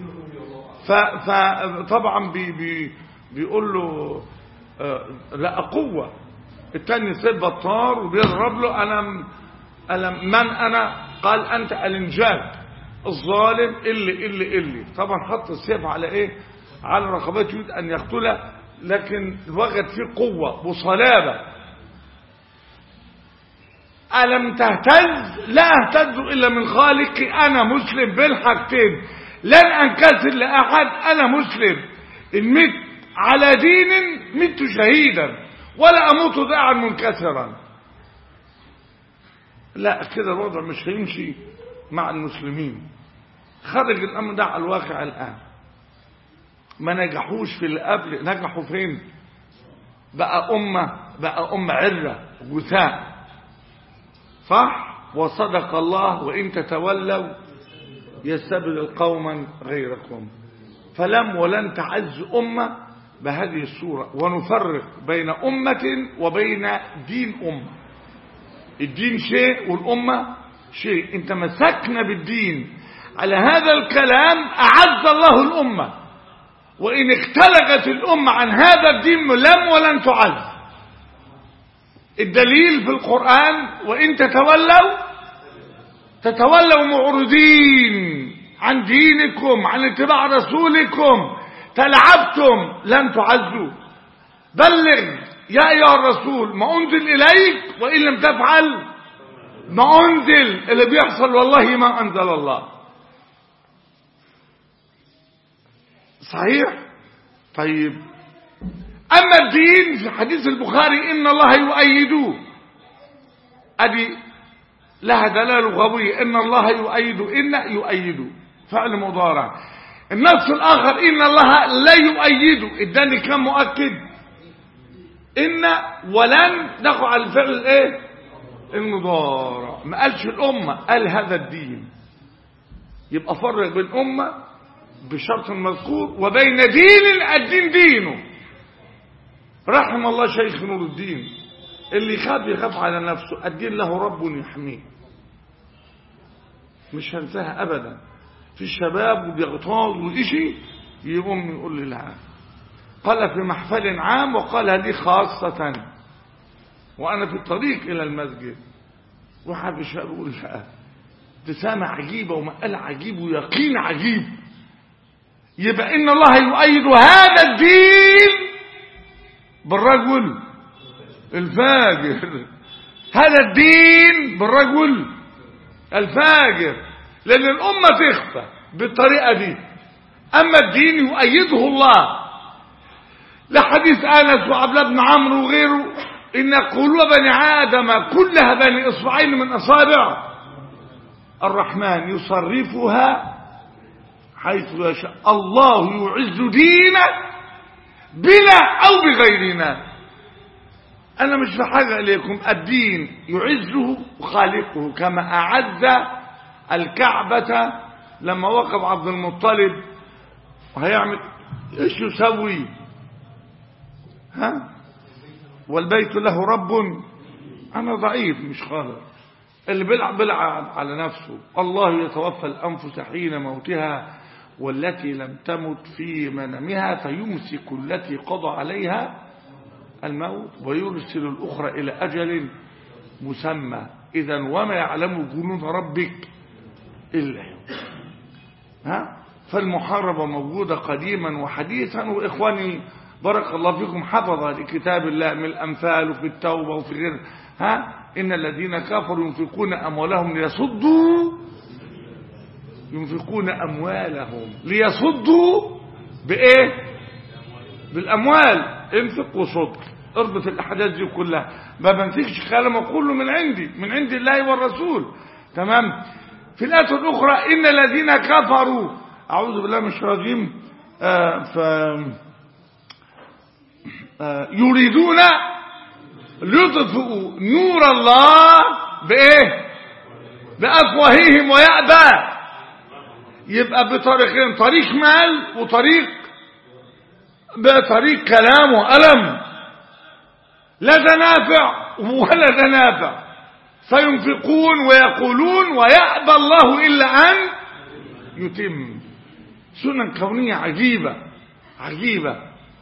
فطبعا بي بي بيقول له آه لا قوة التاني سيد بطار وبيضرب له انا انا من انا قال انت الانجاك الظالم اللي اللي اللي طبعا حط السيف على ايه على رقبته يريد ان يقتله لكن وجد فيه قوة وصلابة ألم تهتز لا اهتز إلا من خالقي أنا مسلم بالحاجتين لن أنكسر لأحد أنا مسلم إن مت على دين مت شهيدا ولا أموت ضاعا منكسرا لا كده الوضع مش هيمشي مع المسلمين خرج الأمر ده على الواقع الآن ما نجحوش في اللي قبل نجحوا فين بقى أمة بقى أمة عرة جثاء صح وصدق الله وإن تتولوا يستبدل قوما غيركم فلم ولن تعز أمة بهذه الصورة ونفرق بين أمة وبين دين أمة الدين شيء والأمة شيء انت مسكنا بالدين على هذا الكلام أعز الله الأمة وإن اختلقت الأمة عن هذا الدين لم ولن تعز الدليل في القرآن وإن تتولوا تتولوا معرضين عن دينكم عن اتباع رسولكم تلعبتم لن تعزوا بلغ يا أيها الرسول ما أنزل إليك وإن لم تفعل ما أنزل اللي بيحصل والله ما أنزل الله صحيح طيب أما الدين في حديث البخاري إن الله يؤيده أدي لها دلالة لغوية إن الله يؤيد إن يؤيد فعل مضارع النص الآخر إن الله لا يؤيده اداني كم مؤكد إن ولن دخل على الفعل الإيه المضارع ما قالش الأمة قال هذا الدين يبقى فرق بين أمة بشرط مذكور وبين دين الدين دينه رحم الله شيخ نور الدين اللي يخاف يخاف على نفسه الدين له رب يحميه مش هنساها ابدا في الشباب وبيغتاظ وإشي يقوم يقول لي لا قال في محفل عام وقال لي خاصة وأنا في الطريق إلى المسجد واحد الشباب يقول لا ابتسامة عجيبة ومقالة عجيب ويقين عجيب يبقى إن الله يؤيد هذا الدين بالرجل الفاجر هذا الدين بالرجل الفاجر لأن الأمة تخفى بالطريقة دي أما الدين يؤيده الله لحديث أنس وعبد بن عمرو وغيره إن قلوب بني آدم كلها بني إصبعين من أصابع الرحمن يصرفها حيث يشاء الله يعز دينه بنا أو بغيرنا أنا مش في حاجة إليكم الدين يعزه خالقه كما أعز الكعبة لما وقف عبد المطلب وهيعمل ايش يسوي ها والبيت له رب انا ضعيف مش خالق اللي بيلعب بيلعب على نفسه الله يتوفى الانفس حين موتها والتي لم تمت في منامها فيمسك التي قضى عليها الموت ويرسل الاخرى الى اجل مسمى اذا وما يعلم جنود ربك إلا ها فالمحاربة موجودة قديما وحديثا وإخواني بارك الله فيكم حفظ لكتاب الله من الأمثال وفي التوبة وفي غير ها إن الذين كفروا ينفقون أموالهم ليصدوا ينفقون أموالهم ليصدوا بإيه بالأموال انفق وصد اربط الأحداث دي كلها ما بنفكش كلام كله من عندي من عند الله والرسول تمام في الآية الأخرى إن الذين كفروا أعوذ بالله من الشيطان آه ف آه يريدون ليطفئوا نور الله بإيه بأفواههم ويأبى يبقى بطريقين طريق مال وطريق بطريق كلام وألم لا ده نافع ولا ده نافع فينفقون ويقولون ويأبى الله إلا أن يتم سنن كونية عجيبة عجيبة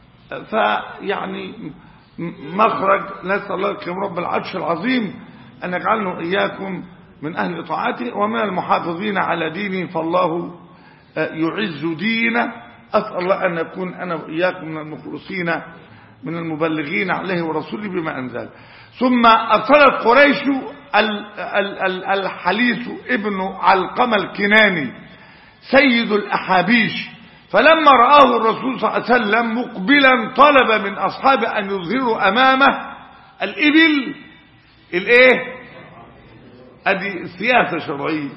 فيعني مخرج نسأل الله الكريم رب العرش العظيم أن يجعلنا إياكم من أهل طاعته ومن المحافظين على دينه فالله يعز دينه أسأل الله أن نكون أنا وإياكم من المخلصين من المبلغين عليه ورسوله بما أنزل ثم أرسلت قريش الحليس ابن علقم الكناني سيد الأحابيش فلما رآه الرسول صلى الله عليه وسلم مقبلا طلب من أصحابه أن يظهروا أمامه الإبل الإيه أدي سياسة شرعية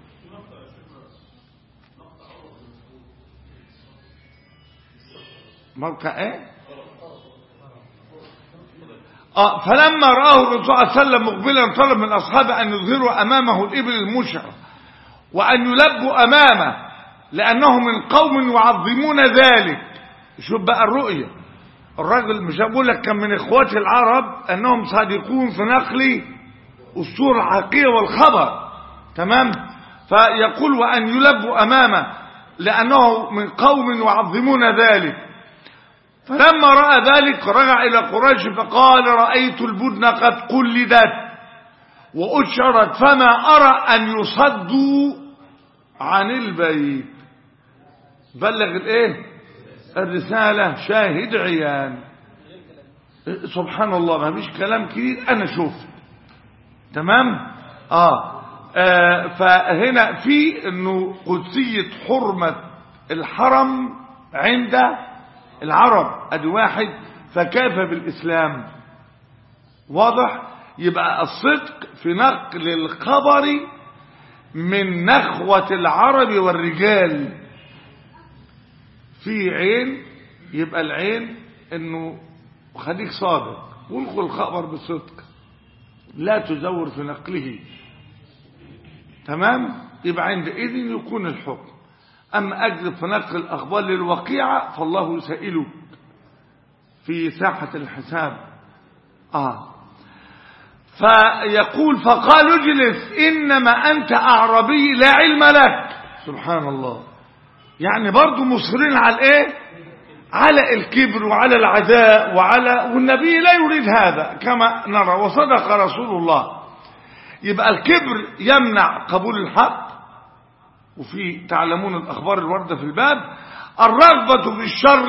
موقع ايه آه فلما رآه الرسول صلى الله عليه وسلم مقبلا طلب من أصحابه أن يظهروا أمامه الإبل المشعر وأن يلبوا أمامه لأنهم من قوم يعظمون ذلك شوف بقى الرؤية الراجل مش هقول لك كان من إخوات العرب أنهم صادقون في نقل الصورة الحقيقية والخبر تمام فيقول وأن يلبوا أمامه لأنه من قوم يعظمون ذلك فلما رأى ذلك رجع إلى قريش فقال رأيت البدن قد قلدت وأشرت فما أرى أن يصدوا عن البيت بلغ الايه الرسالة شاهد عيان سبحان الله ما فيش كلام كتير انا شفت تمام آه. اه فهنا في انه قدسية حرمة الحرم عند العرب ادي واحد فكيف بالاسلام واضح يبقى الصدق في نقل الخبر من نخوة العرب والرجال في عين يبقى العين انه خليك صادق والقوا الخبر بصدق لا تزور في نقله تمام يبقى عندئذ يكون الحكم أما أجلب في نقل الأخبار للوقيعة فالله يسائلك في ساحة الحساب آه فيقول فقال اجلس إنما أنت أعربي لا علم لك سبحان الله يعني برضو مصرين على الايه على الكبر وعلى العداء وعلى والنبي لا يريد هذا كما نرى وصدق رسول الله يبقى الكبر يمنع قبول الحق وفي تعلمون الأخبار الواردة في الباب الرغبة بالشر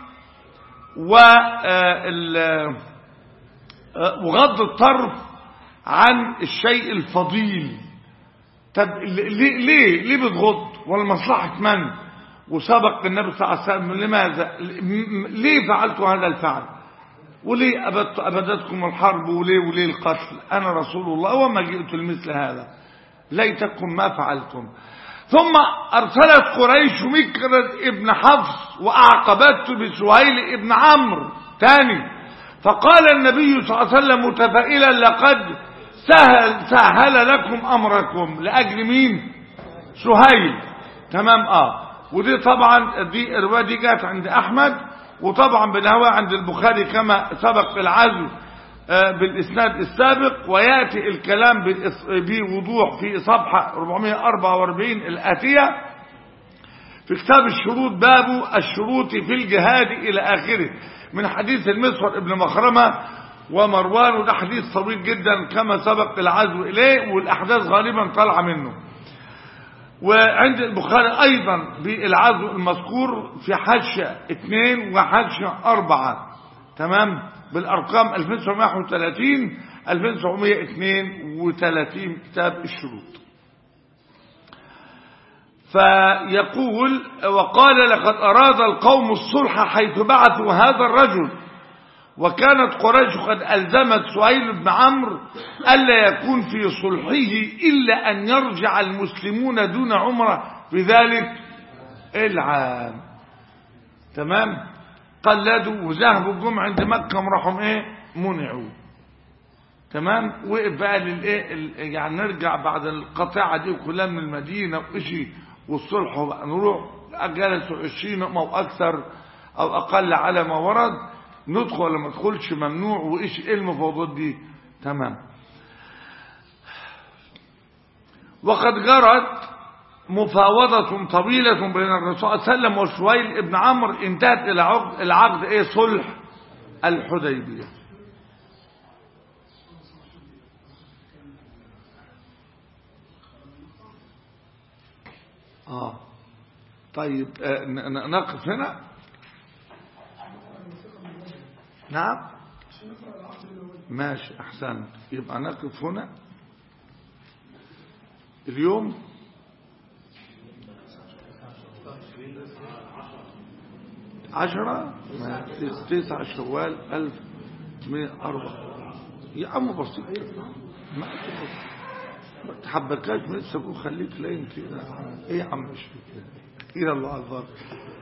وغض الطرف عن الشيء الفضيل طب ليه ليه ليه بتغض والمصلحة من وسبق النبي صلى الله عليه وسلم لماذا ليه فعلت هذا الفعل وليه أبدت أبدتكم الحرب وليه وليه القتل أنا رسول الله وما جئت لمثل هذا ليتكم ما فعلتم ثم أرسلت قريش مكرد ابن حفص وأعقبت بسهيل ابن عمرو تاني فقال النبي صلى الله عليه وسلم متفائلا لقد سهل, سهل لكم أمركم لأجل مين سهيل تمام آه ودي طبعا دي الرواية دي جات عند أحمد وطبعا بنهوى عند البخاري كما سبق العزو بالإسناد السابق ويأتي الكلام بوضوح في صفحة 444 الآتية في كتاب الشروط باب الشروط في الجهاد إلى آخره من حديث المسور ابن مخرمة ومروان وده حديث طويل جدا كما سبق العزو إليه والأحداث غالبا طالعة منه وعند البخاري أيضا بالعزو المذكور في حاشية اثنين وحاشية أربعة تمام بالأرقام 2731 2732 كتاب الشروط فيقول وقال لقد أراد القوم الصلح حيث بعثوا هذا الرجل وكانت قريش قد ألزمت سهيل بن عمرو ألا يكون في صلحه إلا أن يرجع المسلمون دون عمره في ذلك العام تمام قلدوا وذهبوا جم عند مكة راحوا ايه منعوا تمام وقف بقى للايه يعني نرجع بعد القطيعة دي كلها من المدينة وإشي والصلح بقى نروح جلسوا 20 او اكثر او اقل على ما ورد ندخل ولا ما ندخلش ممنوع وايش ايه المفاوضات دي تمام وقد جرت مفاوضة طويلة بين الرسول صلى الله عليه وسلم وشويل ابن عمرو انتهت الى عقد العقد ايه صلح الحديبية اه طيب آه نقف هنا نعم ماشي احسنت يبقى نقف هنا اليوم عشرة تسعة شوال ألف مئة أربعة يا عم بسيط ما تحبكاش لسه بقول خليك لين كده ايه يا عم مش كده الى الله الظاهر